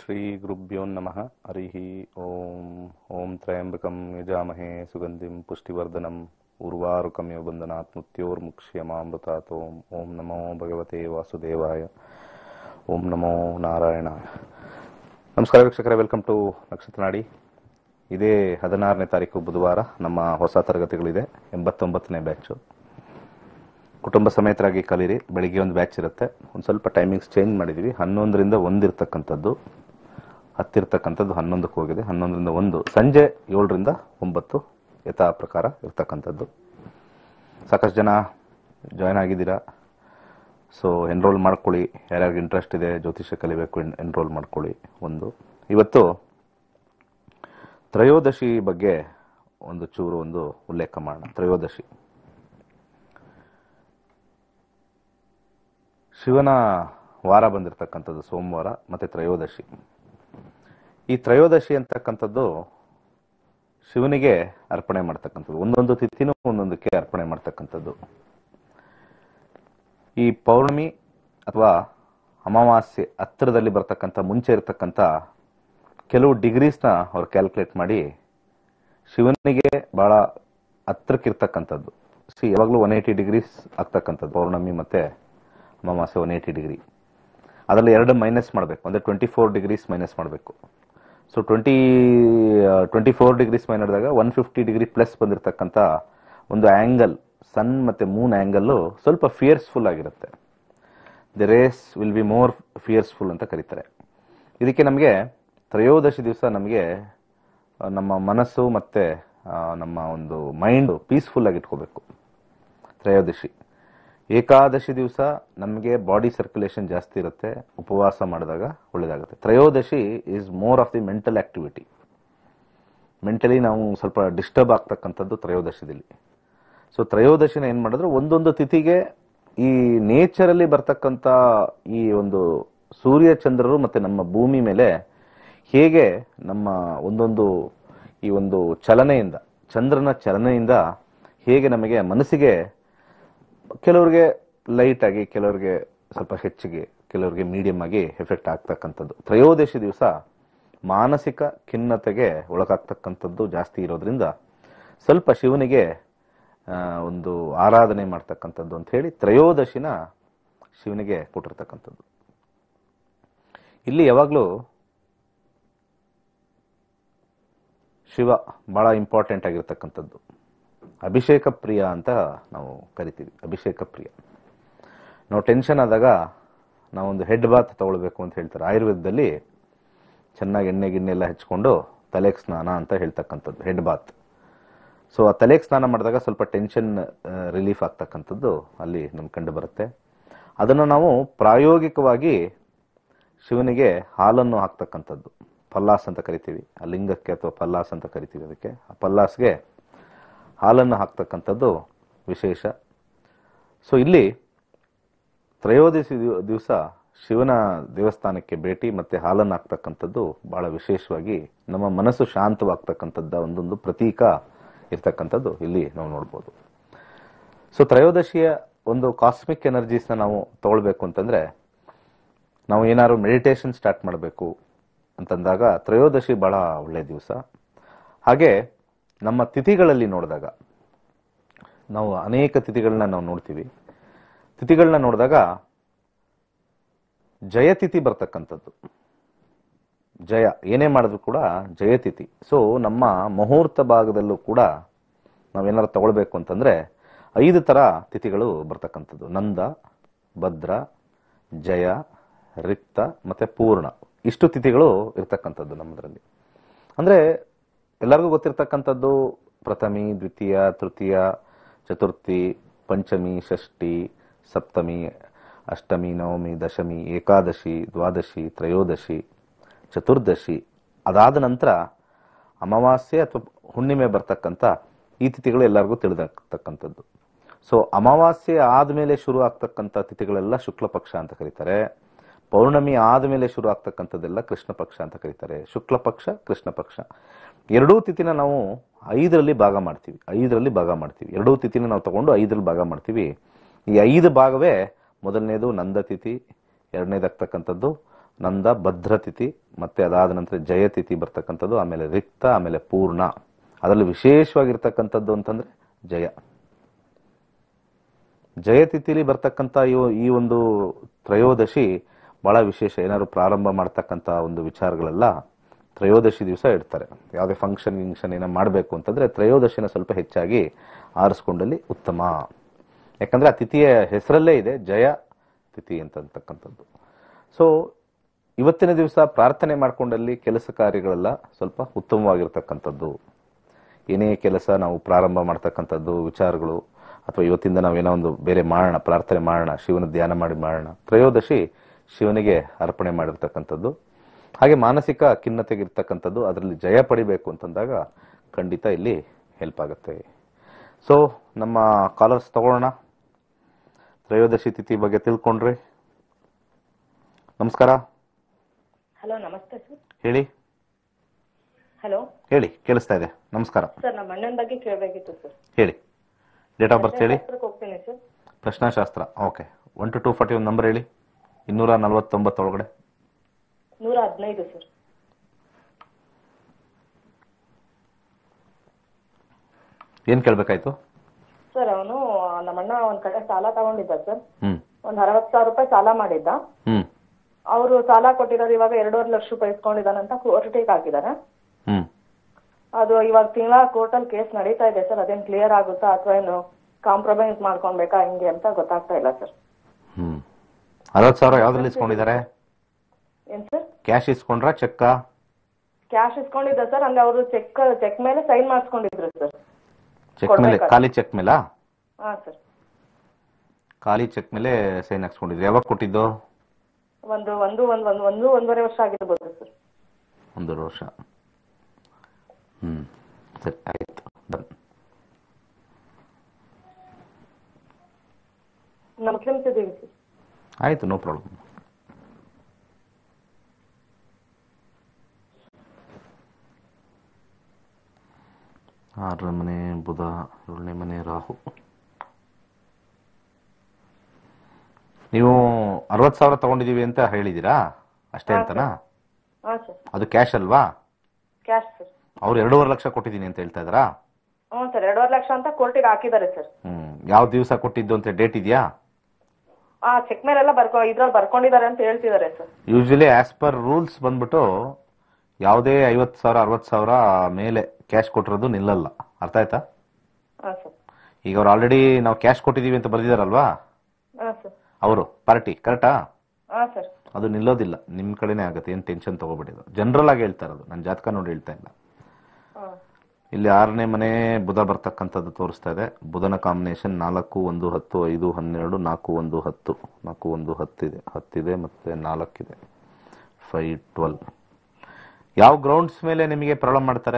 श्रीगुरुभ्यो नमः हरिः ॐ ॐ त्र्यम्बकं यजामहे सुगन्धिं पुष्टिवर्धनम् उर्वारुकमिव बन्धनात् मृत्योर्मुक्ष्यमामृतात् ॐ ॐ नमो ಭಗವತೆ ವಾಸುದೇವಾಯ ಓಂ ನಮೋ ನಾರಾಯಣಾಯ ನಮಸ್ಕಾರ ವೀಕ್ಷಕರೇ ವೆಲ್ಕಮ್ ಟು ನಕ್ಷತ್ರ ನಾಡಿ ಇದೇ ಹದಿನಾರನೇ ತಾರೀಕು ಬುಧವಾರ ನಮ್ಮ ಹೊಸ ತರಗತಿಗಳಿದೆ ಎಂಬತ್ತೊಂಬತ್ತನೇ ಬ್ಯಾಚು ಕುಟುಂಬ ಸಮೇತರಾಗಿ ಕಲೀರಿ ಬೆಳಿಗ್ಗೆ ಒಂದು ಬ್ಯಾಚ್ ಇರುತ್ತೆ ಒಂದು ಸ್ವಲ್ಪ ಟೈಮಿಂಗ್ಸ್ ಚೇಂಜ್ ಮಾಡಿದ್ದೀವಿ ಹನ್ನೊಂದರಿಂದ ಒಂದು ಇರ್ತಕ್ಕಂಥದ್ದು ಹತ್ತಿರ್ತಕ್ಕಂಥದ್ದು ಹನ್ನೊಂದಕ್ಕೆ ಹೋಗಿದೆ ಹನ್ನೊಂದರಿಂದ ಒಂದು ಸಂಜೆ ಏಳರಿಂದ ಒಂಬತ್ತು ಯಥಾ ಪ್ರಕಾರ ಇರ್ತಕ್ಕಂಥದ್ದು ಸಾಕಷ್ಟು ಜನ ಜಾಯ್ನ್ ಆಗಿದ್ದೀರಾ ಸೊ ಎನ್ರೋಲ್ ಮಾಡ್ಕೊಳ್ಳಿ ಯಾರ್ಯಾರಿಗೆ ಇಂಟ್ರೆಸ್ಟ್ ಇದೆ ಜ್ಯೋತಿಷ್ಯ ಕಲಿಬೇಕು ಎನ್ರೋಲ್ ಮಾಡ್ಕೊಳ್ಳಿ ಒಂದು ಇವತ್ತು ತ್ರಯೋದಶಿ ಬಗ್ಗೆ ಒಂದು ಚೂರು ಒಂದು ಉಲ್ಲೇಖ ಮಾಡೋಣ ತ್ರಯೋದಶಿ ಶಿವನ ವಾರ ಬಂದಿರತಕ್ಕಂಥದ್ದು ಸೋಮವಾರ ಮತ್ತೆ ತ್ರಯೋದಶಿ ಈ ತ್ರಯೋದಶಿ ಅಂತಕ್ಕಂಥದ್ದು ಶಿವನಿಗೆ ಅರ್ಪಣೆ ಮಾಡ್ತಕ್ಕಂಥದ್ದು ಒಂದೊಂದು ತಿಥಿನೂ ಒಂದೊಂದಕ್ಕೆ ಅರ್ಪಣೆ ಮಾಡ್ತಕ್ಕಂಥದ್ದು ಈ ಪೌರ್ಣಮಿ ಅಥವಾ ಅಮಾವಾಸ್ಯೆ ಹತ್ತಿರದಲ್ಲಿ ಬರ್ತಕ್ಕಂಥ ಮುಂಚೆ ಇರತಕ್ಕಂಥ ಕೆಲವು ಡಿಗ್ರೀಸ್ನ ಅವ್ರು ಕ್ಯಾಲ್ಕುಲೇಟ್ ಮಾಡಿ ಶಿವನಿಗೆ ಬಹಳ ಹತ್ರಕ್ಕಿರ್ತಕ್ಕಂಥದ್ದು ಸಿ ಯಾವಾಗಲೂ ಒನ್ ಏಯ್ಟಿ ಡಿಗ್ರೀಸ್ ಆಗ್ತಕ್ಕಂಥದ್ದು ಪೌರ್ಣಮಿ ಮತ್ತೆ ಅಮಾವಾಸ್ಯೆ ಒನ್ ಏಯ್ಟಿ ಡಿಗ್ರಿ ಅದರಲ್ಲಿ ಎರಡು ಮೈನಸ್ ಮಾಡಬೇಕು ಅಂದರೆ ಟ್ವೆಂಟಿ ಫೋರ್ ಡಿಗ್ರೀಸ್ ಮೈನಸ್ ಮಾಡಬೇಕು so twenty twenty four degrees ಮೈನಸ್ದಾಗ ಒನ್ ಫಿಫ್ಟಿ ಡಿಗ್ರಿ ಪ್ಲಸ್ ಬಂದಿರತಕ್ಕಂಥ ಒಂದು ಆ್ಯಂಗಲ್ ಸನ್ ಮತ್ತು ಮೂನ್ ಆ್ಯಂಗಲ್ಲು ಸ್ವಲ್ಪ ಫಿಯರ್ಸ್ಫುಲ್ ಆಗಿರುತ್ತೆ the race will be more fearful ಅಂತ ಕರೀತಾರೆ ಇದಕ್ಕೆ ನಮಗೆ ತ್ರಯೋದಶಿ ದಿವಸ ನಮಗೆ ಆ, ನಮ್ಮ ಮನಸ್ಸು ಮತ್ತು ನಮ್ಮ ಒಂದು ಮೈಂಡು ಪೀಸ್ಫುಲ್ ಆಗಿ ಇಟ್ಕೋಬೇಕು ತ್ರಯೋದಶಿ ಏಕಾದಶಿ ದಿವಸ ನಮಗೆ ಬಾಡಿ ಸರ್ಕ್ಯುಲೇಷನ್ ಜಾಸ್ತಿ ಇರುತ್ತೆ ಉಪವಾಸ ಮಾಡಿದಾಗ ಒಳ್ಳೇದಾಗುತ್ತೆ ತ್ರಯೋದಶಿ is more of the mental activity mentally ನಾವು ಸ್ವಲ್ಪ ಡಿಸ್ಟರ್ಬ್ ಆಗ್ತಕ್ಕಂಥದ್ದು ತ್ರಯೋದಶಿದಲ್ಲಿ ಸೊ ತ್ರಯೋದಶಿನ ಏನು ಮಾಡಿದ್ರು ಒಂದೊಂದು ತಿಥಿಗೆ ಈ ನೇಚರಲ್ಲಿ ಬರ್ತಕ್ಕಂಥ ಈ ಒಂದು ಸೂರ್ಯ ಚಂದ್ರರು ಮತ್ತೆ ನಮ್ಮ ಭೂಮಿ ಮೇಲೆ ಹೇಗೆ ನಮ್ಮ ಒಂದೊಂದು ಈ ಒಂದು ಚಲನೆಯಿಂದ ಚಂದ್ರನ ಚಲನೆಯಿಂದ ಹೇಗೆ ನಮಗೆ ಮನಸ್ಸಿಗೆ ಕೆಲವ್ರಿಗೆ ಲೈಟ್ ಆಗಿ ಕೆಲವ್ರಿಗೆ ಸ್ವಲ್ಪ ಹೆಚ್ಚಿಗೆ ಕೆಲವ್ರಿಗೆ ಮೀಡಿಯಂ ಆಗಿ ಎಫೆಕ್ಟ್ ಆಗ್ತಕ್ಕಂಥದ್ದು ತ್ರಯೋದಶಿ ದಿವಸ ಮಾನಸಿಕ ಖಿನ್ನತೆಗೆ ಒಳಗಾಗ್ತಕ್ಕಂಥದ್ದು ಜಾಸ್ತಿ ಇರೋದ್ರಿಂದ ಸ್ವಲ್ಪ ಶಿವನಿಗೆ ಆ, ಒಂದು ಆರಾಧನೆ ಮಾಡ್ತಕ್ಕಂಥದ್ದು ಅಂತ ಹೇಳಿ ತ್ರಯೋದಶಿನ ಶಿವನಿಗೆ ಕೊಟ್ಟಿರ್ತಕ್ಕಂಥದ್ದು ಇಲ್ಲಿ ಯಾವಾಗಲೂ ಶಿವ ಬಹಳ ಇಂಪಾರ್ಟೆಂಟ್ ಆಗಿರ್ತಕ್ಕಂಥದ್ದು ಅಭಿಷೇಕ ಪ್ರಿಯ ಅಂತ ನಾವು ಕರಿತೀವಿ ಅಭಿಷೇಕ ಪ್ರಿಯ ನಾವು ಟೆನ್ಷನ್ ಆದಾಗ ನಾವೊಂದು ಹೆಡ್ ಬಾತ್ ತಗೊಳ್ಬೇಕು ಅಂತ ಹೇಳ್ತಾರೆ ಆಯುರ್ವೇದದಲ್ಲಿ ಚೆನ್ನಾಗಿ ಎಣ್ಣೆ ಗಿಣ್ಣೆ ಎಲ್ಲ ಹಚ್ಕೊಂಡು ತಲೆಗೆ ಸ್ನಾನ ಅಂತ ಹೇಳ್ತಕ್ಕಂಥದ್ದು ಹೆಡ್ ಬಾತ್ ಸೊ ಆ ತಲೆಗೆ ಸ್ನಾನ ಮಾಡಿದಾಗ ಸ್ವಲ್ಪ ಟೆನ್ಷನ್ ರಿಲೀಫ್ ಆಗ್ತಕ್ಕಂಥದ್ದು ಅಲ್ಲಿ ನಮ್ಗೆ ಕಂಡು ಬರುತ್ತೆ ಅದನ್ನು ನಾವು ಪ್ರಾಯೋಗಿಕವಾಗಿ ಶಿವನಿಗೆ ಹಾಲನ್ನು ಹಾಕ್ತಕ್ಕಂಥದ್ದು ಪಲ್ಲಾಸ್ ಅಂತ ಕರಿತೀವಿ ಆ ಲಿಂಗಕ್ಕೆ ಅಥವಾ ಪಲ್ಲಾಸ್ ಅಂತ ಕರಿತೀವಿ ಅದಕ್ಕೆ ಆ ಪಲ್ಲಾಸ್ಗೆ ಹಾಲನ್ನು ಹಾಕ್ತಕ್ಕಂಥದ್ದು ವಿಶೇಷ ಸೊ ಇಲ್ಲಿ ತ್ರಯೋದಶಿ ದಿವಸ ಶಿವನ ದೇವಸ್ಥಾನಕ್ಕೆ ಭೇಟಿ ಮತ್ತೆ ಹಾಲನ್ನು ಹಾಕ್ತಕ್ಕಂಥದ್ದು ಬಹಳ ವಿಶೇಷವಾಗಿ ನಮ್ಮ ಮನಸ್ಸು ಶಾಂತವಾಗ್ತಕ್ಕಂಥದ್ದ ಒಂದೊಂದು ಪ್ರತೀಕ ಇರ್ತಕ್ಕಂಥದ್ದು ಇಲ್ಲಿ ನಾವು ನೋಡ್ಬೋದು ಸೊ ತ್ರಯೋದಶಿಯ ಒಂದು ಕಾಸ್ಮಿಕ್ ಎನರ್ಜೀಸ್ನ ನಾವು ತಗೊಳ್ಬೇಕು ಅಂತಂದ್ರೆ ನಾವು ಏನಾದ್ರು ಮೆಡಿಟೇಷನ್ ಸ್ಟಾರ್ಟ್ ಮಾಡಬೇಕು ಅಂತಂದಾಗ ತ್ರಯೋದಶಿ ಬಹಳ ಒಳ್ಳೆಯ ದಿವಸ ಹಾಗೆ ನಮ್ಮ ತಿಥಿಗಳಲ್ಲಿ ನೋಡಿದಾಗ ನಾವು ಅನೇಕ ತಿಥಿಗಳನ್ನ ನಾವು ನೋಡ್ತೀವಿ ತಿಥಿಗಳನ್ನ ನೋಡಿದಾಗ ಜಯತಿಥಿ ಬರ್ತಕ್ಕಂಥದ್ದು ಜಯ ಏನೇ ಮಾಡಿದ್ರು ಕೂಡ ಜಯತಿಥಿ ಸೊ ನಮ್ಮ ಮುಹೂರ್ತ ಭಾಗದಲ್ಲೂ ಕೂಡ ನಾವೇನಾದ್ರು ತಗೊಳ್ಬೇಕು ಅಂತಂದ್ರೆ ಐದು ತರ ತಿಥಿಗಳು ಬರ್ತಕ್ಕಂಥದ್ದು ನಂದ ಭದ್ರ ಜಯ ರಿಕ್ತ ಮತ್ತೆ ಪೂರ್ಣ ಇಷ್ಟು ತಿಥಿಗಳು ಇರ್ತಕ್ಕಂಥದ್ದು ನಮ್ಮದ್ರಲ್ಲಿ ಅಂದ್ರೆ ಎಲ್ಲರಿಗೂ ಗೊತ್ತಿರ್ತಕ್ಕಂಥದ್ದು ಪ್ರಥಮಿ ದ್ವಿತೀಯ ತೃತೀಯ ಚತುರ್ಥಿ ಪಂಚಮಿ ಷಷ್ಠಿ ಸಪ್ತಮಿ ಅಷ್ಟಮಿ ನವಮಿ ದಶಮಿ ಏಕಾದಶಿ ದ್ವಾದಶಿ ತ್ರಯೋದಶಿ ಚತುರ್ದಶಿ ಅದಾದ ನಂತರ ಅಮಾವಾಸ್ಯೆ ಅಥವಾ ಹುಣ್ಣಿಮೆ ಬರ್ತಕ್ಕಂಥ ಈ ತಿಥಿಗಳು ಎಲ್ಲರಿಗೂ ತಿಳಿದಾಗ್ತಕ್ಕಂಥದ್ದು ಸೊ ಅಮಾವಾಸ್ಯೆ ಆದಮೇಲೆ ಶುರು ಆಗ್ತಕ್ಕಂಥ ತಿಥಿಗಳೆಲ್ಲ ಶುಕ್ಲ ಪಕ್ಷ ಅಂತ ಕರೀತಾರೆ ಪೌರ್ಣಮಿ ಆದಮೇಲೆ ಶುರು ಆಗ್ತಕ್ಕಂಥದ್ದೆಲ್ಲ ಕೃಷ್ಣ ಪಕ್ಷ ಅಂತ ಕರೀತಾರೆ ಶುಕ್ಲ ಪಕ್ಷ ಕೃಷ್ಣ ಪಕ್ಷ ಎರಡೂ ತಿಥಿನ ನಾವು ಐದರಲ್ಲಿ ಭಾಗ ಮಾಡ್ತೀವಿ ಐದರಲ್ಲಿ ಭಾಗ ಮಾಡ್ತೀವಿ ಎರಡೂ ತಿಥಿನ ನಾವು ತಗೊಂಡು ಐದರಲ್ಲಿ ಭಾಗ ಮಾಡ್ತೀವಿ ಈ ಐದು ಭಾಗವೇ ಮೊದಲನೇದು ನಂದ ತಿಥಿ ಎರಡನೇದಾಗ್ತಕ್ಕಂಥದ್ದು ನಂದ ಭದ್ರತಿಥಿ ಮತ್ತೆ ಅದಾದ ನಂತರ ಜಯತಿಥಿ ಬರ್ತಕ್ಕಂಥದ್ದು ಆಮೇಲೆ ರಿಕ್ತ ಆಮೇಲೆ ಪೂರ್ಣ ಅದರಲ್ಲಿ ವಿಶೇಷವಾಗಿರ್ತಕ್ಕಂಥದ್ದು ಅಂತಂದ್ರೆ ಜಯ ಜಯತಿಥಿಲಿ ಬರ್ತಕ್ಕಂಥ ಈ- ಈ ಒಂದು ತ್ರಯೋದಶಿ ಬಹಳ ವಿಶೇಷ ಏನಾದ್ರು ಪ್ರಾರಂಭ ಮಾಡ್ತಕ್ಕಂಥ ಒಂದು ವಿಚಾರಗಳೆಲ್ಲ ತ್ರಯೋದಶಿ ದಿವಸ ಇಡ್ತಾರೆ ಯಾವುದೇ ಫಂಕ್ಷನ್ ಗಿಂಕ್ಷನ್ ಏನೋ ಮಾಡಬೇಕು ಅಂತಂದ್ರೆ ತ್ರಯೋದಶಿನ ಸ್ವಲ್ಪ ಹೆಚ್ಚಾಗಿ ಆರಿಸ್ಕೊಂಡಲ್ಲಿ ಉತ್ತಮ ಯಾಕಂದ್ರೆ ಆ ತಿಥಿಯ ಹೆಸರಲ್ಲೇ ಇದೆ ಜಯ ತಿಥಿ ಅಂತಕ್ಕಂಥದ್ದು ಸೊ ಇವತ್ತಿನ ದಿವಸ ಪ್ರಾರ್ಥನೆ ಮಾಡ್ಕೊಂಡಲ್ಲಿ ಕೆಲಸ ಕಾರ್ಯಗಳೆಲ್ಲ ಸ್ವಲ್ಪ ಉತ್ತಮವಾಗಿರ್ತಕ್ಕಂಥದ್ದು ಏನೇ ಕೆಲಸ ನಾವು ಪ್ರಾರಂಭ ಮಾಡ್ತಕ್ಕಂಥದ್ದು ವಿಚಾರಗಳು ಅಥವಾ ಇವತ್ತಿಂದ ನಾವೇನೋ ಒಂದು ಬೇರೆ ಮಾಡೋಣ ಪ್ರಾರ್ಥನೆ ಮಾಡೋಣ ಶಿವನ ಧ್ಯಾನ ಮಾಡಿ ಮಾಡೋಣ ತ್ರಯೋದಶಿ ಶಿವನಿಗೆ ಅರ್ಪಣೆ ಮಾಡಿರ್ತಕ್ಕಂಥದ್ದು ಹಾಗೆ ಮಾನಸಿಕ ಖಿನ್ನತೆಗಿರ್ತಕ್ಕಂಥದ್ದು ಅದರಲ್ಲಿ ಜಯ ಪಡಿಬೇಕು ಅಂತಂದಾಗ ಖಂಡಿತ ಇಲ್ಲಿ ಹೆಲ್ಪ್ ಆಗುತ್ತೆ ಸೊ ನಮ್ಮ ಕಾಲರ್ಸ್ ತಗೊಳ್ಳೋಣ ತ್ರಯೋದಶಿ ತಿಥಿ ಬಗ್ಗೆ ತಿಳ್ಕೊಂಡ್ರಿ ನಮಸ್ಕಾರ ಹಲೋ ನಮಸ್ತೆ ಸರ್ ಹೇಳಿ ಹಲೋ ಹೇಳಿ ಕೇಳಿಸ್ತಾ ಇದೆ ನಮಸ್ಕಾರ ಸರ್ ನಮ್ಮ ಅಣ್ಣನ ಬಗ್ಗೆ ಕೇಳಬೇಕಿತ್ತು ಸರ್ ಹೇಳಿ ಡೇಟ್ ಆಫ್ ಬರ್ತ್ ಹೇಳಿ ಶಾಸ್ತ್ರಕ್ಕೆ ಹೋಗ್ತೀನಿ ಸರ್ ಪ್ರಶ್ನಾಶಾಸ್ತ್ರ okay one to two forty ಒಂದು ನಂಬರ್ ಹೇಳಿ ಇನ್ನೂರ ನಲವತ್ತೊಂಬತ್ತೊಳಗಡೆ ನೂರ ಹದಿನೈದು ಸರ್ ಏನು ಕೇಳಬೇಕಾಯ್ತು ಸರ್ ಅವನು ನಮ್ಮ ಅಣ್ಣ ಒಂದ್ ಕಡೆ ಸಾಲ ತಗೊಂಡಿದ್ದ ಸರ್ ಹ್ಮ್ ಒಂದ್ ಅರವತ್ ಸಾವಿರ ರೂಪಾಯಿ ಸಾಲ ಮಾಡಿದ್ದ ಹ್ಮ್ ಅವರು ಸಾಲ ಕೊಟ್ಟಿರೋರು ಇವಾಗ ಎರಡೂವರೆ ಲಕ್ಷ ರೂಪಾಯಿ ಇಸ್ಕೊಂಡಿದ್ದಾನಂತ ಕೋರ್ಟಿಗೆ ಹಾಕಿದ್ದಾರೆ ಹ್ಮ್ ಅದು ಇವಾಗ ತಿಂಗಳ ಕೋರ್ಟಲ್ಲಿ ಕೇಸ್ ನಡೀತಾ ಇದೆ ಸರ್ ಅದೇನ್ ಕ್ಲಿಯರ್ ಆಗುತ್ತಾ ಅಥವಾ ಏನು ಕಾಂಪ್ರಮೈಸ್ ಮಾಡ್ಕೊಳ್ಬೇಕಾ ಹಿಂಗೆ ಅಂತ ಗೊತ್ತಾಗ್ತಾ ಇಲ್ಲ ಸರ್ ಹ್ಮ್ ಅರವತ್ತು ಸಾವಿರ ಯಾವ್ದ್ರಲ್ಲಿ ಇಸ್ಕೊಂಡಿದ್ದಾರೆ ಏನ್ ಸರ್ ಕ್ಯಾಶ್ ಇಸ್ಕೊಂಡ್ರ ಚೆಕ್ಕಾ ಕ್ಯಾಶ್ ಇಸ್ಕೊಂಡಿದ್ದ ಸರ್ ಅಂದ್ರೆ ಅವರು ಚೆಕ್ ಚೆಕ್ ಮೇಲೆ ಸೈನ್ ಮಾಡಿಸ್ಕೊಂಡಿದ್ರು ಸರ್ ಚೆಕ್ ಮೇಲೆ ಕೊಡ್ಬೇಕಾ? ಖಾಲಿ ಚೆಕ್ ಮೇಲಾ ಹಾ ಸರ್ ಖಾಲಿ ಚೆಕ್ ಮೇಲೆ ಸೈನ್ ಹಾಕ್ಸ್ಕೊಂಡಿದ್ರಿ ಯಾವಾಗ ಕೊಟ್ಟಿದ್ದು ಒಂದು ಒಂದು ಒಂದ್ ಒಂದು ಒಂದು ಒಂದೂವರೆ ವರ್ಷ ಆಗಿರ್ಬೋದು ಸರ್ ಒಂದೂವರೆ ವರ್ಷ ಹ್ಮ್ ಸರಿ ಆಯ್ತು ಡನ್ ನಾವು ಮುಸ್ಲಿಮ್ಸ್ ಇದೀವಿ ಸರ್ ಆಯ್ತು ನೋ ಪ್ರಾಬ್ಲಮ್ ಆರನೇ ಮನೆ ಬುಧ ಏಳನೇ ಮನೆ ರಾಹು ನೀವು ಅರವತ್ತು ಸಾವಿರ ತಗೊಂಡಿದೀವಿ ಅಂತ ಹೇಳಿದೀರಾ ಅಷ್ಟೇ ಅಂತನಾ ಹಾ ಸರ್ ಅದು ಕ್ಯಾಶ್ ಅಲ್ವಾ ಕ್ಯಾಶ್ ಸರ್ ಅವ್ರು ಎರಡೂವರೆ ಲಕ್ಷ ಕೊಟ್ಟಿದ್ದೀನಿ ಅಂತ ಹೇಳ್ತಾ ಇದ್ದಾರಾ ಹ್ಞೂ ಸರ್ ಎರಡೂವರೆ ಲಕ್ಷ ಅಂತ ಕೋರ್ಟಿಗೆ ಹಾಕಿದ್ದಾರೆ ಸರ್ ಹ್ಮ್ ಯಾವ ದಿವಸ ಕೊಟ್ಟಿದ್ದು ಅಂತ ಡೇಟ್ ಇದೆಯಾ ಆ ಚೆಕ್ ಮೇಲೆಲ್ಲ ಬರ್ಕೊ ಇದ್ರಲ್ಲಿ ಬರ್ಕೊಂಡಿದ್ದಾರೆ ಅಂತ ಹೇಳ್ತಿದ್ದಾರೆ sir usually as per rules ಬಂದ್ಬಿಟ್ಟು ಯಾವುದೇ ಐವತ್ತು ಸಾವಿರ ಅರವತ್ತು ಸಾವಿರ ಮೇಲೆ ಕ್ಯಾಶ್ ಕೊಟ್ಟಿರೋದು ನಿಲ್ಲಲ್ಲ ಅರ್ಥ ಆಯ್ತಾ ಹಾ ಸರ್ ಈಗ ಅವ್ರು ಆಲ್ರೆಡಿ ನಾವು ಕ್ಯಾಶ್ ಕೊಟ್ಟಿದೀವಿ ಅಂತ ಬರ್ದಿದಾರಲ್ವಾ ಹಾ ಸರ್ ಅವರು ಪಾರ್ಟಿ ಕರೆಕ್ಟಾ ಹಾ ಸರ್ ಅದು ನಿಲ್ಲೋದಿಲ್ಲ ನಿಮ್ಮ ಕಡೆನೇ ಆಗುತ್ತೆ ಏನು ಟೆನ್ಷನ್ ತಗೋಬೇಡಿ ಅದು ಜನರಲ್ ಆಗಿ ಹೇಳ್ತಾ ಇರೋದು ನನ್ನ ಜಾತಕ ನೋಡಿ ಹೇಳ್ತಾ ಇಲ್ಲ ಹಾ ಇಲ್ಲಿ ಆರನೇ ಮನೆ ಬುಧ ಬರ್ತಕ್ಕಂಥದ್ದು ತೋರಿಸ್ತಾ ಇದೆ ಬುಧನ ಕಾಂಬಿನೇಷನ್ ನಾಲ್ಕು ಒಂದು ಹತ್ತು ಐದು ಹನ್ನೆರಡು ನಾಲ್ಕು ಒಂದು ಹತ್ತು ನಾಲ್ಕು ಒಂದು ಹತ್ತಿದೆ ಹತ್ತಿದೆ ಮತ್ತೆ ನಾಲ್ಕಿದೆ ಫೈವ್ ಟ್ವೆಲ್ ಯಾವ ಗ್ರೌಂಡ್ಸ್ ಮೇಲೆ ನಿಮಗೆ ಪ್ರಾಬ್ಲಮ್ ಮಾಡ್ತಾರೆ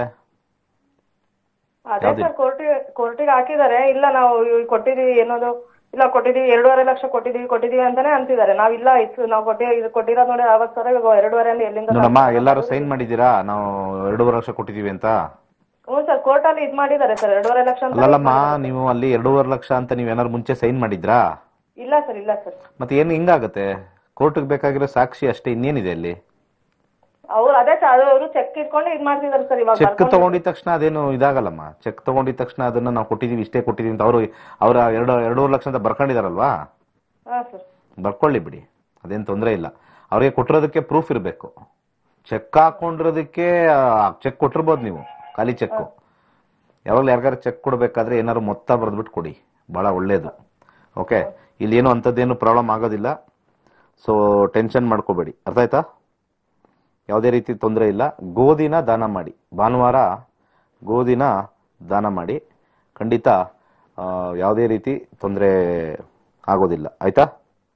ಅದೇ ಸರ್ ಕೋರ್ಟಿಗೆ ಕೋರ್ಟಿಗೆ ಹಾಕಿದ್ದಾರೆ ಇಲ್ಲ ನಾವು ಇವ್ ಕೊಟ್ಟಿದೀವಿ ಏನೋದು ಇಲ್ಲ ಕೊಟ್ಟಿದೀವಿ ಎರಡೂವರೆ ಲಕ್ಷ ಕೊಟ್ಟಿದೀವಿ ಕೊಟ್ಟಿದೀವಿ ಅಂತಾನೆ ಅಂತಿದ್ದಾರೆ ನಾವ್ ಇಲ್ಲ ಇಷ್ಟು ನಾವು ಕೊಟ್ಟಿ ಇದು ಕೊಟ್ಟಿರೋದು ನೋಡಿ ಅರವತ್ತು ಸಾವಿರ ಇವಾಗ ಎರಡೂವರೆ ಅಂದ್ರೆ ಎಲ್ಲಿಂದ ನೋಡಮ್ಮ ಎಲ್ಲರೂ ಸೈನ್ ಮಾಡಿದ್ದೀರಾ ನಾವು ಎರಡೂವರೆ ಲಕ್ಷ ಕೊಟ್ಟಿದೀವಿ ಅಂತ ಹ್ಞೂ ಸರ್ ಕೋರ್ಟಲ್ಲಿ ಇದು ಮಾಡಿದ್ದಾರೆ ಸರ್ ಎರಡೂವರೆ ಲಕ್ಷ ಅಂತ ಅಲ್ಲಲ್ಲಮ್ಮ ನೀವು ಅಲ್ಲಿ ಎರಡೂವರೆ ಲಕ್ಷ ಅಂತ ನೀವು ಏನಾದ್ರು ಮುಂಚೆ ಸೈನ್ ಮಾಡಿದ್ರಾ ಇಲ್ಲ ಸರ್ ಇಲ್ಲ ಸರ್ ಮತ್ತೆ ಏನು ಹಿಂಗಾಗತ್ತೆ ಕೋರ್ಟ್ಗೆ ಬೇಕಾಗಿರೋ ಸಾಕ್ಷಿ ಅಷ್ಟೇ ಇನ್ನೇನಿದೆ ಅಲ್ಲಿ ಅವ್ರು ಅದೇ ಸರ್ ಅದು ಅವರು ಚೆಕ್ ಇಟ್ಕೊಂಡು ಇದು ಮಾಡ್ತಿದ್ದಾರೆ ಸರ್ ಇವಾಗ ಚೆಕ್ ತಗೊಂಡಿದ ತಕ್ಷಣ ಅದೇನು ಇದಾಗಲ್ಲಮ್ಮ ಚೆಕ್ ತಗೊಂಡಿದ ತಕ್ಷಣ ಅದನ್ನ ನಾವು ಕೊಟ್ಟಿದೀವಿ ಇಷ್ಟೇ ಕೊಟ್ಟಿದೀವಿ ಅಂತ ಅವರು ಅವರ ಎರಡು ಎರಡೂವರೆ ಲಕ್ಷ ಅಂತ ಬರ್ಕೊಂಡಿದಾರಲ್ವಾ ಹಾ ಸರ್ ಬರ್ಕೊಳ್ಳಿ ಬಿಡಿ ಅದೇನು ತೊಂದರೆ ಇಲ್ಲ ಅವ್ರಿಗೆ ಕೊಟ್ಟಿರೋದಕ್ಕೆ ಪ್ರೂಫ್ ಇರಬೇಕು ಚೆಕ್ ಹಾಕೊಂಡಿರೋದಕ್ಕೆ ಚೆಕ್ ಕೊಟ್ಟಿರ್ಬೋದು ನೀವು ಖಾಲಿ ಚೆಕ್ ಯಾವಾಗಲೂ ಯಾರಿಗಾರು ಚೆಕ್ ಕೊಡಬೇಕಾದ್ರೆ ಏನಾದ್ರು ಮೊತ್ತ ಬರೆದ್ಬಿಟ್ಟು ಕೊಡಿ ಬಹಳ ಒಳ್ಳೇದು ಓಕೆ ಇಲ್ಲಿ ಏನು ಅಂಥದ್ದೇನು ಪ್ರಾಬ್ಲಮ್ ಆಗೋದಿಲ್ಲ ಸೊ ಟೆನ್ಷನ್ ಮಾಡ್ಕೋಬೇಡಿ ಅರ್ಥ ಆಯ್ತಾ ಯಾವುದೇ ರೀತಿ ತೊಂದರೆ ಇಲ್ಲ ಗೋಧಿನ ದಾನ ಮಾಡಿ ಭಾನುವಾರ ಗೋಧಿನ ದಾನ ಮಾಡಿ ಖಂಡಿತ ಆ, ಯಾವುದೇ ರೀತಿ ತೊಂದರೆ ಆಗೋದಿಲ್ಲ ಆಯ್ತಾ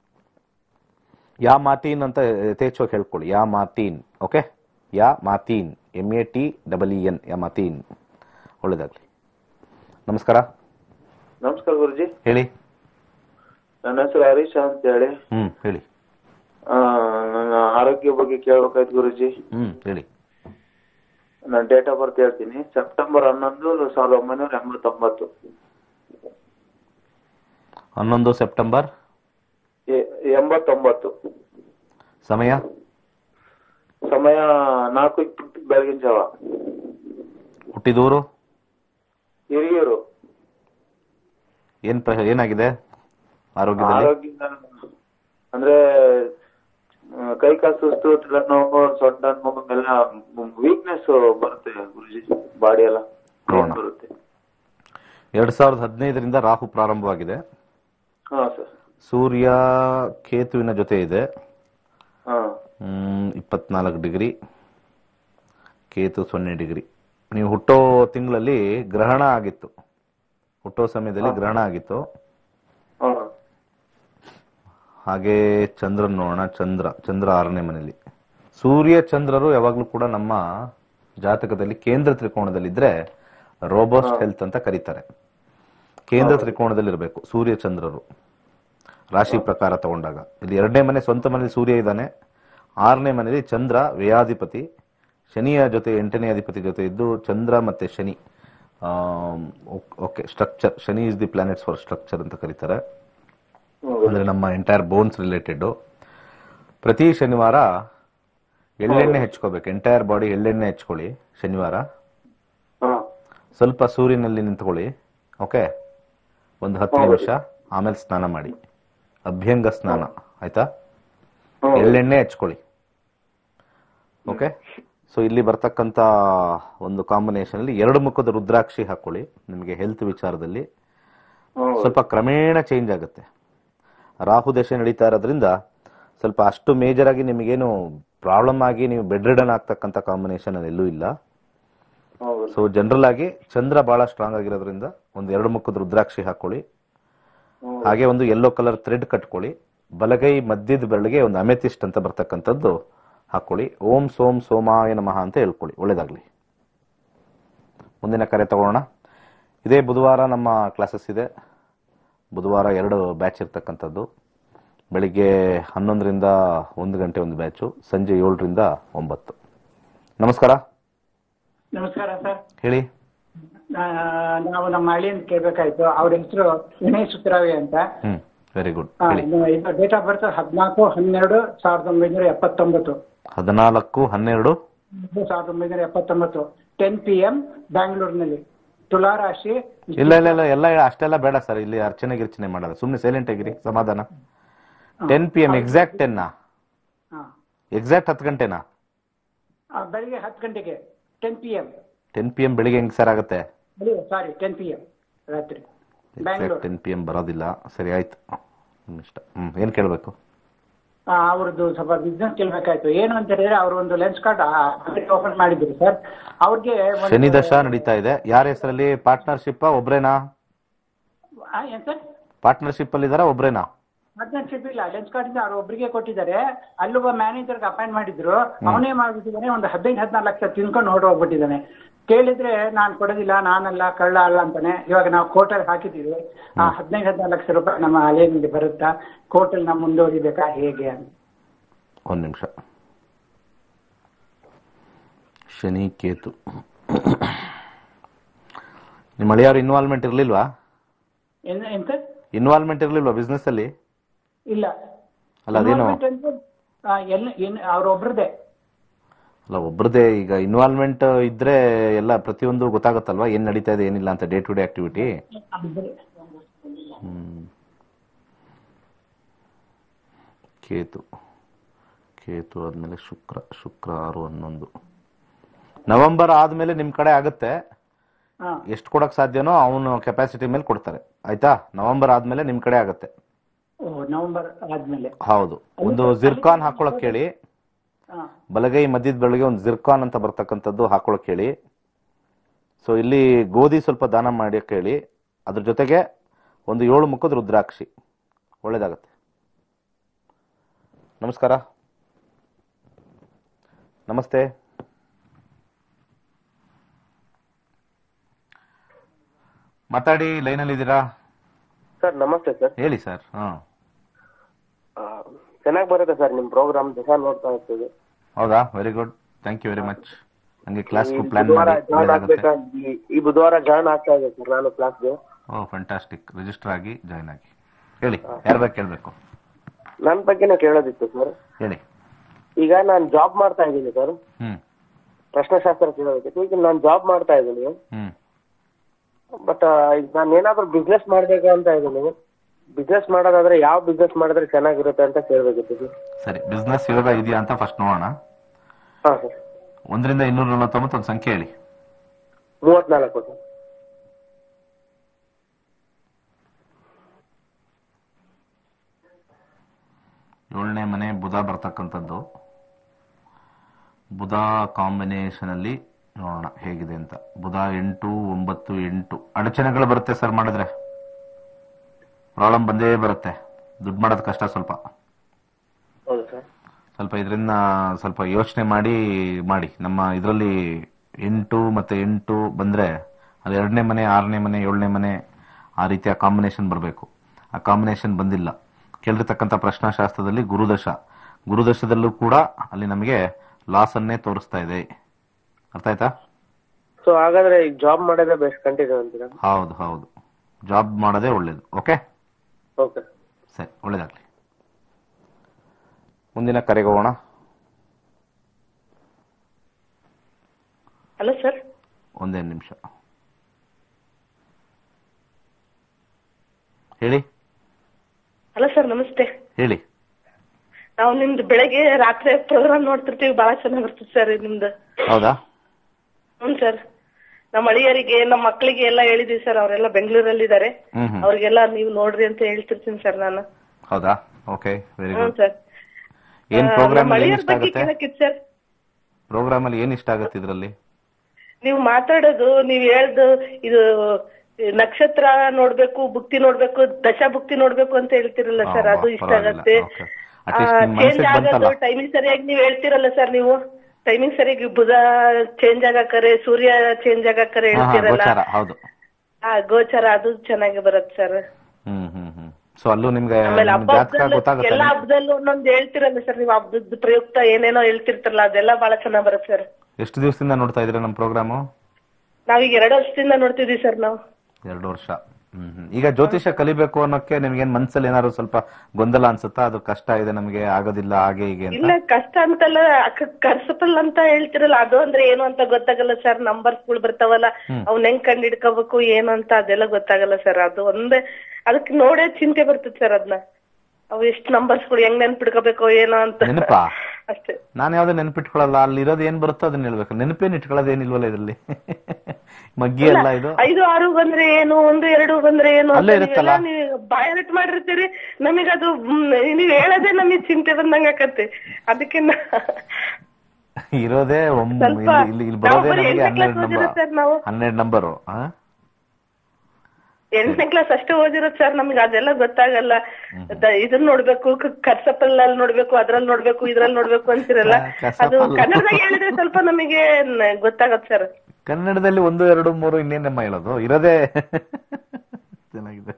ಯಾ ಮಾತೀನ್ ಅಂತ ಯಥೇಚ್ಛವಾಗಿ ಹೇಳ್ಕೊಳ್ಳಿ ಯಾ ಮಾತೀನ್ ಓಕೆ ಯಾ Mateen M A T double E N ಯಾ ಮಾತೀನ್ ಒಳ್ಳೇದಾಗ್ಲಿ ನಮಸ್ಕಾರ ನಮಸ್ಕಾರ ಗುರುಜಿ ಹೇಳಿ ನನ್ನ ಹೆಸರು ಹರೀಶ್ ಅಂತ ಹೇಳಿ ಹ್ಮ್ ಹೇಳಿ ಆ, ನನ್ನ ಆರೋಗ್ಯ ಬಗ್ಗೆ ಕೇಳ್ಬೇಕಾಯ್ತು ಗುರುಜಿ ಹ್ಮ್ ಹೇಳಿ ನನ್ನ ಡೇಟ್ ಆಫ್ ಬರ್ತ್ ಹೇಳ್ತೀನಿ ಸೆಪ್ಟೆಂಬರ್ ಹನ್ನೊಂದು ಸಾವಿರದ ಒಂಬೈನೂರ ಎಂಬತ್ತೊಂಬತ್ತು ಹನ್ನೊಂದು ಸೆಪ್ಟೆಂಬರ್ ಎ- ಎಂಬತ್ತೊಂಬತ್ತು ಸಮಯ ಸಮಯ ನಾಲ್ಕು ಇಪ್ಪತ್ತು ಬೆಳಗಿನ ಜಾವ ಹುಟ್ಟಿದೂರು ಹಿರಿಯೂರು ಏನ್ ಪ್ರ- ಏನಾಗಿದೆ ಆರೋಗ್ಯದಲ್ಲಿ ಆರೋಗ್ಯ ಅಂದ್ರೆ ಆ, ಕೈ ಕಾಲು ಸುಸ್ತು ತಲೆನೋವು ಸೊಂಟ ನೋವು ಎಲ್ಲ ವೀಕ್ನೆಸ್ ಬರುತ್ತೆ ಗುರುಜಿ ಬಾಡಿ ಎಲ್ಲ ನೋಡೋಣ. pain ಬರುತ್ತೆ ಎರಡ್ ಸಾವಿರದ ಹದಿನೈದರಿಂದ ರಾಹು ಪ್ರಾರಂಭವಾಗಿದೆ ಹಾ ಸರ್ ಸೂರ್ಯ ಕೇತುವಿನ ಜೊತೆ ಇದೆ ಹಾ ಹ್ಮ್, ಇಪ್ಪತ್ನಾಲ್ಕು ಡಿಗ್ರಿ ಕೇತು ಸೊನ್ನೆ ಡಿಗ್ರಿ ನೀವು ಹುಟ್ಟೋ ತಿಂಗಳಲ್ಲಿ ಗ್ರಹಣ ಆಗಿತ್ತು ಹುಟ್ಟೋ ಸಮಯದಲ್ಲಿ ಗ್ರಹಣ ಆಗಿತ್ತು ಹಾ ಹಾಗೆ ಚಂದ್ರನ್ ನೋಡೋಣ ಚಂದ್ರ ಚಂದ್ರ ಆರನೇ ಮನೆಯಲ್ಲಿ ಸೂರ್ಯ ಚಂದ್ರರು ಯಾವಾಗ್ಲೂ ಕೂಡ ನಮ್ಮ ಜಾತಕದಲ್ಲಿ ಕೇಂದ್ರ ತ್ರಿಕೋಣದಲ್ಲಿದ್ರೆ ರೋಬೋಸ್ಟ್ ಹೆಲ್ತ್ ಅಂತ ಕರೀತಾರೆ ಕೇಂದ್ರ ತ್ರಿಕೋಣದಲ್ಲಿ ಇರಬೇಕು ಸೂರ್ಯ ಚಂದ್ರರು ರಾಶಿ ಪ್ರಕಾರ ತಗೊಂಡಾಗ ಇಲ್ಲಿ ಎರಡನೇ ಮನೆ ಸ್ವಂತ ಮನೇಲಿ ಸೂರ್ಯ ಇದ್ದಾನೆ ಆರನೇ ಮನೆಯಲ್ಲಿ ಚಂದ್ರ ವ್ಯಯಾಧಿಪತಿ ಶನಿಯ ಜೊತೆ ಎಂಟನೇ ಅಧಿಪತಿ ಜೊತೆ ಇದ್ದು ಚಂದ್ರ ಮತ್ತೆ Shani okay structure Shani is the planets for structure ಅಂತ ಕರೀತಾರೆ ಅಂದ್ರೆ ನಮ್ಮ ಎಂಟೈರ್ ಬೋನ್ಸ್ ರಿಲೇಟೆಡ್ ಪ್ರತಿ ಶನಿವಾರ ಎಳ್ಳೆಣ್ಣೆ ಹೆಚ್ಕೋಬೇಕು ಎಂಟೈರ್ ಬಾಡಿ ಎಳ್ಳೆಣ್ಣೆ ಹೆಚ್ಕೊಳ್ಳಿ ಶನಿವಾರ ಹಾ ಸ್ವಲ್ಪ ಸೂರ್ಯನಲ್ಲಿ ನಿಂತ್ಕೊಳ್ಳಿ ಓಕೆ ಒಂದು ಹತ್ತು ನಿಮಿಷ ಆಮೇಲೆ ಸ್ನಾನ ಮಾಡಿ ಅಭ್ಯಂಗ ಸ್ನಾನ ಆಯ್ತಾ ಹ್ಮ್. ಎಳ್ಳೆಣ್ಣೆ ಹೆಚ್ಕೊಳ್ಳಿ ಓಕೆ ಸೊ ಇಲ್ಲಿ ಬರ್ತಕ್ಕಂತ ಒಂದು ಕಾಂಬಿನೇಷನ್ ಅಲ್ಲಿ ಎರಡು ಮುಖದ ರುದ್ರಾಕ್ಷಿ ಹಾಕೊಳ್ಳಿ ನಿಮಗೆ ಹೆಲ್ತ್ ವಿಚಾರದಲ್ಲಿ ಹ್ಮ್. ಸ್ವಲ್ಪ ಕ್ರಮೇಣ ಚೇಂಜ್ ಆಗುತ್ತೆ ರಾಹು ದಶೆ ನಡೀತಾ ಇರೋದ್ರಿಂದ ಸ್ವಲ್ಪ ಅಷ್ಟು ಮೇಜರ್ ಆಗಿ ನಿಮಗೇನು ಪ್ರಾಬ್ಲಮ್ ಆಗಿ ನೀವು ಬೆಡ್ ರಿಡನ್ ಆಗ್ತಕ್ಕಂಥ ಕಾಂಬಿನೇಷನ್ ಎಲ್ಲೂ ಇಲ್ಲ ಹೌದು ಸೊ ಜನರಲ್ ಆಗಿ ಚಂದ್ರ ಬಹಳ ಸ್ಟ್ರಾಂಗ್ ಆಗಿರೋದ್ರಿಂದ ಒಂದು ಎರಡು ಮುಖದ ರುದ್ರಾಕ್ಷಿ ಹಾಕೊಳ್ಳಿ ಹ್ಮ್. ಹಾಗೆ ಒಂದು ಯೆಲ್ಲೋ ಕಲರ್ ಥ್ರೆಡ್ ಕಟ್ಕೊಳ್ಳಿ ಬಲಗೈ ಮಧ್ಯದ ಬೆರಳಿಗೆ ಒಂದು ಅಮೆಥಿಸ್ಟ್ ಅಂತ ಬರ್ತಕ್ಕಂಥದ್ದು ಹಾಕೊಳ್ಳಿ ಓಂ ಸೋಂ ಸೋಮಾಯ ನಮಃ ಅಂತ ಹೇಳ್ಕೊಳ್ಳಿ ಒಳ್ಳೇದಾಗ್ಲಿ ಮುಂದಿನ ಕರೆ ತಗೊಳ್ಳೋಣ ಇದೇ ಬುಧವಾರ ನಮ್ಮ ಕ್ಲಾಸಸ್ ಇದೆ ಬುಧವಾರ ಎರಡು ಬ್ಯಾಚ್ ಇರ್ತಕ್ಕಂಥದ್ದು ಬೆಳಿಗ್ಗೆ ಹನ್ನೊಂದರಿಂದ ಒಂದು ಗಂಟೆ ಒಂದು ಬ್ಯಾಚು ಸಂಜೆ ಏಳರಿಂದ ಒಂಬತ್ತು ನಮಸ್ಕಾರ ನಮಸ್ಕಾರ ಸರ್ ಹೇಳಿ ಆ, ನಾವು ನಮ್ಮ ಹಳ್ಳಿಯಿಂದ ಕೇಳ್ಬೇಕಾಯ್ತು ಅವ್ರ ಹೆಸರು ವಿನಯ್ ಸುತ್ರಾವಿ ಅಂತ ಹ್ಮ್ ವೆರಿ ಗುಡ್ ಆ, ಹೇಳಿ ಇದು ಡೇಟ್ ಆಫ್ ಬರ್ತ್ ಹದಿನಾಲ್ಕು ಹನ್ನೆರಡು ಸಾವಿರದ ಒಂಬೈನೂರ ಎಪ್ಪತ್ತೊಂಬತ್ತು ಹದಿನಾಲ್ಕು ಹನ್ನೆರಡು ಸಾವಿರದ ಒಂಬೈನೂರ ಎಪ್ಪತ್ತೊಂಬತ್ತು ಟೆನ್ ಪಿ ಎಂ ಬ್ಯಾಂಗ್ಳೂರಿನಲ್ಲಿ ತುಲಾ ರಾಶಿ ಇಲ್ಲ ಇಲ್ಲ ಇಲ್ಲ ಎಲ್ಲ ಹೇಳ ಅಷ್ಟೆಲ್ಲ ಬೇಡ ಸರ್ ಇಲ್ಲಿ ಅರ್ಚನೆ ಗಿರ್ಚನೆ ಮಾಡಲ್ಲ ಸುಮ್ಮನೆ ಸೈಲೆಂಟ್ ಆಗಿರಿ ಸಮಾಧಾನ ಟೆನ್ ಪಿ ಎಂ ಎಕ್ಸಾಕ್ಟ್ ಟೆನ್ನಾ ಹಾ. ಎಕ್ಸಾಕ್ಟ್ ಹತ್ತು ಗಂಟೆನಾ ಆ, ಬೆಳಿಗ್ಗೆ ಹತ್ತು ಗಂಟೆಗೆ ten P M ten P M ಬೆಳಿಗ್ಗೆ ಹೆಂಗ್ ಸರ್ ಆಗುತ್ತೆ ಸಾರಿ ಟೆನ್ ಪಿ ಎಂ ರಾತ್ರಿ exact Bangalore ten P M ಬರೋದಿಲ್ಲ ಸರಿ ಆಯ್ತು ನಿಮ್ ಇಷ್ಟ ಹ್ಮ್ ಏನ್ ಕೇಳ್ಬೇಕು ಆ, ಅವ್ರದ್ದು ಸ್ವಲ್ಪ ಬಿಸ್ನೆಸ್ ಕೇಳ್ಬೇಕಾಯ್ತು ಏನು ಅಂತ ಹೇಳಿದ್ರೆ ಅವ್ರು ಒಂದು ಲೆನ್ಸ್ ಕಾರ್ಡ್ ಓಪನ್ ಮಾಡಿದ್ರು ಸರ್ ಅವ್ರಿಗೆ ಒಂದು- ಶನಿ ದಶ ನಡೀತಾ ಇದೆ ಯಾರ ಹೆಸರಲ್ಲಿ ಪಾರ್ಟ್ನರ್ಶಿಪ್ ಒಬ್ರೇನಾ ಆ, ಏನ್ ಸರ್ ಪಾರ್ಟ್ನರ್ಶಿಪ್ ಅಲ್ಲಿ ಇದಾರ ಒಬ್ರೇನಾ ಪಾರ್ಟ್ನರ್ಶಿಪ್ ಇಲ್ಲ ಲೆನ್ಸ್ ಕಾರ್ಡ್ ಇಂದ ಅವ್ರು ಒಬ್ಬರಿಗೆ ಕೊಟ್ಟಿದ್ದಾರೆ ಅಲ್ಲೊಬ್ಬ ಮ್ಯಾನೇಜರ್ಗೆ ಅಪಾಯಿಂಟ್ ಮಾಡಿದ್ರು ಅವನೇ ಮಾಡ್ಬಿಟ್ಟಿದ್ದಾನೆ ಒಂದು ಹದಿನೈದು ಹದಿನಾರು ಲಕ್ಷ ತಿನ್ಕೊಂಡು ಹೊರಟು ಹೋಗ್ಬಿಟ್ಟಿದ್ದಾನೆ ಕೇಳಿದ್ರೆ ನಾನು ಕೊಡೋದಿಲ್ಲ ನಾನಲ್ಲ ಕಳ್ಳ ಅಲ್ಲ ಅಂತಾನೆ ಇವಾಗ ನಾವು ಕೋರ್ಟಲ್ಲಿ ಹಾಕಿದ್ದೀವಿ ಆ ಹದಿನೈದು ಹದಿನಾರು ಲಕ್ಷ ರೂಪಾಯಿ ನಮ್ಮ ಅಲೆಯಲ್ಲಿ ಬರುತ್ತಾ ಕೋರ್ಟಲ್ಲಿ ನಾವು ಮುಂದುವರಿಬೇಕಾ ಹೇಗೆ ಅಂತ ಒಂದ್ ನಿಮಿಷ ಶನಿ ಕೇತು ನಿಮ್ಮ ಹಳೆಯವ್ರ ಇನ್ವಾಲ್ವ್ಮೆಂಟ್ ಇರ್ಲಿಲ್ವಾ ಏನ್ ಏನ್ ಸರ್ ಇನ್ವಾಲ್ವ್ಮೆಂಟ್ ಇರ್ಲಿಲ್ವಾ ಬಿಸ್ನೆಸ್ ಅಲ್ಲಿ ಇಲ್ಲ ಅಲ್ಲ ಅದೇನು Involvement ಅಂದ್ರೆ, ಆ, ಎಲ್ಲ ಏನ್ ಅವ್ರೊಬ್ರದೇ ಅಲ್ಲ ಒಬ್ರದೇ ಈಗ ಇನ್ವಾಲ್ವ್ಮೆಂಟ್ ಇದ್ರೆ ಎಲ್ಲ ಪ್ರತಿಯೊಂದು ಗೊತ್ತಾಗುತ್ತಲ್ವಾ ಏನ್ ನಡೀತಾ ಇದೆ ಏನಿಲ್ಲ ಅಂತ day to day activity hmm Ketu Ketu ಆದ್ಮೇಲೆ ಶುಕ್ರ ಶುಕ್ರ ಆರು ಹನ್ನೊಂದು ನವೆಂಬರ್ ಆದ್ಮೇಲೆ ನಿಮ್ ಕಡೆ ಆಗುತ್ತೆ ಹಾ ಎಷ್ಟು ಕೊಡಕ್ ಸಾಧ್ಯನೋ ಅವನು ಕೆಪಾಸಿಟಿ ಮೇಲೆ ಕೊಡ್ತಾರೆ ಆಯ್ತಾ ನವೆಂಬರ್ ಆದ್ಮೇಲೆ ನಿಮ್ ಕಡೆ ಆಗುತ್ತೆ ಓ ನವೆಂಬರ್ ಆದ್ಮೇಲೆ ಹೌದು ಒಂದು ಜಿರ್ಕಾನ್ ಹಾಕೊಳಕ್ ಹೇಳಿ ಹಾ ಬಲಗೈ ಮಧ್ಯದ ಬೆಳಗ್ಗೆ ಒಂದು ಜಿರ್ಕಾನ್ ಅಂತ ಬರ್ತಕ್ಕಂಥದ್ದು ಹಾಕೊಳಕ್ ಹೇಳಿ ಸೊ ಇಲ್ಲಿ ಗೋಧಿ ಸ್ವಲ್ಪ ದಾನ ಮಾಡಕ್ಕೆ ಹೇಳಿ ಅದ್ರ ಜೊತೆಗೆ ಒಂದು ಏಳು ಮುಖದ ರುದ್ರಾಕ್ಷಿ ಒಳ್ಳೇದಾಗತ್ತೆ ನಮಸ್ಕಾರ ನಮಸ್ತೆ ಮಾತಾಡಿ ಲೈನಲ್ಲಿ ಇದ್ದೀರಾ ಸರ್ ನಮಸ್ತೆ ಸರ್ ಹೇಳಿ ಸರ್ ಹಾ ಚೆನ್ನಾಗಿ ಬರುತ್ತೆ ಸರ್ ನಿಮ್ ಪ್ರೋಗ್ರಾಮ್ ದಿವಸ ನೋಡ್ತಾ ಇರ್ತೀವಿ ಹೌದಾ very good thank you very much ಹಂಗೆ ಕ್ಲಾಸ್ ಈ ಪ್ಲಾನ್ ಬುಧವಾರ ಮಾಡಿ ಜಾಯ್ನ್ ಒಳ್ಳೇದಾಗುತ್ತೆ ಆಗ್ಬೇಕಾ ಈ- ಈ ಬುಧವಾರ ಜಾಯ್ನ್ ಆಗ್ತಾ ಇದೆ ಸರ್ ನಾನು ಕ್ಲಾಸ್ಗೆ ಓ ಫ್ಯಾಂಟಾಸ್ಟಿಕ್ ರಿಜಿಸ್ಟರ್ ಆಗಿ ಜಾಯ್ನ್ ಆಗಿ ಹೇಳಿ ಯಾರ ಬಗ್ಗೆ ಕೇಳಬೇಕು ನನ್ನ ಬಗ್ಗೆನೇ ಕೇಳೋದಿತ್ತು ಸರ್ ಹೇಳಿ ಈಗ ನಾನು ಜಾಬ್ ಮಾಡ್ತಾ ಇದ್ದೀನಿ ಸರ್ ಹ್ಮ್ ಪ್ರಶ್ನೆಶಾಸ್ತ್ರ ಕೇಳಬೇಕಿತ್ತು ಈಗ ನಾನು ಜಾಬ್ ಮಾಡ್ತಾ ಇದ್ದೀನಿ ಹ್ಮ್ ಬಟ್ ಈಗ ನಾನು ಏನಾದ್ರು ಬಿಸ್ನೆಸ್ ಮಾಡ್ಬೇಕು ಅಂತ ಇದ್ದೀನಿ ಬಿಸ್ನೆಸ್ ಮಾಡೋದಾದ್ರೆ ಯಾವ ಬಿಸ್ನೆಸ್ ಮಾಡಿದ್ರೆ ಚೆನ್ನಾಗಿರುತ್ತೆ ಅಂತ ಕೇಳಬೇಕಿತ್ತು ಸರ್ ಸರಿ ಬಿಸ್ನೆಸ್ ಇವಾಗ ಇದೆಯಾ ಅಂತ ಫಸ್ಟ್ ನೋಡೋಣ ಹಾಂ ಸರ್ ಒಂದರಿಂದ ಇನ್ನೂರ ನಲವತ್ತೊಂಬತ್ತು ಒಂದು ಸಂಖ್ಯೆ ಹೇಳಿ ಮೂವತ್ನಾಲ್ಕು ಸರ್ ಏಳನೇ ಮನೆ ಬುಧ ಬರ್ತಕ್ಕಂಥದ್ದು ಬುಧ ಕಾಂಬಿನೇಷನ್ ಅಲ್ಲಿ ನೋಡೋಣ ಹೇಗಿದೆ ಅಂತ ಬುಧ ಎಂಟು ಒಂಬತ್ತು ಎಂಟು ಅಡಚಣೆಗಳು ಬರುತ್ತೆ ಸರ್ ಮಾಡಿದ್ರೆ ಪ್ರಾಬ್ಲಮ್ ಬಂದೇ ಬರುತ್ತೆ ದುಡ್ಡು ಮಾಡೋದು ಕಷ್ಟ ಸ್ವಲ್ಪ ಹೌದು ಸರ್ ಸ್ವಲ್ಪ ಇದರಿಂದ ಸ್ವಲ್ಪ ಯೋಚನೆ ಮಾಡಿ ಮಾಡಿ ನಮ್ಮ ಇದರಲ್ಲಿ ಎಂಟು ಮತ್ತೆ ಎಂಟು ಬಂದ್ರೆ ಅದು ಎರಡನೇ ಮನೆ ಆರನೇ ಮನೆ ಏಳನೇ ಮನೆ ಆ ರೀತಿಯ ಕಾಂಬಿನೇಷನ್ ಬರಬೇಕು ಆ ಕಾಂಬಿನೇಷನ್ ಬಂದಿಲ್ಲ ಕೇಳಿರ್ತಕ್ಕಂಥ ಪ್ರಶ್ನಾಶಾಸ್ತ್ರದಲ್ಲಿ ಗುರುದಶ ಗುರುದಶದಲ್ಲೂ ಕೂಡ ಅಲ್ಲಿ ನಮಗೆ ಲಾಸ್ ಅನ್ನೇ ತೋರಿಸ್ತಾ ಇದೆ ಅರ್ಥ ಆಯ್ತಾ ಸೊ ಹಾಗಾದ್ರೆ ಈಗ ಜಾಬ್ ಮಾಡೋದೇ ಬೆಸ್ಟ್ ಕಂಟಿನ್ಯೂ ಅಂತೀರಾ ಹೌದು ಹೌದು ಜಾಬ್ ಮಾಡೋದೇ ಒಳ್ಳೇದು ಓಕೆ ಓಕೆ ಸರಿ ಒಳ್ಳೇದಾಗ್ಲಿ ಮುಂದಿನ ಕರೆಗೆ ಹೋಗೋಣ ಹಲೋ ಸರ್ ಒಂದೇ ನಿಮಿಷ ಹೇಳಿ ಹಲೋ ಸರ್ ನಮಸ್ತೆ ಹೇಳಿ ನಾವು ನಿಮ್ದು ಬೆಳಗ್ಗೆ ರಾತ್ರಿ ಪ್ರೋಗ್ರಾಮ್ ನೋಡ್ತಿರ್ತೀವಿ ಬಹಳ ಚೆನ್ನಾಗಿ ಬರ್ತದೆ ಸರ್ ನಿಮ್ದು ಹೌದಾ ಹ್ಞೂ ಸರ್ ನಮ್ಮ ಅಳಿಯರಿಗೆ ನಮ್ಮ ಮಕ್ಕಳಿಗೆ ಎಲ್ಲ ಹೇಳಿದೀವಿ ಸರ್ ಅವರೆಲ್ಲ ಬೆಂಗಳೂರಲ್ಲಿ ಇದ್ದಾರೆ ಹ್ಮ್ ಹ್ಮ್ ಅವ್ರಿಗೆಲ್ಲ ನೀವು ನೋಡ್ರಿ ಅಂತ ಹೇಳ್ತಿರ್ತೀನಿ ಸರ್ ನಾನು ಹೌದಾ ಓಕೆ ವೆರಿ ಹ್ಞೂ ಗುಡ್ ಸರ್ ಏನ್ ಪ್ರೋಗ್ರಾಮ್ ನಮ್ಮ ಅಲ್ಲಿ ಏನ್ ಅಳಿಯರ ಇಷ್ಟ ಬಗ್ಗೆ ಆಗುತ್ತೆ ಕೇಳಕ್ಕಿತ್ತು ಸರ್ ಪ್ರೋಗ್ರಾಮ್ ಅಲ್ಲಿ ಏನ್ ಇಷ್ಟ ಆಗುತ್ತೆ ಇದ್ರಲ್ಲಿ ನೀವು ಮಾತಾಡೋದು ನೀವು ಹೇಳ್ದು ಇದು ನಕ್ಷತ್ರ ನೋಡ್ಬೇಕು ಭುಕ್ತಿ ನೋಡ್ಬೇಕು ದಶ ಭುಕ್ತಿ ನೋಡ್ಬೇಕು ಅಂತ ಹೇಳ್ತಿರಲ್ಲ ಹಾ, ಸರ್ ವಾ, ಅದು ಇಷ್ಟ ಪರವಾಗಿಲ್ಲ. ಆಗತ್ತೆ Okay. At least ನಿಮ್ ಚೇಂಜ್ ಮನ್ಸಿಗ್ ಆಗೋದು ಬಂತಲ್ಲ. ಟೈಮಿಂಗ್ ಸರಿಯಾಗಿ ನೀವು ಹೇಳ್ತಿರಲ್ಲ ಸರ್ ನೀವು ಟೈಮಿಂಗ್ ಸರಿಯಾಗಿ ಬುಧ ಚೇಂಜ್ ಆಗಕ್ಕರೆ ಸೂರ್ಯ ಚೇಂಜ್ ಆಗಕ್ಕರೆ ಹಾ, ಹಾ, ಹೇಳ್ತಿರಲ್ಲ ಗೋಚಾರ ಹೌದು ಆ ಗೋಚರ ಅದು ಚೆನ್ನಾಗಿ ಬರುತ್ತೆ ಸರ್ ಹ್ಮ್ ಹ್ಮ್ ಹ್ಮ್ ಸೊ ಅಲ್ಲೂ ನಿಮ್ಗೆ ಆಮೇಲೆ ನಿಮ್ ಹಬ್ಬ ಜಾತಕ ಹಬ್ಬದಲ್ಲೂ ಗೊತ್ತಾಗುತ್ತೆ ಎಲ್ಲಾ ಹಬ್ಬದಲ್ಲೂ ಒಂದೊಂದು ಹೇಳ್ತಿರಲ್ಲ ಸರ್ ನೀವು ಹಬ್ಬದ ಪ್ರಯುಕ್ತ ಏನೇನೋ ಹೇಳ್ತಿರ್ತಾರಲ್ಲ ಅದೆಲ್ಲ ಬಹಳ ಚೆನ್ನಾಗ್ ಬರುತ್ತೆ ಸರ್ ಎಷ್ಟು ದಿವಸದಿಂದ ನೋಡ್ತಾ ಇದ್ರೆ ನಮ್ಮ ಪ್ರೋಗ್ರಾಮು ನಾವೀಗ ಎರಡು ವರ್ಷದಿಂದ ನೋಡ್ತಿದೀವಿ ಸರ್ ನಾವು ಎರಡು ವರ್ಷ ಹ್ಮ್ ಹ್ಮ್. ಈಗ ಜ್ಯೋತಿಷ ಕಲಿಬೇಕು ಅನ್ನೋಕೆ ನಿಮ್ಗೆ ಏನ್ ಮನ್ಸಲ್ಲಿ ಏನಾದ್ರು ಸ್ವಲ್ಪ ಗೊಂದಲ ಅನ್ಸುತ್ತಾ ಅದು ಕಷ್ಟ ಇದೆ ನಮಗೆ ಆಗೋದಿಲ್ಲ ಹಾಗೆ ಹೀಗೆ ಅಂತ ಇಲ್ಲ ಕಷ್ಟ ಅಂತಲ್ಲ ಕರ್ಸಪಲ್ ಅಂತ ಹೇಳ್ತಿರಲ್ಲ ಅದು ಅಂದ್ರೆ ಏನು ಅಂತ ಗೊತ್ತಾಗಲ್ಲ ಸರ್ ನಂಬರ್ಸ್ ಗಳು ಬರ್ತಾವಲ್ಲ ಅವ್ನ ಹೆಂಗ್ ಕಂಡ್ ಹಿಡ್ಕೋಬೇಕು ಏನು ಅಂತ ಅದೆಲ್ಲ ಗೊತ್ತಾಗಲ್ಲ ಸರ್ ಅದು ಒಂದೇ ಅದಕ್ಕೆ ನೋಡೇ ಚಿಂತೆ ಬರ್ತದೆ ಸರ್ ಅದನ್ನ ಅವು ಎಷ್ಟು ನಂಬರ್ಸ್ ಗಳು ಹೆಂಗ್ ನೆನ್ಪಿಡ್ಕೋಬೇಕು ಏನೋ ಅಂತ ನೆನಪಾ ಅಷ್ಟೇ ನಾನು ಯಾವ್ದು ನೆನ್ಪಿಟ್ಕೊಳಲ್ಲ ಅಲ್ಲಿ ಇರೋದು ಏನ್ ಬರುತ್ತೋ ಅದನ್ನ ಹೇಳ್ಬೇಕು ನೆನಪೇನ್ ಇಟ್ಕೊಳ್ಳೋದು ಏನಿಲ್ವಲ್ಲ ಇದ್ರಲ್ಲಿ ಮಗ್ಗಿ ಅಲ್ಲ ಇದು ಐದು ಆರು ಬಂದ್ರೆ ಏನು ಒಂದು ಎರಡು ಬಂದ್ರೆ ಏನು ಅಂತ ಅಲ್ಲೇ ಇರುತ್ತಲ್ಲ? ನೀವೆಲ್ಲ ನೀವು ಬಾಯರ್ಟ್ ಮಾಡಿರ್ತೀರಿ ನಮಗದು ಮ್, ನೀವ್ ಹೇಳೋದೇ ನಮಗ್ ಚಿಂತೆ ಬಂದಂಗ ಆಕತ್ತೆ ಅದಕ್ಕೆ ನಾ- ಇರೋದೇ ಒಮ್ ಸ್ವಲ್ಪ ಇಲ್ಲಿ ಇಲ್ಲಿ ಇಲ್ಲಿ ನಾವು ಬರೋದೇ ಬರೀ ನಮಗೆ ಎಂಟನೇ ಹನ್ನೆರಡು class ನಂಬರ್ ಓದಿರೋದು ಸರ್ ನಾವು ಹನ್ನೆರಡು ನಂಬರು ಎಂಟನೇ ಕ್ಲಾಸ್ ಅಷ್ಟೇ ಓದಿರೋದು ಸರ್ ನಮ್ಗೆ ಅದೆಲ್ಲ ಗೊತ್ತಾಗಲ್ಲ ದ- ಇದನ್ನ ನೋಡ್ಬೇಕು ಕರ್ಸಪಲ್ ಅಲ್ಲಿ ನೋಡ್ಬೇಕು ಅದ್ರಲ್ಲಿ ನೋಡ್ಬೇಕು ಇದ್ರಲ್ಲಿ ನೋಡ್ಬೇಕು ಅಂತಿರಲ್ಲ ಕರ್ಸಪಲ್. ಅದು ಕನ್ನಡದಾಗ ಹೇಳಿದ್ರೆ ಸ್ವಲ್ಪ ನಮಗೆ ನ- ಗೊತ್ತಾಗತ್ತೆ ಸರ್ ಕನ್ನಡದಲ್ಲಿ ಒಂದು ಎರಡು ಮೂರು ಇನ್ನೇನಮ್ಮ ಹೇಳೋದು ಇರೋದೇ ಚೆನ್ನಾಗಿದೆ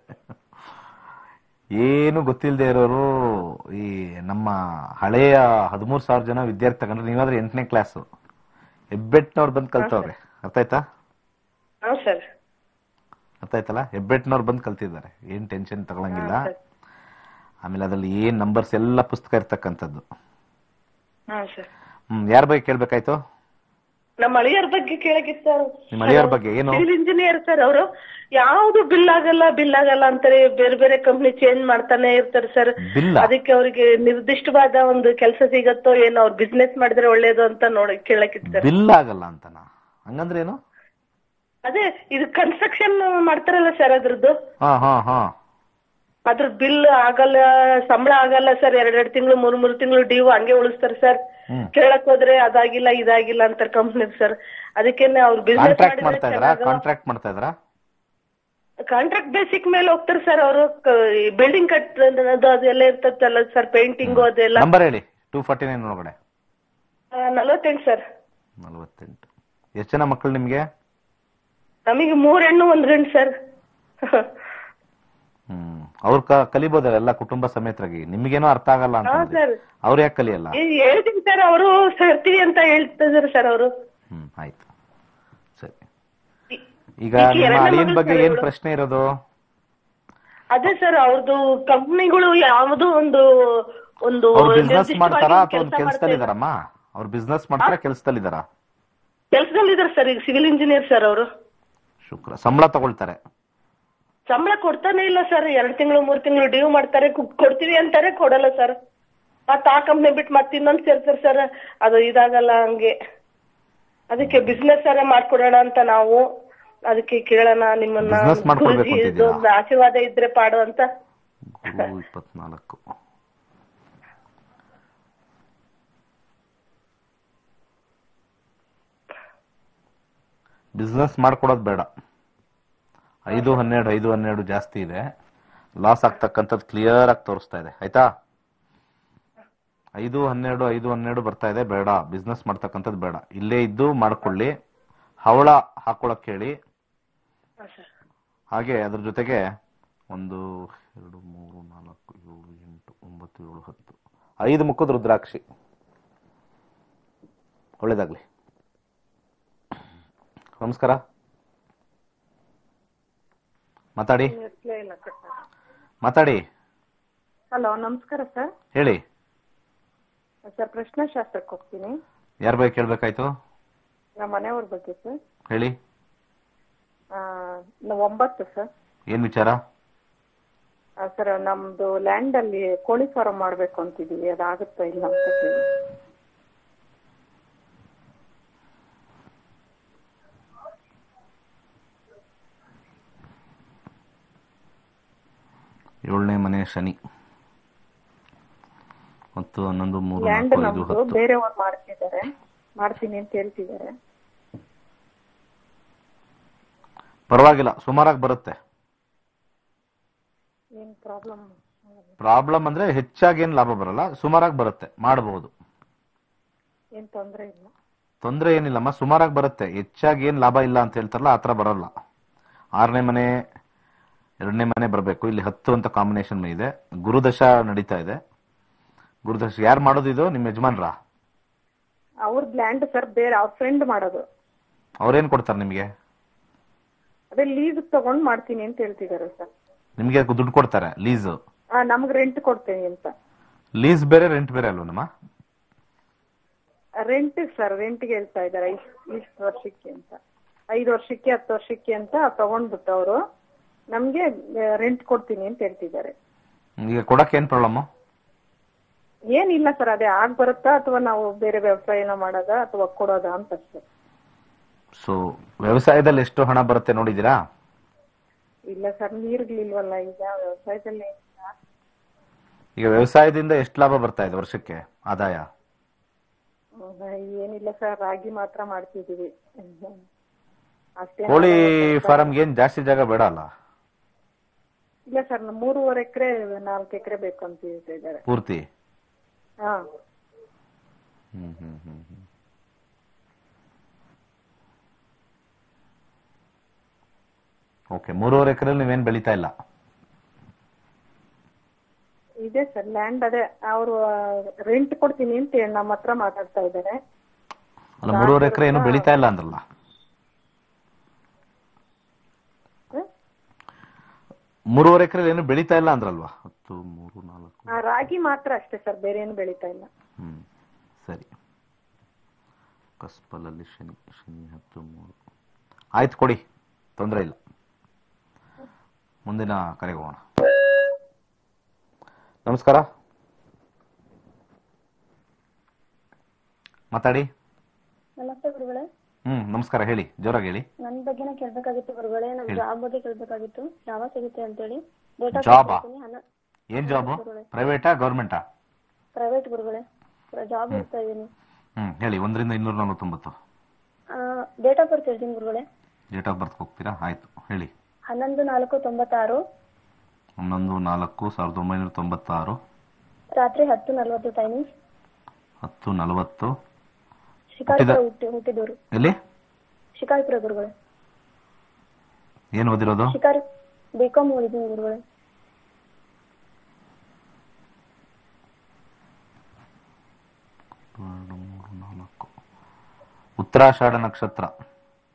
ಏನು ಗೊತ್ತಿಲ್ಲದೆ ಇರೋರು ಈ ನಮ್ಮ ಹಳೆಯ ಹದಿಮೂರು ಸಾವಿರ ಜನ ವಿದ್ಯಾರ್ಥಿ ತಗೊಂಡ್ರೆ ನೀವಾದ್ರೆ ಎಂಟನೇ ಕ್ಲಾಸು ಹೆಬ್ಬೆಟ್ನವ್ರು ಬಂದು ಕಲ್ತವ್ರೆ ಅರ್ಥ ಆಯ್ತಾ ಹಾ ಸರ್ ಅರ್ಥ ಆಯ್ತಲ್ಲ ಹೆಬ್ಬೆಟ್ನವ್ರು ಬಂದು ಕಲ್ತಿದ್ದಾರೆ ಏನ್ ಟೆನ್ಷನ್ ತಗೊಳಂಗಿಲ್ಲ ಆಮೇಲೆ ಅದ್ರಲ್ಲಿ ಏನ್ ನಂಬರ್ಸ್ ಎಲ್ಲ ಪುಸ್ತಕ ಇರ್ತಕ್ಕಂಥದ್ದು ಹಾ ಸರ್ ಹ್ಮ್ ಯಾರ ಬಗ್ಗೆ ಕೇಳ್ಬೇಕಾಯ್ತು ನಮ್ಮ ಅಳಿಯರ್ ಬಗ್ಗೆ ಕೇಳಕ್ಕಿತ್ತು ಸರ್ ನಿಮ್ಮ ಅಳಿಯರ್ ಬಗ್ಗೆ ಏನು ಸಿವಿಲ್ ಇಂಜಿನಿಯರ್ ಸರ್ ಅವರು ಯಾವ್ದು ಬಿಲ್ ಆಗಲ್ಲ ಬಿಲ್ ಆಗಲ್ಲ ಅಂತಾರೆ ಬೇರೆ ಬೇರೆ ಕಂಪ್ನಿ ಚೇಂಜ್ ಮಾಡ್ತಾನೆ ಇರ್ತಾರೆ ಸರ್ ಬಿಲ್ಲ ಅದಕ್ಕೆ ಅವರಿಗೆ ನಿರ್ದಿಷ್ಟವಾದ ಒಂದು ಕೆಲಸ ಸಿಗತ್ತೋ ಏನೋ ಅವ್ರು ಬಿಸ್ನೆಸ್ ಮಾಡಿದ್ರೆ ಒಳ್ಳೇದು ಅಂತ ನೋಡಿ ಕೇಳಕ್ಕಿತ್ತು ಸರ್ ಬಿಲ್ ಆಗಲ್ಲ ಅಂತನಾ ಹಂಗಂದ್ರೆ ಏನು ಅದೇ ಇದು ಕನ್ಸ್ಟ್ರಕ್ಷನ್ ಮಾಡ್ತಾರಲ್ಲ ಸರ್ ಅದ್ರದ್ದು ಹಾ ಹಾ ಹಾ ಅದ್ರ ಬಿಲ್ ಆಗಲ್ಲ ಸಂಬಳ ಆಗಲ್ಲ ಸರ್ ಎರಡೆರಡು ತಿಂಗಳು ಮೂರ್ ಮೂರ್ ತಿಂಗಳು ಡ್ಯೂ ಹಂಗೆ ಉಳಿಸ್ತಾರೆ ಸರ್ ಹ್ಮ್. ಕೇಳಕ್ ಹೋದ್ರೆ ಅದಾಗಿಲ್ಲ ಇದಾಗಿಲ್ಲ ಅಂತಾರೆ ಕಂಪ್ನಿ ಸರ್ ಅದಕ್ಕೇನೆ ಅವ್ರು ಬಿಸ್ನೆಸ್ ಕಾಂಟ್ರಾಕ್ಟ್ ಮಾಡ್ತಾ ಇದ್ರಾ ಕಾಂಟ್ರಾಕ್ಟ್ ಮಾಡ್ತಾ ಇದ್ರಾ ಕಾಂಟ್ರಾಕ್ಟ್ ಬೇಸಿಕ್ ಮೇಲೆ ಹೋಗ್ತಾರೆ ಸರ್ ಅವರು ಬಿಲ್ಡಿಂಗ್ ಕಟ್ ಅದೆಲ್ಲ ಇರ್ತದಲ್ಲ ಸರ್ ಪೇಂಟಿಂಗು ಅದೆಲ್ಲ ನಂಬರ್ ಹೇಳಿ ಟೂ ಫಾರ್ಟಿ ನೈನ್ ಒಳಗಡೆ ನಲವತ್ತೆಂಟು ಸರ್ ನಲವತ್ತೆಂಟು ಎಷ್ಟು ಜನ ಮಕ್ಕಳು ನಿಮ್ಗೆ ನಮಗೆ ಮೂರ್ ಹೆಣ್ಣು ಒಂದ್ ಗಂಡು ಸರ್ ಹ್ಮ್ ಅವ್ರು ಕ ಕಲಿಬೋದಲ್ಲ ಎಲ್ಲ ಕುಟುಂಬ ಸಮೇತರಾಗಿ ನಿಮ್ಗೇನೋ ಅರ್ಥ ಆಗಲ್ಲ ಹಾ ಅಂತ ಸರ್ ಅವ್ರು ಯಾಕೆ ಕಲಿಯಲ್ಲ ಹೇಳ್ತೀನಿ ಸರ್ ಅವರು ಸೇರ್ತೀವಿ ಅಂತ ಹೇಳ್ತಿದಾರೆ ಸರ್ ಅವರು ಹ್ಮ್ ಆಯ್ತು ಸರಿ ಈ- ಈಗ ಈಗ ನಿಮ್ಮ ಎರಡನೇ ಅಳಿಯನ್ ಮಗಳು ಬಗ್ಗೆ ಸರ್ ಏನ್ ಇವಳು. ಪ್ರಶ್ನೆ ಇರೋದು ಅದೇ ಸರ್ ಅವ್ರದ್ದು ಕಂಪ್ನಿಗಳು ಯಾವುದು ಒಂದು ಒಂದು ಅವ್ರು ಬಿಸ್ನೆಸ್ ನಿರ್ದಿಷ್ಟವಾಗಿ ಮಾಡ್ತಾರಾ ಅಥವಾ ಕೆಲ್ಸ ಒಂದು ಕೆಲ್ಸದಲ್ಲಿ ಇದಾರಮ್ಮ ಅವ್ರು ಬಿಸ್ನೆಸ್ ಮಾಡ್ತಾರಾ ಕೆಲ್ಸದಲ್ಲಿ ಇದಾರಾ ಕೆಲ್ಸದಲ್ಲಿ ಇದಾರೆ ಸರ್ ಈಗ ಸಿವಿಲ್ ಇಂಜಿನಿಯರ್ ಸರ್ ಅವರು ಶುಕ್ರ ಸಂಬಳ ತಗೊಳ್ತಾರೆ ಸಂಬಳ ಕೊಡ್ತಾನೆ ಇಲ್ಲ ಸರ್ ಎರಡ್ ತಿಂಗಳು ಮೂರ್ ತಿಂಗಳು ಡ್ಯೂ ಮಾಡ್ತಾರೆ ಕು- ಕೊಡ್ತೀವಿ ಅಂತಾರೆ ಕೊಡಲ್ಲ ಸರ್ ಮತ್ತ ಆ ಕಂಪ್ನಿ ಬಿಟ್ಟು ಮತ್ತೆ ಇನ್ನೊಂದ್ ಸೇರ್ತಾರೆ ಸರ್ ಅದು ಇದಾಗಲ್ಲ ಹಂಗೆ ಅದಕ್ಕೆ ಬಿಸ್ನೆಸ್ ಅರೇ ಮಾಡ್ಕೊಡೋಣ ಅಂತ ನಾವು ಅದಕ್ಕೆ ಕೇಳೋಣ ನಿಮ್ಮನ್ನ Business ಮಾಡ್ಕೊಡ್ಬೇಕು ಗುರೂಜಿ ಅಂತಿದ್ದೀರಾ? ಇದೊಂದು ಆಶೀರ್ವಾದ ಇದ್ರೆ ಪಾಡು ಅಂತ ಗುರು ಇಪ್ಪತ್ನಾಲ್ಕು ಬಿಸ್ನೆಸ್ ಮಾಡ್ಕೊಡೋದು ಬೇಡ ಐದು ಹನ್ನೆರಡು ಐದು ಹನ್ನೆರಡು ಜಾಸ್ತಿ ಇದೆ ಲಾಸ್ ಆಗ್ತಕ್ಕಂಥದ್ದು ಕ್ಲಿಯರ್ ಆಗಿ ತೋರಿಸ್ತಾ ಇದೆ ಆಯ್ತಾ ಐದು ಹನ್ನೆರಡು ಐದು ಹನ್ನೆರಡು ಬರ್ತಾ ಇದೆ ಬೇಡ ಬಿಸ್ನೆಸ್ ಮಾಡ್ತಕ್ಕಂಥದ್ದು ಬೇಡ ಇಲ್ಲೇ ಇದ್ದು ಮಾಡ್ಕೊಳ್ಳಿ ಹವಳ ಹಾಕೊಳಕ್ ಹೇಳಿ ಹಾಗೆ ಅದ್ರ ಜೊತೆಗೆ ಒಂದು ಎರಡು ಮೂರು ನಾಲ್ಕು ಏಳು ಎಂಟು ಒಂಬತ್ತು ಏಳು ಹತ್ತು ಐದು ಮುಖದ ರುದ್ರಾಕ್ಷಿ ಒಳ್ಳೇದಾಗ್ಲಿ ನಮಸ್ಕಾರ ಮಾತಾಡಿ ಮಾತಾಡಿ ಹಲೋ ನಮಸ್ಕಾರ ಸರ್ ಹೇಳಿ ಸರ್ ಪ್ರಶ್ನಾಶಾಸ್ತ್ರಕ್ಕೆ ಹೋಗ್ತೀನಿ ಯಾರ ಬಗ್ಗೆ ಕೇಳ್ಬೇಕಾಯ್ತು ನಮ್ಮ ಮನೆಯವ್ರ ಬಗ್ಗೆ ಸರ್ ಹೇಳಿ ಆ, ನಾವು ಒಂಬತ್ತು ಸರ್ ಏನ್ ವಿಚಾರ ಆ, ಸರ್ ನಮ್ದು ಲ್ಯಾಂಡ್ ಅಲ್ಲಿ ಕೋಳಿ ಫಾರಂ ಮಾಡ್ಬೇಕು ಅಂತಿದೀವಿ ಅದಾಗುತ್ತೋ ಇಲ್ಲ ಅಂತ ಕೇಳಿ ಏಳನೇ ಮನೆ ಶನಿ ಮತ್ತು ಹನ್ನೊಂದು ಮೂರು ಲ್ಯಾಂಡ್ ನಾಲ್ಕು ಐದು ನಮ್ದು ಹತ್ತು ಬೇರೆಯವ್ರು ಮಾಡ್ತಿದ್ದಾರೆ ಮಾಡ್ತೀನಿ ಅಂತ ಹೇಳ್ತಿದ್ದಾರೆ ಪರವಾಗಿಲ್ಲ ಸುಮಾರಾಗಿ ಬರುತ್ತೆ ಏನ್ ಪ್ರಾಬ್ಲಮ್ ಪ್ರಾಬ್ಲಮ್ ಅಂದ್ರೆ ಹೆಚ್ಚಾಗಿ ಏನ್ ಲಾಭ ಬರಲ್ಲ ಸುಮಾರಾಗಿ ಬರುತ್ತೆ ಮಾಡಬಹುದು ಏನ್ ತೊಂದ್ರೆ ಇಲ್ಲ ತೊಂದ್ರೆ ಏನಿಲ್ಲಮ್ಮ ಸುಮಾರಾಗಿ ಬರುತ್ತೆ ಹೆಚ್ಚಾಗಿ ಏನ್ ಲಾಭ ಇಲ್ಲ ಅಂತ ಹೇಳ್ತಾರಲ್ಲ ಆತರ ಬರಲ್ಲ ಆರನೇ ಮನೆ ಎರಡನೇ ಮನೆ ಬರಬೇಕು ಇಲ್ಲಿ ಹತ್ತು ಅಂತ ಕಾಂಬಿನೇಷನ್ ಇದೆ ಗುರುದಶ ನಡೀತಾ ಇದೆ ಗುರುದಶ ಯಾರು ಮಾಡೋದು ಇದು ನಿಮ್ಮ ಯಜಮಾನ್ರ ಅವ್ರದ್ ಲ್ಯಾಂಡ್ ಸರ್ ಬೇರೆ ಅವ್ರ ಫ್ರೆಂಡ್ ಮಾಡೋದು ಅವ್ರೇನ್ ಕೊಡ್ತಾರೆ ನಿಮಗೆ ಅದೇ ಲೀಸ್ ತಗೊಂಡ್ ಮಾಡ್ತೀನಿ ಅಂತ ಹೇಳ್ತಿದ್ದಾರೆ ಸರ್ ನಿಮಗೆ ದುಡ್ಡು ಕೊಡ್ತಾರೆ ಲೀಸ್ ಆ, ನಮ್ಗ್ ರೆಂಟ್ ಕೊಡ್ತೀನಿ ಅಂತ ಲೀಸ್ ಬೇರೆ ರೆಂಟ್ ಬೇರೆ ಅಲ್ವನಮ್ಮ ರೆಂಟ್ ಸರ್ ರೆಂಟ್ಗೆ ಹೇಳ್ತಾ ಇದಾರೆ ಇಷ್ಟ್ ಇಷ್ಟ್ ವರ್ಷಕ್ಕೆ ಅಂತ ಐದು ವರ್ಷಕ್ಕೆ ಹತ್ತು ವರ್ಷಕ್ಕೆ ಅಂತ ತಗೊಂಡ್ಬಿಟ್ಟು ಅವರು ನಮ್ಗೆ ರೆಂಟ್ ಕೊಡ್ತೀನಿ ಅಂತ ಹೇಳ್ತಿದ್ದಾರೆ ಈಗ ಕೊಡಕ್ಕೆ ಏನ್ ಪ್ರಾಬ್ಲಮ್ ಏನಿಲ್ಲ ಸರ್ ಅದೇ ಆಗ್ ಬರುತ್ತಾ ಅಥವಾ ನಾವು ಬೇರೆ ವ್ಯವಸಾಯನ ಮಾಡೋದಾ ಅಥವಾ ಕೊಡೋದಾ ಅಂತ ಸರ್ ಸೊ ವ್ಯವಸಾಯದಲ್ಲಿ ಎಷ್ಟು ಹಣ ಬರುತ್ತೆ ನೋಡಿದೀರಾ ಇಲ್ಲ ಸರ್ ನೀರ್ಗಳಿಲ್ವಲ್ಲ ಈಗ ವ್ಯವಸಾಯದಲ್ಲಿ ಏನಿಲ್ಲ. ಈಗ ವ್ಯವಸಾಯದಿಂದ ಎಷ್ಟು ಲಾಭ ಬರ್ತಾ ಇದೆ ವರ್ಷಕ್ಕೆ ಆದಾಯ ಹ್ಮ್, ಏನಿಲ್ಲ ಸರ್ ರಾಗಿ ಮಾತ್ರ ಮಾಡ್ತಿದೀವಿ ಹ್ಮ್. ಅಷ್ಟೇ ಕೋಳಿ ಫಾರಮ್ಗೆ ಏನ್ ಜಾಸ್ತಿ ಜಾಗ ಬೇಡ ಅಲ್ಲ ಇಲ್ಲ ಸರ್ ಮೂರುವರೆ ಎಕರೆ ನಾಲ್ಕು ಎಕರೆ ಬೇಕು ಅಂತ ಹೇಳ್ತಾ ಇದ್ದಾರೆ ಪೂರ್ತಿ ಹಾ ಹ್ಮ್ ಹ್ಮ್ ಹ್ಮ್ ಹ್ಮ್. ಓಕೆ ಮೂರುವರೆ ಎಕರೆಯಲ್ಲಿ ನೀವೇನ್ ಬೆಳೀತಾ ಇಲ್ಲ ಇದೆ ಸರ್ ಲ್ಯಾಂಡ್ ಅದೇ ಅವರು ರೆಂಟ್ ಕೊಡ್ತೀನಿ ಅಂತ ಹೇಳಿ ನಮ್ಮ ಹತ್ರ ಮಾತಾಡ್ತಾ ಇದ್ದಾರೆ ಅಲ್ಲ ಮೂರುವರೆ ಎಕರೆ ಏನು ಬೆಳೀತಾ ಇಲ್ಲ ಅಂದ್ರಲ್ಲ ಹ್ಮ್? ಮೂರುವರೆ ಎಕರೆ ಏನು ಬೆಳೀತಾ ಇಲ್ಲ ಅಂದ್ರಲ್ವಾ ಹತ್ತು ಮೂರು ನಾಲ್ಕು ಆ, ರಾಗಿ ಮಾತ್ರ ಅಷ್ಟೇ ಸರ್ ಬೇರೆ ಏನು ಬೆಳೀತಾ ಇಲ್ಲ ಹ್ಮ್ ಸರಿ ಕಸ್ಪಲಲ್ಲಿ ಶನಿ ಶನಿ ಹತ್ತು ಮೂರು ಆಯ್ತು ಕೊಡಿ ತೊಂದರೆ ಇಲ್ಲ ಮುಂದಿನ ಕರೆಗೆ ಹೋಗೋಣ ನಮಸ್ಕಾರ ಮಾತಾಡಿ ನಮಸ್ತೆ ಗುರುಗಳೇ ಹ್ಮ್ ನಮಸ್ಕಾರ ಹೇಳಿ ಜೋರಾಗಿ ಹೇಳಿ ನನ್ ಬಗ್ಗೆನೇ ಕೇಳ್ಬೇಕಾಗಿತ್ತು ಗುರುಗಳೇ ನಮ್ ಜಾಬ್ ಬಗ್ಗೆ ಕೇಳ್ಬೇಕಾಗಿತ್ತು ಯಾವ ಸಿಗುತ್ತೆ ಅಂತೇಳಿ ಡೇಟ್ ಆಫ್ ಜಾಬಾ? ಹನ್ನ ಏನ್ ಜಾಬು ಪ್ರೈವೇಟಾ ಗೌರ್ಮೆಂಟಾ ಪ್ರೈವೇಟ್ ಗುರುಗಳೇ ಜಾಬ್ ಇರ್ತಾ ಇದೀನಿ ಹ್ಮ್ ಹೇಳಿ ಒಂದರಿಂದ ಇನ್ನೂರ ನಲವತ್ತೊಂಬತ್ತು ಡೇಟ್ ಆಫ್ ಬರ್ತ್ ಹೇಳ್ತೀನಿ ಗುರುಗಳೇ ಡೇಟ್ ಆಫ್ ಬರ್ತ್ ಹೋಗ್ತೀರಾ ಆಯ್ತು ಹೇಳಿ ಹನ್ನೊಂದು ನಾಲ್ಕು ತೊಂಬತ್ತಾರು ಹನ್ನೊಂದು ನಾಲ್ಕು ಸಾವಿರದ ಒಂಬೈನೂರ ತೊಂಬತ್ತಾರು ರಾತ್ರಿ ಹತ್ತು ನಲ್ವತ್ತು ಟೈಮಿಂಗ್ ಹತ್ತು ನಲವತ್ತು ಶಿಕಾರಿಪುರ ಹುಟ್ಟಿ ಹುಟ್ಟಿದವರು ಎಲ್ಲಿ ಶಿಕಾರಿಪುರ ಗುರುಗಳೇ ಏನ್ ಓದಿರೋದು ಶಿಕಾರಿ ಬಿ ಕಾಮ್ ಓದಿದ್ದೀನಿ ಗುರುಗಳೇ ಎರಡು ಮೂರು ನಾಲ್ಕು ಉತ್ತರಾಷಾಢ ನಕ್ಷತ್ರ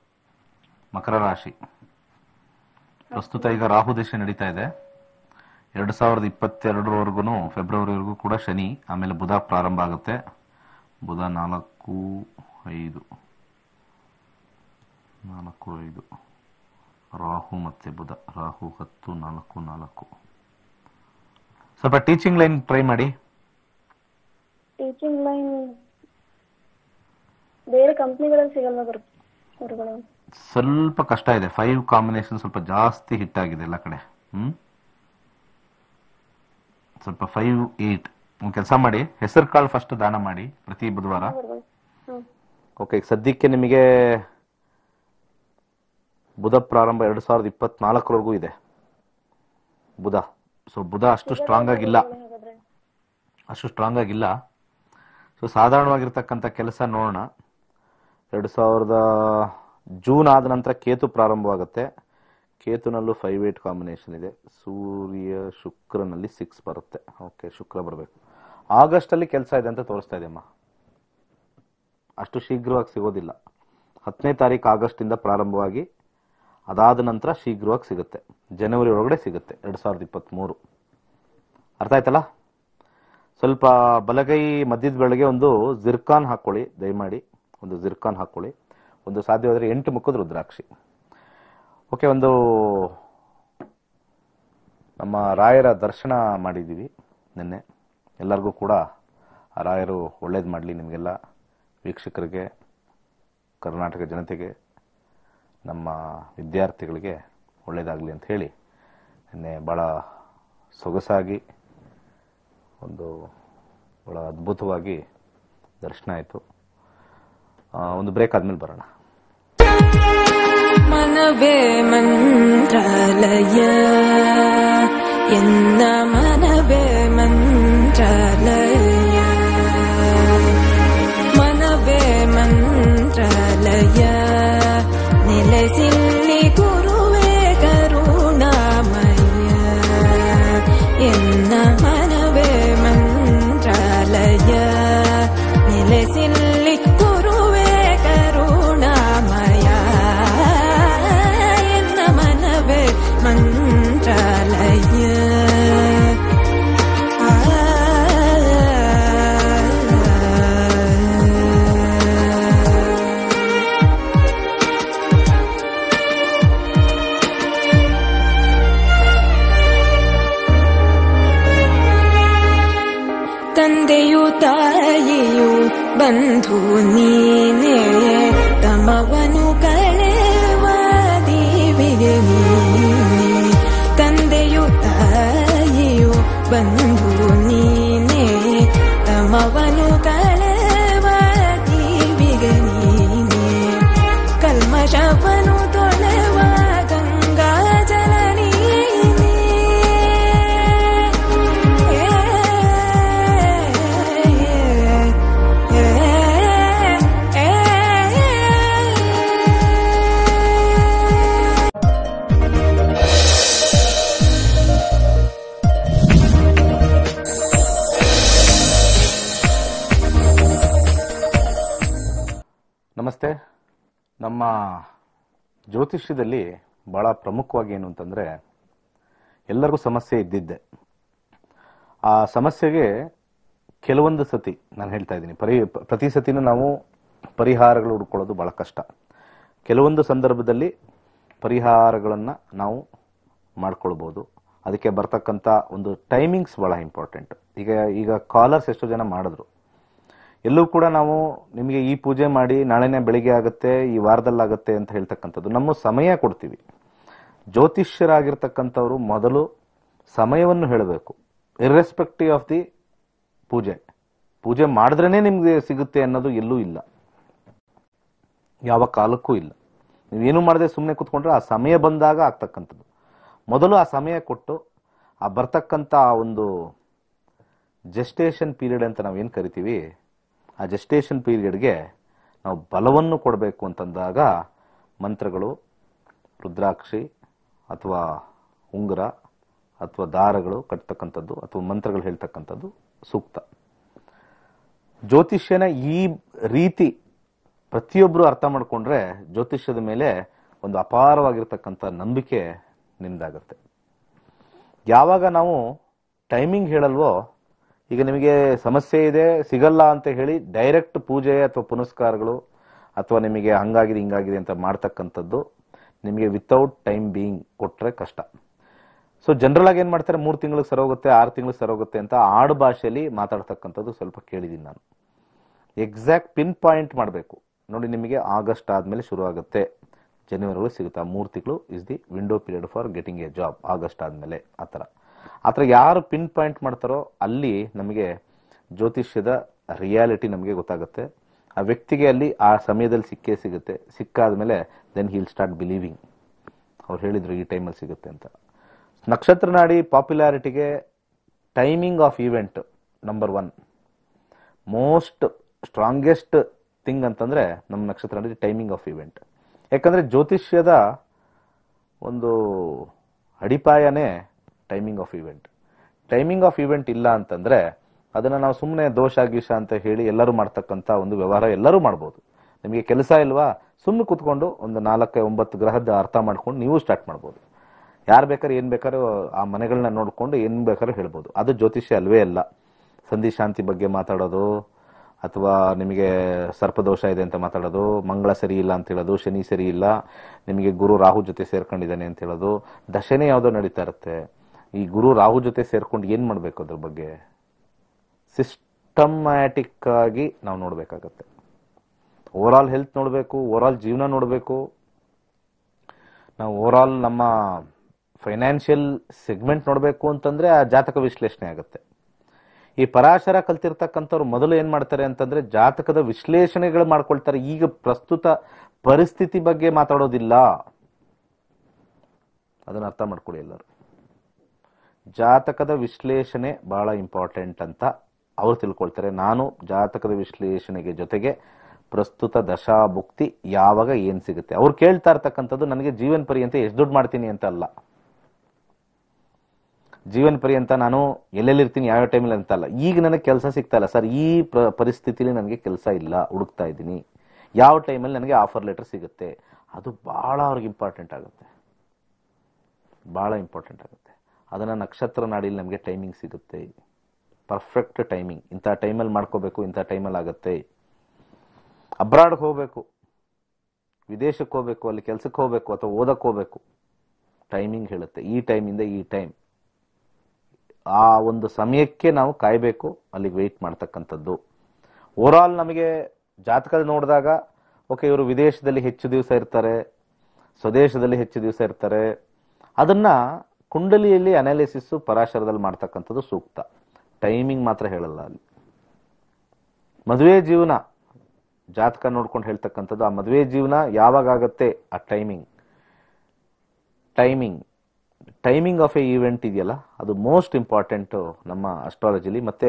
ಮಕರ ರಾಶಿ ಪ್ರಸ್ತುತ ಈಗ ರಾಹು ದೇಶ ನಡೀತಾ ಇದೆ ಎರಡು ಸಾವಿರದ ಇಪ್ಪತ್ತೆರಡರವರೆಗೂ ಫೆಬ್ರವರಿವರೆಗೂ ಕೂಡ ಶನಿ ಆಮೇಲೆ ಬುಧ ಪ್ರಾರಂಭ ಆಗುತ್ತೆ ಬುಧ ನಾಲ್ಕು ಐದು ನಾಲ್ಕು ಐದು ರಾಹು ಮತ್ತೆ ಬುಧ ರಾಹು ಹತ್ತು ನಾಲ್ಕು ನಾಲ್ಕು ಸ್ವಲ್ಪ ಟೀಚಿಂಗ್ ಲೈನ್ ಟ್ರೈ ಮಾಡಿ ಟೀಚಿಂಗ್ ಲೈನ್ ಬೇರೆ ಕಂಪ್ನಿಗಳಲ್ಲಿ ಸಿಗಲ್ವಾ ಗುರು ಗುರುಗಳೇ ಸ್ವಲ್ಪ ಕಷ್ಟ ಇದೆ ಫೈವ್ ಕಾಂಬಿನೇಷನ್ ಸ್ವಲ್ಪ ಜಾಸ್ತಿ ಹಿಟ್ ಆಗಿದೆ ಎಲ್ಲ ಕಡೆ ಹ್ಮ್ ಸ್ವಲ್ಪ ಫೈವ್ ಏಟ್ ಒಂದು ಕೆಲಸ ಮಾಡಿ ಹೆಸರು ಕಾಳು ಫಸ್ಟ್ ದಾನ ಮಾಡಿ ಪ್ರತಿ ಬುಧವಾರ ಗುರುಗಳೇ ಹ್ಮ್ ಓಕೆ ಸದ್ಯಕ್ಕೆ ನಿಮಗೆ ಬುಧ ಪ್ರಾರಂಭ ಎರಡು ಸಾವಿರದ ಇಪ್ಪತ್ನಾಲ್ಕರವರೆಗೂ ಇದೆ ಬುಧ ಸೊ ಬುಧ ಅಷ್ಟು ಸ್ಟ್ರಾಂಗ್ ಆಗಿಲ್ಲ ಹಾಗಾದ್ರೆ ಅಷ್ಟು ಸ್ಟ್ರಾಂಗ್ ಆಗಿಲ್ಲ ಸೊ ಸಾಧಾರಣವಾಗಿರ್ತಕ್ಕಂಥ ಕೆಲಸ ನೋಡೋಣ ಎರಡು ಸಾವಿರದ ಜೂನ್ ಆದ ನಂತರ ಕೇತು ಪ್ರಾರಂಭವಾಗುತ್ತೆ ಕೇತುನಲ್ಲೂ ಫೈವ್ ಏಟ್ ಕಾಂಬಿನೇಷನ್ ಇದೆ ಸೂರ್ಯ ಶುಕ್ರನಲ್ಲಿ ಸಿಕ್ಸ್ ಬರುತ್ತೆ ಓಕೆ ಶುಕ್ರ ಬರಬೇಕು ಆಗಸ್ಟಲ್ಲಿ ಕೆಲಸ ಇದೆ ಅಂತ ತೋರಿಸ್ತಾ ಇದೆಯಮ್ಮ ಅಷ್ಟು ಶೀಘ್ರವಾಗಿ ಸಿಗೋದಿಲ್ಲ ಹತ್ತನೇ ತಾರೀಕು ಆಗಸ್ಟಿಂದ ಪ್ರಾರಂಭವಾಗಿ ಅದಾದ ನಂತರ ಶೀಘ್ರವಾಗಿ ಸಿಗುತ್ತೆ ಜನವರಿ ಒಳಗಡೆ ಸಿಗುತ್ತೆ ಎರಡು ಸಾವಿರದ ಇಪ್ಪತ್ತ್ಮೂರು ಅರ್ಥ ಆಯ್ತಲ್ಲ ಸ್ವಲ್ಪ ಬಲಗೈ ಮಧ್ಯದ ಬೆಳಗ್ಗೆ ಒಂದು ಜಿರ್ಕಾನ್ ಹಾಕೊಳ್ಳಿ ದಯಮಾಡಿ ಒಂದು ಜಿರ್ಕಾನ್ ಹಾಕೊಳ್ಳಿ ಒಂದು ಸಾಧ್ಯವಾದರೆ ಎಂಟು ಮುಖದ ರುದ್ರಾಕ್ಷಿ ಓಕೆ ಒಂದು ನಮ್ಮ ರಾಯರ ದರ್ಶನ ಮಾಡಿದ್ದೀವಿ ನಿನ್ನೆ ಎಲ್ಲರಿಗೂ ಕೂಡ ಆ ರಾಯರು ಒಳ್ಳೇದು ಮಾಡಲಿ ನಿಮಗೆಲ್ಲ ವೀಕ್ಷಕರಿಗೆ ಕರ್ನಾಟಕ ಜನತೆಗೆ ನಮ್ಮ ವಿದ್ಯಾರ್ಥಿಗಳಿಗೆ ಒಳ್ಳೇದಾಗಲಿ ಅಂತ ಹೇಳಿ ನಿನ್ನೆ ಭಾಳ ಸೊಗಸಾಗಿ ಒಂದು ಭಾಳ ಅದ್ಭುತವಾಗಿ ದರ್ಶನ ಆಯಿತು ಒಂದು ಬ್ರೇಕ್ ಆದ್ಮೇಲೆ ಬರೋಣ ಮನವೇ ಮಂತ್ರಾಲಯ ಎನ್ನ ಮನವೇ ಮಂತ್ರಾಲಯ ಮನವೇ ಮಂತ್ರಾಲಯ ನೆಲೆಸಿಲ್ಲಿ ಗುರುವೇ ಕರುಣಾಮಯ ಎನ್ನ ಮನವೇ ಮಂತ್ರಾಲಯ ನೆಲೆಸಿಲ್ಲಿ ಗುರುವೇ ಕರುಣಾಮಯ ಎನ್ನ ಮನವೇ ಮಂತ್ರಾಲಯ ತಂದೆಯು ತಾಯಿಯು ಬಂಧು ನೀನೇ ತಮವನು ಕಳೆವ ದೇವಿಗೆ ನೀನೇ ತಂದೆಯು ತಾಯಿಯು ಬಂಧು ನೀನೇ ತಮವನು ಕಳೆವ ದೇವಿಗೆ ನೀನೇ ಕಲ್ಮಶವನು ತೊಳೆವ ಗಂಗಾ ಜಲ ನೀನೇ ನಮಸ್ತೆ ನಮ್ಮ ಜ್ಯೋತಿಷ್ಯದಲ್ಲಿ ಬಹಳ ಪ್ರಮುಖವಾಗಿ ಏನು ಅಂತಂದ್ರೆ ಎಲ್ಲರಿಗೂ ಸಮಸ್ಯೆ ಇದ್ದಿದ್ದೆ ಆ ಸಮಸ್ಯೆಗೆ ಕೆಲವೊಂದು ಸತಿ ನಾನು ಹೇಳ್ತಾ ಇದ್ದೀನಿ ಪರಿ ಪ್ರತಿ ಸತಿನೂ ನಾವು ಪರಿಹಾರಗಳು ಹುಡ್ಕೊಳ್ಳೋದು ಬಹಳ ಕಷ್ಟ ಕೆಲವೊಂದು ಸಂದರ್ಭದಲ್ಲಿ ಪರಿಹಾರಗಳನ್ನು ನಾವು ಮಾಡ್ಕೊಳ್ಬೋದು ಅದಕ್ಕೆ ಬರ್ತಕ್ಕಂಥ ಒಂದು ಟೈಮಿಂಗ್ಸ್ ಬಹಳ ಇಂಪಾರ್ಟೆಂಟ್ ಈಗ ಈಗ ಕಾಲರ್ಸ್ ಎಷ್ಟೋ ಜನ ಮಾಡಿದ್ರು ಎಲ್ಲೂ ಕೂಡ ನಾವು ನಿಮಗೆ ಈ ಪೂಜೆ ಮಾಡಿ ನಾಳೆನೇ ಬೆಳಿಗ್ಗೆ ಆಗುತ್ತೆ ಈ ವಾರದಲ್ಲಾಗುತ್ತೆ ಅಂತ ಹೇಳ್ತಕ್ಕಂಥದ್ದು ನಮ್ಮ ಸಮಯ ಕೊಡ್ತೀವಿ ಜ್ಯೋತಿಷ್ಯರಾಗಿರ್ತಕ್ಕಂಥವ್ರು ಮೊದಲು ಸಮಯವನ್ನು ಹೇಳಬೇಕು ಇರ್ರೆಸ್ಪೆಕ್ಟಿವ್ ಆಫ್ ದಿ ಪೂಜೆ ಪೂಜೆ ಮಾಡಿದ್ರೇನೆ ನಿಮ್ಗೆ ಸಿಗುತ್ತೆ ಅನ್ನೋದು ಎಲ್ಲೂ ಇಲ್ಲ ಯಾವ ಕಾಲಕ್ಕೂ ಇಲ್ಲ ನೀವೇನು ಮಾಡದೆ ಸುಮ್ಮನೆ ಕೂತ್ಕೊಂಡ್ರೆ ಆ ಸಮಯ ಬಂದಾಗ ಆಗ್ತಕ್ಕಂಥದ್ದು ಮೊದಲು ಆ ಸಮಯ ಕೊಟ್ಟು ಆ ಬರ್ತಕ್ಕಂಥ ಆ ಒಂದು ಜೆಸ್ಟೇಷನ್ ಪೀರಿಯಡ್ ಅಂತ ನಾವೇನು ಕರಿತೀವಿ ಆ ಜೆಸ್ಟೇಷನ್ ಪೀರಿಯಡ್ಗೆ ನಾವು ಬಲವನ್ನು ಕೊಡಬೇಕು ಅಂತಂದಾಗ ಮಂತ್ರಗಳು ರುದ್ರಾಕ್ಷಿ ಅಥವಾ ಉಂಗುರ ಅಥವಾ ದಾರಗಳು ಕಟ್ತಕ್ಕಂಥದ್ದು ಅಥವಾ ಮಂತ್ರಗಳು ಹೇಳ್ತಕ್ಕಂಥದ್ದು ಸೂಕ್ತ ಜ್ಯೋತಿಷ್ಯನ ಈ ರೀತಿ ಪ್ರತಿಯೊಬ್ಬರು ಅರ್ಥ ಮಾಡ್ಕೊಂಡ್ರೆ ಜ್ಯೋತಿಷ್ಯದ ಮೇಲೆ ಒಂದು ಅಪಾರವಾಗಿರ್ತಕ್ಕಂಥ ನಂಬಿಕೆ ನಿಮ್ದಾಗುತ್ತೆ ಯಾವಾಗ ನಾವು ಟೈಮಿಂಗ್ ಹೇಳಲ್ವೋ ಈಗ ನಿಮಗೆ ಸಮಸ್ಯೆ ಇದೆ ಸಿಗಲ್ಲ ಅಂತ ಹೇಳಿ ಡೈರೆಕ್ಟ್ ಪೂಜೆ ಅಥವಾ ಪುನಸ್ಕಾರಗಳು ಅಥವಾ ನಿಮಗೆ ಹಂಗಾಗಿದೆ ಹಿಂಗಾಗಿದೆ ಅಂತ ಮಾಡ್ತಕ್ಕಂಥದ್ದು ನಿಮಗೆ ವಿತೌಟ್ ಟೈಮ್ ಬೀಯಿಂಗ್ ಕೊಟ್ರೆ ಕಷ್ಟ ಸೊ ಜನರಲ್ ಆಗಿ ಏನ್ ಮಾಡ್ತಾರೆ ಮೂರು ತಿಂಗಳಿಗೆ ಸರೋಗುತ್ತೆ ಆರು ತಿಂಗಳಿಗೆ ಸರೋಗುತ್ತೆ ಅಂತ ಆಡು ಭಾಷೆಯಲ್ಲಿ ಮಾತಾಡ್ತಕ್ಕಂಥದ್ದು ಸ್ವಲ್ಪ ಕೇಳಿದ್ದೀನಿ ನಾನು ಎಕ್ಸಾಕ್ಟ್ ಪಿನ್ ಪಾಯಿಂಟ್ ಮಾಡಬೇಕು ನೋಡಿ ನಿಮಗೆ ಆಗಸ್ಟ್ ಆದಮೇಲೆ ಶುರು ಆಗುತ್ತೆ ಜನವರಿ ಸಿಗುತ್ತೆ ಆ ಮೂರು ತಿಂಗಳು is the window period for getting a job August ಆದಮೇಲೆ ಆ ಥರ ಆ ಥರ ಯಾರು ಪಿನ್ ಪಾಯಿಂಟ್ ಮಾಡ್ತಾರೋ ಅಲ್ಲಿ ನಮಗೆ ಜ್ಯೋತಿಷ್ಯದ ರಿಯಾಲಿಟಿ ನಮಗೆ ಗೊತ್ತಾಗುತ್ತೆ ಆ ವ್ಯಕ್ತಿಗೆ ಅಲ್ಲಿ ಆ ಸಮಯದಲ್ಲಿ ಸಿಕ್ಕೇ ಸಿಗುತ್ತೆ ಸಿಕ್ಕಾದ್ಮೇಲೆ ದೆನ್ ಹೀಲ್ ಸ್ಟಾರ್ಟ್ ಬಿಲೀವಿಂಗ್ ಅವ್ರು ಹೇಳಿದ್ರು ಈ ಟೈಮಲ್ಲಿ ಸಿಗುತ್ತೆ ಅಂತ ನಕ್ಷತ್ರ ನಾಡಿ ಪಾಪ್ಯುಲಾರಿಟಿಗೆ timing of event number one most strongest thing ಅಂತಂದ್ರೆ ನಮ್ಮ ನಕ್ಷತ್ರ ನಾಡಿ ಟೈಮಿಂಗ್ ಆಫ್ ಇವೆಂಟ್ ಯಾಕಂದ್ರೆ ಜ್ಯೋತಿಷ್ಯದ ಒಂದು ಅಡಿಪಾಯನೇ timing of event timing of event ಇಲ್ಲ ಅಂತಂದ್ರೆ ಅದನ್ನ ನಾವು ಸುಮ್ಮನೆ ದೋಷ ಗೀಷ ಅಂತ ಹೇಳಿ ಎಲ್ಲರೂ ಮಾಡ್ತಕ್ಕಂಥ ಒಂದು ವ್ಯವಹಾರ ಎಲ್ಲರೂ ಮಾಡ್ಬೋದು ನಿಮಗೆ ಕೆಲಸ ಇಲ್ವಾ ಸುಮ್ಮನೆ ಕೂತ್ಕೊಂಡು ಒಂದು ನಾಲ್ಕು ಒಂಬತ್ತು ಗ್ರಹದ ಅರ್ಥ ಮಾಡ್ಕೊಂಡು ನೀವು ಸ್ಟಾರ್ಟ್ ಮಾಡ್ಬೋದು ಯಾರು ಬೇಕಾದ್ರೆ ಏನ್ ಬೇಕಾದ್ರೂ ಆ ಮನೆಗಳನ್ನ ನೋಡ್ಕೊಂಡು ಏನ್ ಬೇಕಾದ್ರೂ ಹೇಳ್ಬೋದು ಅದು ಜ್ಯೋತಿಷ್ಯ ಅಲ್ವೇ ಅಲ್ಲ ಸಂಧಿ ಶಾಂತಿ ಬಗ್ಗೆ ಮಾತಾಡೋದು ಅಥವಾ ನಿಮಗೆ ಸರ್ಪದೋಷ ಇದೆ ಅಂತ ಮಾತಾಡೋದು ಮಂಗಳ ಸರಿ ಇಲ್ಲ ಅಂತ ಹೇಳೋದು ಶನಿ ಸರಿ ಇಲ್ಲ ನಿಮಗೆ ಗುರು ರಾಹು ಜೊತೆ ಸೇರ್ಕೊಂಡಿದ್ದಾನೆ ಅಂತ ಹೇಳೋದು ದಶನೇ ಯಾವುದೋ ನಡೀತಾ ಇರುತ್ತೆ ಈ ಗುರು ರಾಹು ಜೊತೆ ಸೇರ್ಕೊಂಡು ಏನ್ ಮಾಡ್ಬೇಕು ಅದ್ರ ಬಗ್ಗೆ ಸಿಸ್ಟಮ್ಯಾಟಿಕ್ ಆಗಿ ನಾವು ನೋಡ್ಬೇಕಾಗತ್ತೆ ಓವರ್ ಆಲ್ ಹೆಲ್ತ್ ನೋಡಬೇಕು ಓವರ್ ಆಲ್ ಜೀವನ ನೋಡಬೇಕು ನಾವು ಓವರ್ ಆಲ್ ನಮ್ಮ ಫೈನಾನ್ಷಿಯಲ್ ಸೆಗ್ಮೆಂಟ್ ನೋಡಬೇಕು ಅಂತಂದ್ರೆ ಆ ಜಾತಕ ವಿಶ್ಲೇಷಣೆ ಆಗುತ್ತೆ ಈ ಪರಾಶರ ಕಲ್ತಿರ್ತಕ್ಕಂಥವ್ರು ಮೊದಲು ಏನ್ ಮಾಡ್ತಾರೆ ಅಂತಂದ್ರೆ ಜಾತಕದ ವಿಶ್ಲೇಷಣೆಗಳು ಮಾಡ್ಕೊಳ್ತಾರೆ ಈಗ ಪ್ರಸ್ತುತ ಪರಿಸ್ಥಿತಿ ಬಗ್ಗೆ ಮಾತಾಡೋದಿಲ್ಲ ಅದನ್ನ ಅರ್ಥ ಮಾಡ್ಕೊಳ್ಳಿ ಎಲ್ಲರೂ ಜಾತಕದ ವಿಶ್ಲೇಷಣೆ ಬಹಳ ಇಂಪಾರ್ಟೆಂಟ್ ಅಂತ ಅವ್ರು ತಿಳ್ಕೊಳ್ತಾರೆ ನಾನು ಜಾತಕದ ವಿಶ್ಲೇಷಣೆಗೆ ಜೊತೆಗೆ ಪ್ರಸ್ತುತ ದಶಾ ಭುಕ್ತಿ ಯಾವಾಗ ಏನ್ ಸಿಗುತ್ತೆ ಅವ್ರು ಕೇಳ್ತಾ ಇರ್ತಕ್ಕಂಥದ್ದು ನನಗೆ ಜೀವನ ಪರ್ಯಂತ ಎಷ್ಟು ದುಡ್ಡು ಮಾಡ್ತೀನಿ ಅಂತ ಅಲ್ಲ ಜೀವನ ಪರ್ಯಂತ ನಾನು ಎಲ್ಲೆಲ್ಲಿರ್ತೀನಿ ಯಾವ ಟೈಮಲ್ಲಿ ಅಂತ ಅಲ್ಲ ಈಗ ನನಗೆ ಕೆಲಸ ಸಿಗ್ತಾ ಇಲ್ಲ ಸರ್ ಈ ಪ್ರ- ಪರಿಸ್ಥಿತಿಲಿ ನನಗೆ ಕೆಲಸ ಇಲ್ಲ ಹುಡುಕ್ತಾ ಇದ್ದೀನಿ ಯಾವ ಟೈಮಲ್ಲಿ ನನಗೆ ಆಫರ್ ಲೆಟರ್ ಸಿಗುತ್ತೆ ಅದು ಬಹಳ ಅವ್ರಿಗೆ ಇಂಪಾರ್ಟೆಂಟ್ ಆಗುತ್ತೆ ಬಹಳ ಇಂಪಾರ್ಟೆಂಟ್ ಆಗುತ್ತೆ ಅದನ್ನ ನಕ್ಷತ್ರ ನಾಡಿಲಿ ನಮಗೆ ಟೈಮಿಂಗ್ ಸಿಗುತ್ತೆ ಪರ್ಫೆಕ್ಟ್ ಟೈಮಿಂಗ್ ಇಂಥ ಟೈಮಲ್ಲಿ ಮಾಡ್ಕೋಬೇಕು ಇಂಥ ಟೈಮಲ್ಲಿ ಆಗುತ್ತೆ ಅಬ್ರಾಡ್ಗೆ ಹೋಗ್ಬೇಕು ವಿದೇಶಕ್ಕೆ ಹೋಗ್ಬೇಕು ಅಲ್ಲಿ ಕೆಲ್ಸಕ್ಕೆ ಹೋಗ್ಬೇಕು ಅಥವಾ ಓದಕ್ಕೆ ಹೋಗ್ಬೇಕು ಟೈಮಿಂಗ್ ಹೇಳುತ್ತೆ ಈ ಟೈಮಿಂದ ಈ ಟೈಮ್ ಆ ಒಂದು ಸಮಯಕ್ಕೆ ನಾವು ಕಾಯಬೇಕು ಅಲ್ಲಿಗೆ ವೆಯ್ಟ್ ಮಾಡ್ತಕ್ಕಂಥದ್ದು ಓವರ್ ಆಲ್ ನಮಗೆ ಜಾತಕ ನೋಡಿದಾಗ ಓಕೆ ಇವರು ವಿದೇಶದಲ್ಲಿ ಹೆಚ್ಚು ದಿವಸ ಇರ್ತಾರೆ ಸ್ವದೇಶದಲ್ಲಿ ಹೆಚ್ಚು ದಿವಸ ಇರ್ತಾರೆ ಅದನ್ನ ಕುಂಡಲಿಯಲ್ಲಿ ಅನಾಲಿಸಿಸ್ ಪರಾಶರದಲ್ಲಿ ಮಾಡ್ತಕ್ಕಂಥದ್ದು ಸೂಕ್ತ ಟೈಮಿಂಗ್ ಮಾತ್ರ ಹೇಳಲ್ಲ ಅಲ್ಲಿ ಮದುವೆ ಜೀವನ ಜಾತಕ ನೋಡ್ಕೊಂಡು ಹೇಳ್ತಕ್ಕಂಥದ್ದು ಆ ಮದುವೆ ಜೀವನ ಯಾವಾಗ ಆಗತ್ತೆ ಆ timing timing timing of a event ಇದೆಯಲ್ಲ ಅದು ಮೋಸ್ಟ್ ಇಂಪಾರ್ಟೆಂಟ್ ನಮ್ಮ ಅಸ್ಟ್ರಾಲಜಿಲಿ ಮತ್ತೆ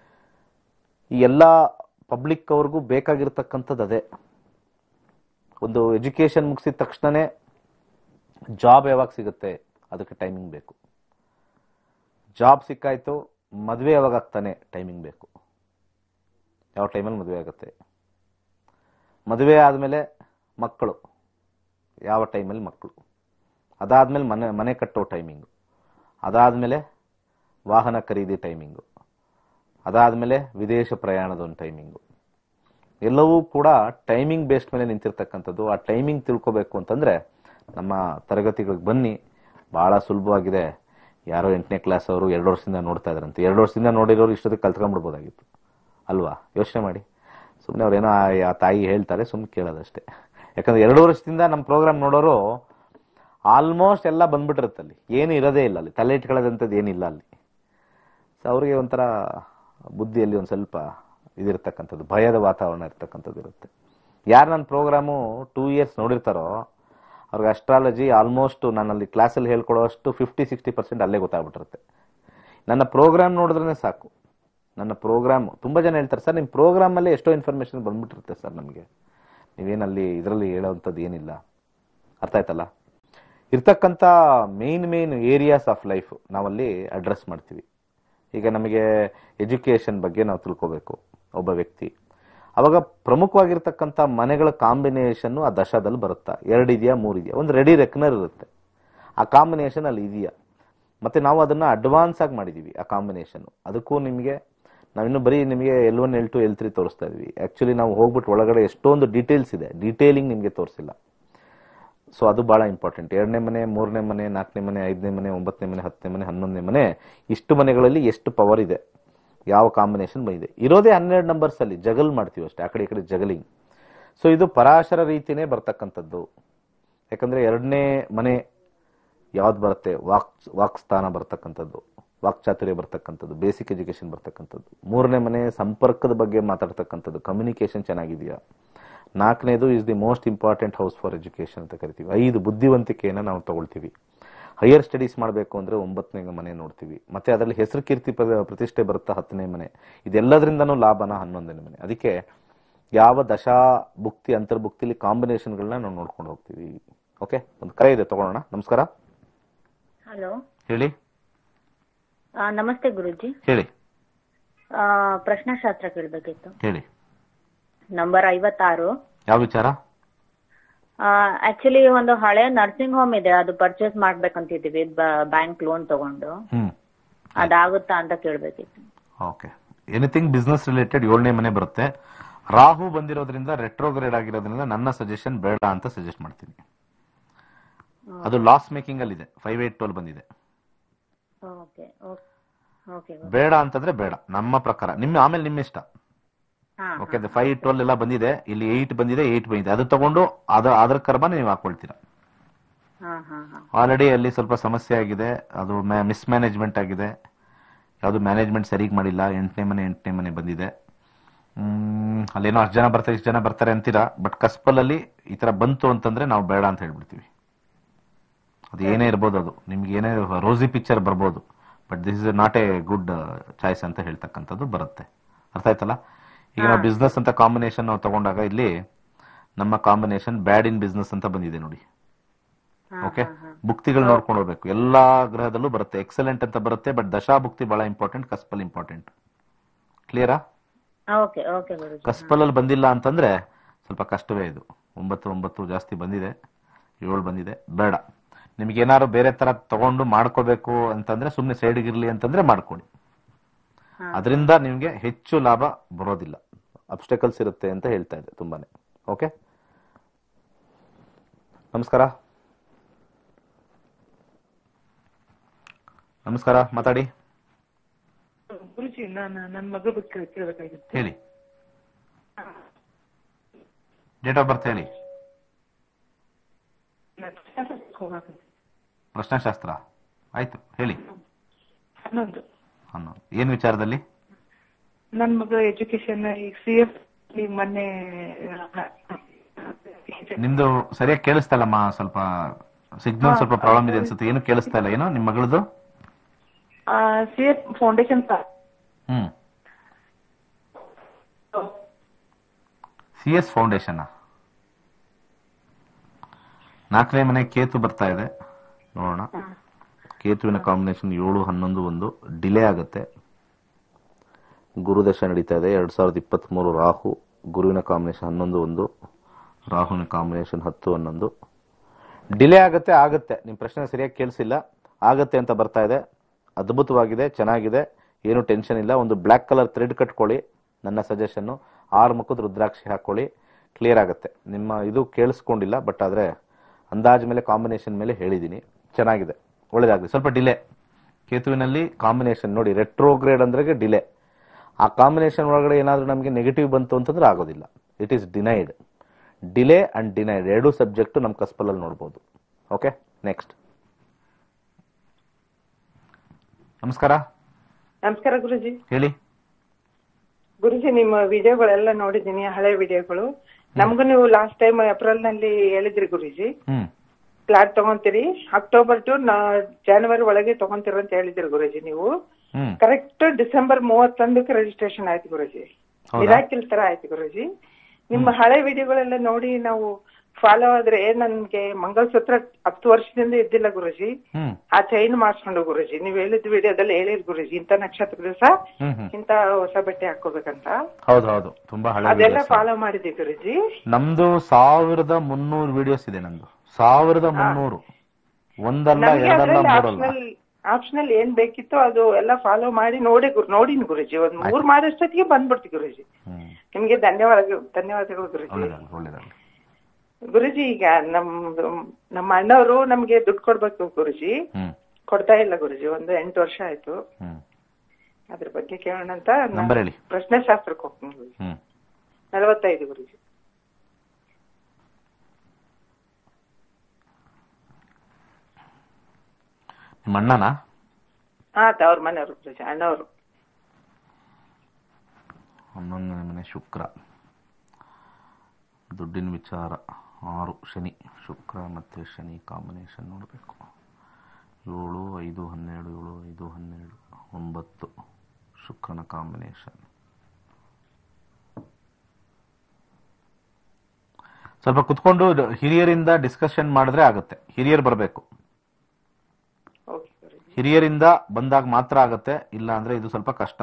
ಈ ಎಲ್ಲ ಪಬ್ಲಿಕ್ ಅವ್ರಿಗೂ ಬೇಕಾಗಿರ್ತಕ್ಕಂಥದ್ದು ಅದೇ ಒಂದು ಎಜುಕೇಶನ್ ಮುಗಿಸಿದ ತಕ್ಷಣನೇ ಜಾಬ್ ಯಾವಾಗ ಸಿಗುತ್ತೆ ಅದಕ್ಕೆ ಟೈಮಿಂಗ್ ಬೇಕು ಜಾಬ್ ಸಿಕ್ಕಾಯ್ತು ಮದುವೆ ಯಾವಾಗ ಆಗ್ತಾನೆ ಟೈಮಿಂಗ್ ಬೇಕು ಯಾವ ಟೈಮಲ್ಲಿ ಮದುವೆ ಆಗುತ್ತೆ ಮದುವೆ ಆದಮೇಲೆ ಮಕ್ಕಳು ಯಾವ ಟೈಮಲ್ಲಿ ಮಕ್ಕಳು ಅದಾದ್ಮೇಲೆ ಮನೆ ಮನೆ ಕಟ್ಟೋ ಟೈಮಿಂಗು ಅದಾದ್ಮೇಲೆ ವಾಹನ ಖರೀದಿ ಟೈಮಿಂಗು ಅದಾದ್ಮೇಲೆ ವಿದೇಶ ಪ್ರಯಾಣದ ಒಂದು ಟೈಮಿಂಗು ಎಲ್ಲವೂ ಕೂಡ ಟೈಮಿಂಗ್ ಬೇಸ್ಡ್ ಮೇಲೆ ನಿಂತಿರ್ತಕ್ಕಂಥದ್ದು ಆ ಟೈಮಿಂಗ್ ತಿಳ್ಕೊಬೇಕು ಅಂತಂದ್ರೆ ನಮ್ಮ ತರಗತಿಗಳಿಗೆ ಬನ್ನಿ ಬಹಳ ಸುಲಭವಾಗಿದೆ ಯಾರೋ ಎಂಟನೇ ಕ್ಲಾಸ್ ಅವರು ಎರಡು ವರ್ಷದಿಂದ ನೋಡ್ತಾ ಇದ್ರಂತೆ ಎರಡು ವರ್ಷದಿಂದ ನೋಡಿರೋರು ಇಷ್ಟೊತ್ತಿಗೆ ಕಲ್ತ್ಕೊಂಡ್ಬಿಡ್ಬೋದಾಗಿತ್ತು ಅಲ್ವಾ ಯೋಚನೆ ಮಾಡಿ ಸುಮ್ಮನೆ ಅವ್ರೇನೋ ಆ- ಆ ತಾಯಿ ಹೇಳ್ತಾರೆ ಸುಮ್ಮನೆ ಕೇಳೋದಷ್ಟೇ ಯಾಕಂದ್ರೆ ಎರಡು ವರ್ಷದಿಂದ ನಮ್ಮ ಪ್ರೋಗ್ರಾಮ್ ನೋಡೋರು ಆಲ್ಮೋಸ್ಟ್ ಎಲ್ಲ ಬಂದ್ಬಿಟ್ಟಿರುತ್ತೆ ಅಲ್ಲಿ ಏನು ಇರೋದೇ ಇಲ್ಲ ಅಲ್ಲಿ ತಲೆ ಇಟ್ಕೊಳ್ಳೋದಂಥದ್ದು ಏನಿಲ್ಲ ಅಲ್ಲಿ ಸೊ ಅವ್ರಿಗೆ ಒಂಥರ ಬುದ್ಧಿಯಲ್ಲಿ ಒಂದು ಸ್ವಲ್ಪ ಇದಿರ್ತಕ್ಕಂಥದ್ದು ಭಯದ ವಾತಾವರಣ ಇರ್ತಕ್ಕಂಥದ್ದು ಇರುತ್ತೆ ಯಾರು ನನ್ನ ಪ್ರೋಗ್ರಾಮು ಟೂ ಇಯರ್ಸ್ ನೋಡಿರ್ತಾರೋ ಅವ್ರಿಗೆ ಅಸ್ಟ್ರಾಲಜಿ ಆಲ್ಮೋಸ್ಟ್ ನಾನಲ್ಲಿ ಕ್ಲಾಸಲ್ಲಿ ಹೇಳ್ಕೊಡೋ ಅಷ್ಟು ಫಿಫ್ಟಿ ಸಿಕ್ಸ್ಟಿ ಪರ್ಸೆಂಟ್ ಅಲ್ಲೇ ಗೊತ್ತಾಗ್ಬಿಟ್ಟಿರುತ್ತೆ ನನ್ನ ಪ್ರೋಗ್ರಾಮ್ ನೋಡಿದ್ರೆ ಸಾಕು ನನ್ನ ಪ್ರೋಗ್ರಾಮ್ ತುಂಬ ಜನ ಹೇಳ್ತಾರೆ ಸರ್ ನಿಮ್ಮ ಪ್ರೋಗ್ರಾಮಲ್ಲಿ ಎಷ್ಟೋ ಇನ್ಫಾರ್ಮೇಷನ್ ಬಂದ್ಬಿಟ್ಟಿರುತ್ತೆ ಸರ್ ನಮಗೆ ನೀವೇನಲ್ಲಿ ಇದರಲ್ಲಿ ಹೇಳೋವಂಥದ್ದು ಏನಿಲ್ಲ ಅರ್ಥ ಆಯ್ತಲ್ಲ ಇರ್ತಕ್ಕಂಥ main main areas of life ನಾವಲ್ಲಿ ಅಡ್ರೆಸ್ ಮಾಡ್ತೀವಿ ಈಗ ನಮಗೆ ಎಜುಕೇಶನ್ ಬಗ್ಗೆ ನಾವು ತಿಳ್ಕೋಬೇಕು ಒಬ್ಬ ವ್ಯಕ್ತಿ ಅವಾಗ ಪ್ರಮುಖವಾಗಿರ್ತಕ್ಕಂಥ ಮನೆಗಳ ಕಾಂಬಿನೇಷನ್ ಆ ದಶದಲ್ಲಿ ಬರುತ್ತಾ ಎರಡು ಇದೆಯಾ ಮೂರು ಇದೆಯಾ ಒಂದು ರೆಡಿ ರೆಕ್ನರ್ ಇರುತ್ತೆ ಆ ಕಾಂಬಿನೇಷನ್ ಅಲ್ಲಿ ಇದೆಯಾ ಮತ್ತೆ ನಾವು ಅದನ್ನ ಅಡ್ವಾನ್ಸ್ ಆಗಿ ಮಾಡಿದೀವಿ ಆ ಕಾಂಬಿನೇಷನ್ ಅದಕ್ಕೂ ನಿಮಗೆ ನಾವಿನ್ನು ಬರೀ ನಿಮಗೆ L one L two L three ತೋರಿಸ್ತಾ ಇದೀವಿ ಆಕ್ಚುಲಿ ನಾವು ಹೋಗ್ಬಿಟ್ಟು ಒಳಗಡೆ ಎಷ್ಟೊಂದು ಡೀಟೇಲ್ಸ್ ಇದೆ ಡೀಟೇಲಿಂಗ್ ನಿಮಗೆ ತೋರಿಸಿಲ್ಲ ಸೊ ಅದು ಬಹಳ ಇಂಪಾರ್ಟೆಂಟ್ ಎರಡನೇ ಮನೆ ಮೂರನೇ ಮನೆ ನಾಲ್ಕನೇ ಮನೆ ಐದನೇ ಮನೆ ಒಂಬತ್ತನೇ ಮನೆ ಹತ್ತನೇ ಮನೆ ಹನ್ನೊಂದನೇ ಮನೆ ಇಷ್ಟು ಮನೆಗಳಲ್ಲಿ ಎಷ್ಟು ಪವರ್ ಇದೆ ಯಾವ ಕಾಂಬಿನೇಷನ್ ಬಂದಿದೆ ಇರೋದೇ ಹನ್ನೆರಡು ನಂಬರ್ಸ್ ಅಲ್ಲಿ ಜಗಲ್ ಮಾಡ್ತೀವಿ ಅಷ್ಟೇ ಆ ಕಡೆ ಈ ಕಡೆ ಜಗಲಿಂಗ್ ಸೊ ಇದು ಪರಾಶರ ರೀತಿನೇ ಬರ್ತಕ್ಕಂಥದ್ದು ಯಾಕಂದ್ರೆ ಎರಡನೇ ಮನೆ ಯಾವ್ದು ಬರುತ್ತೆ ವಾಕ್ ವಾಕ್ ಸ್ಥಾನ ಬರ್ತಕ್ಕಂಥದ್ದು ವಾಕ್ಚಾತುರ್ಯ ಬರ್ತಕ್ಕಂಥದ್ದು ಬೇಸಿಕ್ ಎಜುಕೇಶನ್ ಬರ್ತಕ್ಕಂಥದ್ದು ಮೂರನೇ ಮನೆ ಸಂಪರ್ಕದ ಬಗ್ಗೆ ಮಾತಾಡ್ತಕ್ಕಂಥದ್ದು ಕಮ್ಯುನಿಕೇಶನ್ ಚೆನ್ನಾಗಿದೆಯಾ ನಾಲ್ಕನೇದು is the most important house for education ಅಂತ ಕರಿತೀವಿ ಐದು ಬುದ್ಧಿವಂತಿಕೆಯನ್ನು ನಾವು ತಗೊಳ್ತೀವಿ ಹೈಯರ್ ಸ್ಟಡೀಸ್ ಮಾಡಬೇಕು ಅಂದ್ರೆ ಒಂಬತ್ತನೇ ಮನೆ ನೋಡ್ತೀವಿ ಮತ್ತೆ ಅದರಲ್ಲಿ ಹೆಸರು ಕೀರ್ತಿ ಪ್ರ- ಪ್ರತಿಷ್ಠೆ ಬರುತ್ತಾ ಹತ್ತನೇ ಮನೆ ಇದೆಲ್ಲದರಿಂದನೂ ಲಾಭನ ಹನ್ನೊಂದನೇ ಮನೆ ಅದಕ್ಕೆ ಯಾವ ದಶಾ ಭುಕ್ತಿ ಅಂತರ್ಭುಕ್ತಿಲಿ ಕಾಂಬಿನೇಷನ್ಗಳನ್ನ ನಾವು ನೋಡ್ಕೊಂಡು ಹೋಗ್ತೀವಿ ಓಕೆ ಒಂದು ಕರೆ ಇದೆ ತಗೊಳ್ಳೋಣ ನಮಸ್ಕಾರ ಹಲೋ ಹೇಳಿ ನಮಸ್ತೆ ಗುರುಜಿ ಹೇಳಿ ಆ, ಪ್ರಶ್ನಾಶಾಸ್ತ್ರ ಕೇಳಬೇಕಿತ್ತು ಹೇಳಿ ನಂಬರ್ ಐವತ್ತಾರು ಯಾವ ವಿಚಾರ ಆಕ್ಚುಲಿ ಒಂದು ಹಳೆ ನರ್ಸಿಂಗ್ ಹೋಮ್ ಇದೆ ಅದು ಪರ್ಚೇಸ್ ಮಾಡ್ಬೇಕಂತಿದೀವಿ ಬ್ಯಾಂಕ್ ಲೋನ್ ತಗೊಂಡು ಹ್ಮ್ ಅದಾಗುತ್ತಾ ಅಂತ ಕೇಳ್ಬೇಕಿತ್ತು ಓಕೆ ಎನಿಥಿಂಗ್ ಬಿಸ್ನೆಸ್ ರಿಲೇಟೆಡ್ ಏಳನೇ ಮನೆ ಬರುತ್ತೆ ರಾಹು ಬಂದಿರೋದ್ರಿಂದ ರೆಟ್ರೋಗ್ರೇಡ್ ಆಗಿರೋದ್ರಿಂದ ನನ್ನ ಸಜೆಷನ್ ಬೇಡ ಅಂತ ಸಜೆಸ್ಟ್ ಮಾಡ್ತೀನಿ ಅದು ಲಾಸ್ ಮೇಕಿಂಗ್ ಅಲ್ಲಿ ಇದೆ ಫೈವ್ ಏಟ್ ಟ್ವೆಲ್ ಬಂದಿದೆ ಓಕೆ ಓಕೆ ಬೇಡ ಅಂತಂದ್ರೆ ಬೇಡ ನಮ್ಮ ಪ್ರಕಾರ ನಿಮ್ಮ ಆಮೇಲೆ ನಿಮ್ಮ ಇಷ್ಟ ಹಾ ಓಕೆ ಫೈವ್ ಟ್ವೆಲ್ ಎಲ್ಲ ಬಂದಿದೆ ಇಲ್ಲಿ ಏಟ್ ಬಂದಿದೆ ಏಟ್ ಬಂದಿದೆ ಅದು ತಗೊಂಡು ಅದ ಅದ್ರ ಕರ್ಮ ನೀವು ಹಾಕೊಳ್ತೀರಾ ಹಾ ಹಾ ಹಾ ಆಲ್ರೆಡಿ ಅಲ್ಲಿ ಸ್ವಲ್ಪ ಸಮಸ್ಯೆ ಆಗಿದೆ ಅದು ಮಿಸ್ಮ್ಯಾನೇಜ್ಮೆಂಟ್ ಆಗಿದೆ ಯಾವುದು ಮ್ಯಾನೇಜ್ಮೆಂಟ್ ಸರಿಗ್ ಮಾಡಿಲ್ಲ ಎಂಟನೇ ಮನೆ ಎಂಟನೇ ಮನೆ ಬಂದಿದೆ ಹ್ಮ್ ಅಲ್ಲೇನೋ ಅಷ್ಟು ಜನ ಬರ್ತಾರೆ ಇಷ್ಟು ಜನ ಬರ್ತಾರೆ ಅಂತೀರಾ ಬಟ್ ಕಸ್ಪಲಲ್ಲಿ ಈ ತರ ಬಂತು ಅಂತಂದ್ರೆ ನಾವು ಬೇಡ ಅಂತ ಹೇಳ್ಬಿಡ್ತೀವಿ ಅದು ಏನೇ ಇರ್ಬೋದು ಅದು ನಿಮ್ಗೆ ಏನೇ ರೋಸಿ ಪಿಕ್ಚರ್ ಬರ್ಬೋದು but this is not a good choice ಅಂತ ಹೇಳ್ತಕ್ಕಂಥದ್ದು ಬರುತ್ತೆ ಅರ್ಥ ಆಯ್ತಲ್ಲ ಈಗ ನಾವು ಬಿಸ್ನೆಸ್ ಅಂತ ಕಾಂಬಿನೇಷನ್ ನಾವು ತಗೊಂಡಾಗ ಇಲ್ಲಿ ನಮ್ಮ ಕಾಂಬಿನೇಷನ್ ಬ್ಯಾಡ್ ಇನ್ ಬಿಸ್ನೆಸ್ ಅಂತ ಬಂದಿದೆ ನೋಡಿ ಓಕೆ ಭುಕ್ತಿಗಳು ನೋಡ್ಕೊಂಡು ಹೋಗ್ಬೇಕು ಎಲ್ಲಾ ಗ್ರಹದಲ್ಲೂ ಬರುತ್ತೆ ಎಕ್ಸಲೆಂಟ್ ಅಂತ ಬರುತ್ತೆ ಬಟ್ ದಶಾ ಭುಕ್ತಿ ಬಹಳ ಇಂಪಾರ್ಟೆಂಟ್ ಕಸ್ಪಲ್ ಇಂಪಾರ್ಟೆಂಟ್ ಕ್ಲಿಯರಾ ಓಕೆ ಓಕೆ ಗುರುಜಿ ಕಸ್ಪಲ್ ಅಲ್ಲಿ ಬಂದಿಲ್ಲ ಅಂತಂದ್ರೆ ಸ್ವಲ್ಪ ಕಷ್ಟವೇ ಇದು ಒಂಬತ್ತು ಒಂಬತ್ತು ಜಾಸ್ತಿ ಬಂದಿದೆ ಏಳು ಬಂದಿದೆ ಬೇಡ ನಿಮ್ಗೆ ಏನಾದ್ರು ಬೇರೆ ತರ ತಗೊಂಡು ಮಾಡ್ಕೋಬೇಕು ಅಂತಂದ್ರೆ ಸುಮ್ನೆ ಸೈಡ್ಗೆ ಇರ್ಲಿ ಅಂತಂದ್ರೆ ಮಾಡ್ಕೊಳ್ಳಿ ಅದರಿಂದ ನಿಮ್ಗೆ ಹೆಚ್ಚು ಲಾಭ ಬರೋದಿಲ್ಲ ಅಬ್ಸ್ಟಕಲ್ಸ್ ಇರುತ್ತೆ ಅಂತ ಹೇಳ್ತಾ ಇದೆ ತುಂಬಾನೇ ಓಕೆ ನಮಸ್ಕಾರ ನಮಸ್ಕಾರ ಮಾತಾಡಿ ಗುರುಜಿ ನಾನು ನನ್ನ ಮಗಳ ಬಗ್ಗೆ ಕೇಳಬೇಕಾಗಿತ್ತು ಹೇಳಿ ಡೇಟ್ ಆಫ್ ಬರ್ತ್ ಹೇಳಿ ಪ್ರಶ್ನಾಶಾಸ್ತ್ರ ಆಯ್ತು ಹೇಳಿ ಹನ್ನೊಂದು ಹನ್ನೊಂದು ಏನ್ ವಿಚಾರದಲ್ಲಿ ನನ್ನ ಮಗಳ ಎಜುಕೇಶನ್ ಈಗ ಸಿ ಎಫ್ ಮೊನ್ನೆ ನಿಮ್ದು ಸರಿಯಾಗಿ ಕೇಳಿಸ್ತಾ ಇಲ್ಲಮ್ಮ ಸ್ವಲ್ಪ ಸಿಗ್ನಲ್ ಸ್ವಲ್ಪ ಪ್ರಾಬ್ಲಮ್ ಇದೆ ಅನ್ಸುತ್ತೆ ಏನು ಕೇಳಿಸ್ತಾ ಇಲ್ಲ ಏನು ನಿಮ್ ಮಗಳದು C F foundation hmm C S foundation ನಾಲ್ಕನೇ ಮನೆ ಕೇತು ಬರ್ತಾ ಇದೆ ನೋಡೋಣ ಕೇತುವಿನ ಕಾಂಬಿನೇಷನ್ ಏಳು ಹನ್ನೊಂದು ಒಂದು ಡಿಲೇ ಆಗುತ್ತೆ ಗುರುದಶ ನಡೀತಾ ಇದೆ ಎರಡ್ ಸಾವಿರದ ಇಪ್ಪತ್ತ್ ಮೂರು ರಾಹು ಗುರುವಿನ ಕಾಂಬಿನೇಷನ್ ಹನ್ನೊಂದು ಒಂದು ರಾಹುವಿನ ಕಾಂಬಿನೇಷನ್ ಹತ್ತು ಹನ್ನೊಂದು ಡಿಲೇ ಆಗುತ್ತೆ ಆಗುತ್ತೆ ನಿಮ್ ಪ್ರಶ್ನೆ ಸರಿಯಾಗಿ ಕೇಳಿಸಿಲ್ಲ ಆಗತ್ತೆ ಅಂತ ಬರ್ತಾ ಇದೆ ಅದ್ಭುತವಾಗಿದೆ ಚೆನ್ನಾಗಿದೆ ಏನು ಟೆನ್ಷನ್ ಇಲ್ಲ ಒಂದು ಬ್ಲ್ಯಾಕ್ ಕಲರ್ ಥ್ರೆಡ್ ಕಟ್ಕೊಳ್ಳಿ ನನ್ನ ಸಜೆಷನ್ ಆರು ಮುಖದ ರುದ್ರಾಕ್ಷಿ ಹಾಕೊಳ್ಳಿ ಕ್ಲಿಯರ್ ಆಗುತ್ತೆ ನಿಮ್ಮ ಇದು ಕೇಳಿಸ್ಕೊಂಡಿಲ್ಲ ಬಟ್ ಆದ್ರೆ ಅಂದಾಜ್ ಮೇಲೆ ಕಾಂಬಿನೇಷನ್ ಮೇಲೆ ಹೇಳಿದ್ದೀನಿ ಚೆನ್ನಾಗಿದೆ ಒಳ್ಳೇದಾಗಿದೆ ಸ್ವಲ್ಪ ಡಿಲೇ ಕೇತುವಿನಲ್ಲಿ ಕಾಂಬಿನೇಷನ್ ನೋಡಿ ರೆಟ್ರೋಗ್ರೇಡ್ ಅಂದ್ರೆ ಡಿಲೇ ಆ ಕಾಂಬಿನೇಷನ್ ಒಳಗಡೆ ಏನಾದ್ರೂ ನಮಗೆ ನೆಗೆಟಿವ್ ಬಂತು ಅಂತಂದ್ರೆ ಆಗೋದಿಲ್ಲ it is denied delay and denied ಎರಡೂ ಸಬ್ಜೆಕ್ಟ್ ನಮ್ಮ ಕಸ್ಪಲಲ್ಲಿ ನೋಡ್ಬೋದು ಓಕೆ ನೆಕ್ಸ್ಟ್ ನಮಸ್ಕಾರ ನಮಸ್ಕಾರ ಗುರುಜಿ ಹೇಳಿ ಗುರುಜಿ ನಿಮ್ಮ ವಿಡಿಯೋಗಳೆಲ್ಲ ನೋಡಿದೀನಿ ಹಳೆ ವಿಡಿಯೋಗಳು ನಮಗೂ ನೀವು ಲಾಸ್ಟ್ ಟೈಮ್ ಏಪ್ರಿಲ್ ನಲ್ಲಿ ಹೇಳಿದ್ರಿ ಗುರುಜಿ ಹ್ಮ್ ಫ್ಲಾಟ್ ತಗೊಂತೀರಿ ಅಕ್ಟೋಬರ್ ಟು ಜಾನ್ವರಿ ಒಳಗೆ ತಗೊಂತೀರ ಅಂತ ಹೇಳಿದ್ರಿ ಗುರುಜಿ ನೀವು ಹ್ಮ್ ಕರೆಕ್ಟ್ ಡಿಸೆಂಬರ್ ಮೂವತ್ತೊಂದಕ್ಕೆ ರಿಜಿಸ್ಟ್ರೇಷನ್ ಆಯ್ತು ಗುರುಜಿ ಹೌದಾ? ಮಿರಾಕಿಲ್ ತರ ಆಯ್ತು ಗುರುಜಿ ನಿಮ್ಮ ಹಳೆ ವಿಡಿಯೋಗಳೆಲ್ಲ ನೋಡಿ ನಾವು ಫಾಲೋ ಆದ್ರೆ ನನ್ಗೆ ಮಂಗಲಸೂತ್ರ ಹತ್ತು ವರ್ಷದಿಂದ ಇದ್ದಿಲ್ಲ ಗುರುಜಿ ಹ್ಮ್ ಆ ಚೈನ್ ಮಾಡಿಸ್ಕೊಂಡು ಗುರುಜಿ ನೀವ್ ಹೇಳಿದ ವಿಡಿಯೋದಲ್ಲಿ ಹೇಳಿರ್ ಗುರುಜಿ ಇಂತ ನಕ್ಷತ್ರ ದಿವಸ ಹ್ಮ್ ಹ್ಮ್ ಇಂತ ಹೊಸ ಬಟ್ಟೆ ಹಾಕೋಬೇಕಂತ ಹೌದು ಹೌದು ತುಂಬಾ ಹಳೆ ಅದೆಲ್ಲ videos. ಫಾಲೋ ಮಾಡಿದ್ವಿ ಗುರುಜಿ ನಮ್ದು ಸಾವಿರದ ಮುನ್ನೂರು ವಿಡಿಯೋಸ್ ಇದೆ ನಮ್ದು ಸಾವಿರದ ಮುನ್ನೂರು ಒಂದಲ್ಲ ನಮ್ಗೆ ಎರಡಲ್ಲ ಅದ್ರಲ್ಲಿ ಮೂರಲ್ಲ optional ಆಪ್ಷನಲ್ ಏನ್ ಬೇಕಿತ್ತು ಅದು ಎಲ್ಲ ಫಾಲೋ ಮಾಡಿ ನೋಡಿ ಗುರು ನೋಡಿನಿ ಗುರುಜಿ ಒಂದ್ ಮೂರ್ ಮಾಡೋಷ್ಟೊತ್ತಿಗೆ ಬಂದ್ಬಿಡ್ತಿ ಗುರುಜಿ ನಿಮ್ಗೆ ಧನ್ಯವಾದಗಳು ಧನ್ಯವಾದಗಳು ಗುರುಜಿ ಒಳ್ಳೇದಾಗಲಿ ಒಳ್ಳೇದಾಗಲಿ ಗುರುಜಿ ಈಗ ನಮ್ ನಮ್ಮ ಅಣ್ಣವರು ನಮ್ಗೆ ದುಡ್ಡು ಕೊಡ್ಬೇಕು ಗುರುಜಿ ಹ್ಮ್ ಕೊಡ್ತಾ ಇಲ್ಲ ಗುರುಜಿ ಒಂದು ಎಂಟು ವರ್ಷ ಆಯ್ತು ಹ್ಮ್ ಅದ್ರ ಬಗ್ಗೆ ಕೇಳೋಣ ಅಂತ ನಾನು ನಂಬರ್ ಹೇಳಿ ಪ್ರಶ್ನೆ ಶಾಸ್ತ್ರಕ್ಕೆ ಹೋಗ್ತೀನಿ ಗುರುಜಿ ಹ್ಮ್ ನಲವತ್ತೈದು ಗುರುಜಿ ನಿಮ್ಮ ಅಣ್ಣನಾ ಹಾ ತವ್ರ ಮನೆಯವರು ಗುರುಜಿ ಅಣ್ಣವರು ಹನ್ನೊಂದನೇ ಮನೆ ಶುಕ್ರ ದುಡ್ಡಿನ ವಿಚಾರ ಆರು ಶನಿ ಶುಕ್ರ ಮತ್ತು ಶನಿ ಕಾಂಬಿನೇಷನ್ ನೋಡಬೇಕು ಏಳು ಐದು ಹನ್ನೆರಡು ಏಳು ಐದು ಹನ್ನೆರಡು ಒಂಬತ್ತು ಶುಕ್ರನ ಕಾಂಬಿನೇಷನ್ ಸ್ವಲ್ಪ ಕುತ್ಕೊಂಡು ಹಿರಿಯರಿಂದ ಡಿಸ್ಕಷನ್ ಮಾಡಿದ್ರೆ ಆಗುತ್ತೆ ಹಿರಿಯರು ಬರಬೇಕು ಹಿರಿಯರಿಂದ ಬಂದಾಗ ಮಾತ್ರ ಆಗತ್ತೆ ಇಲ್ಲ ಅಂದ್ರೆ ಇದು ಸ್ವಲ್ಪ ಕಷ್ಟ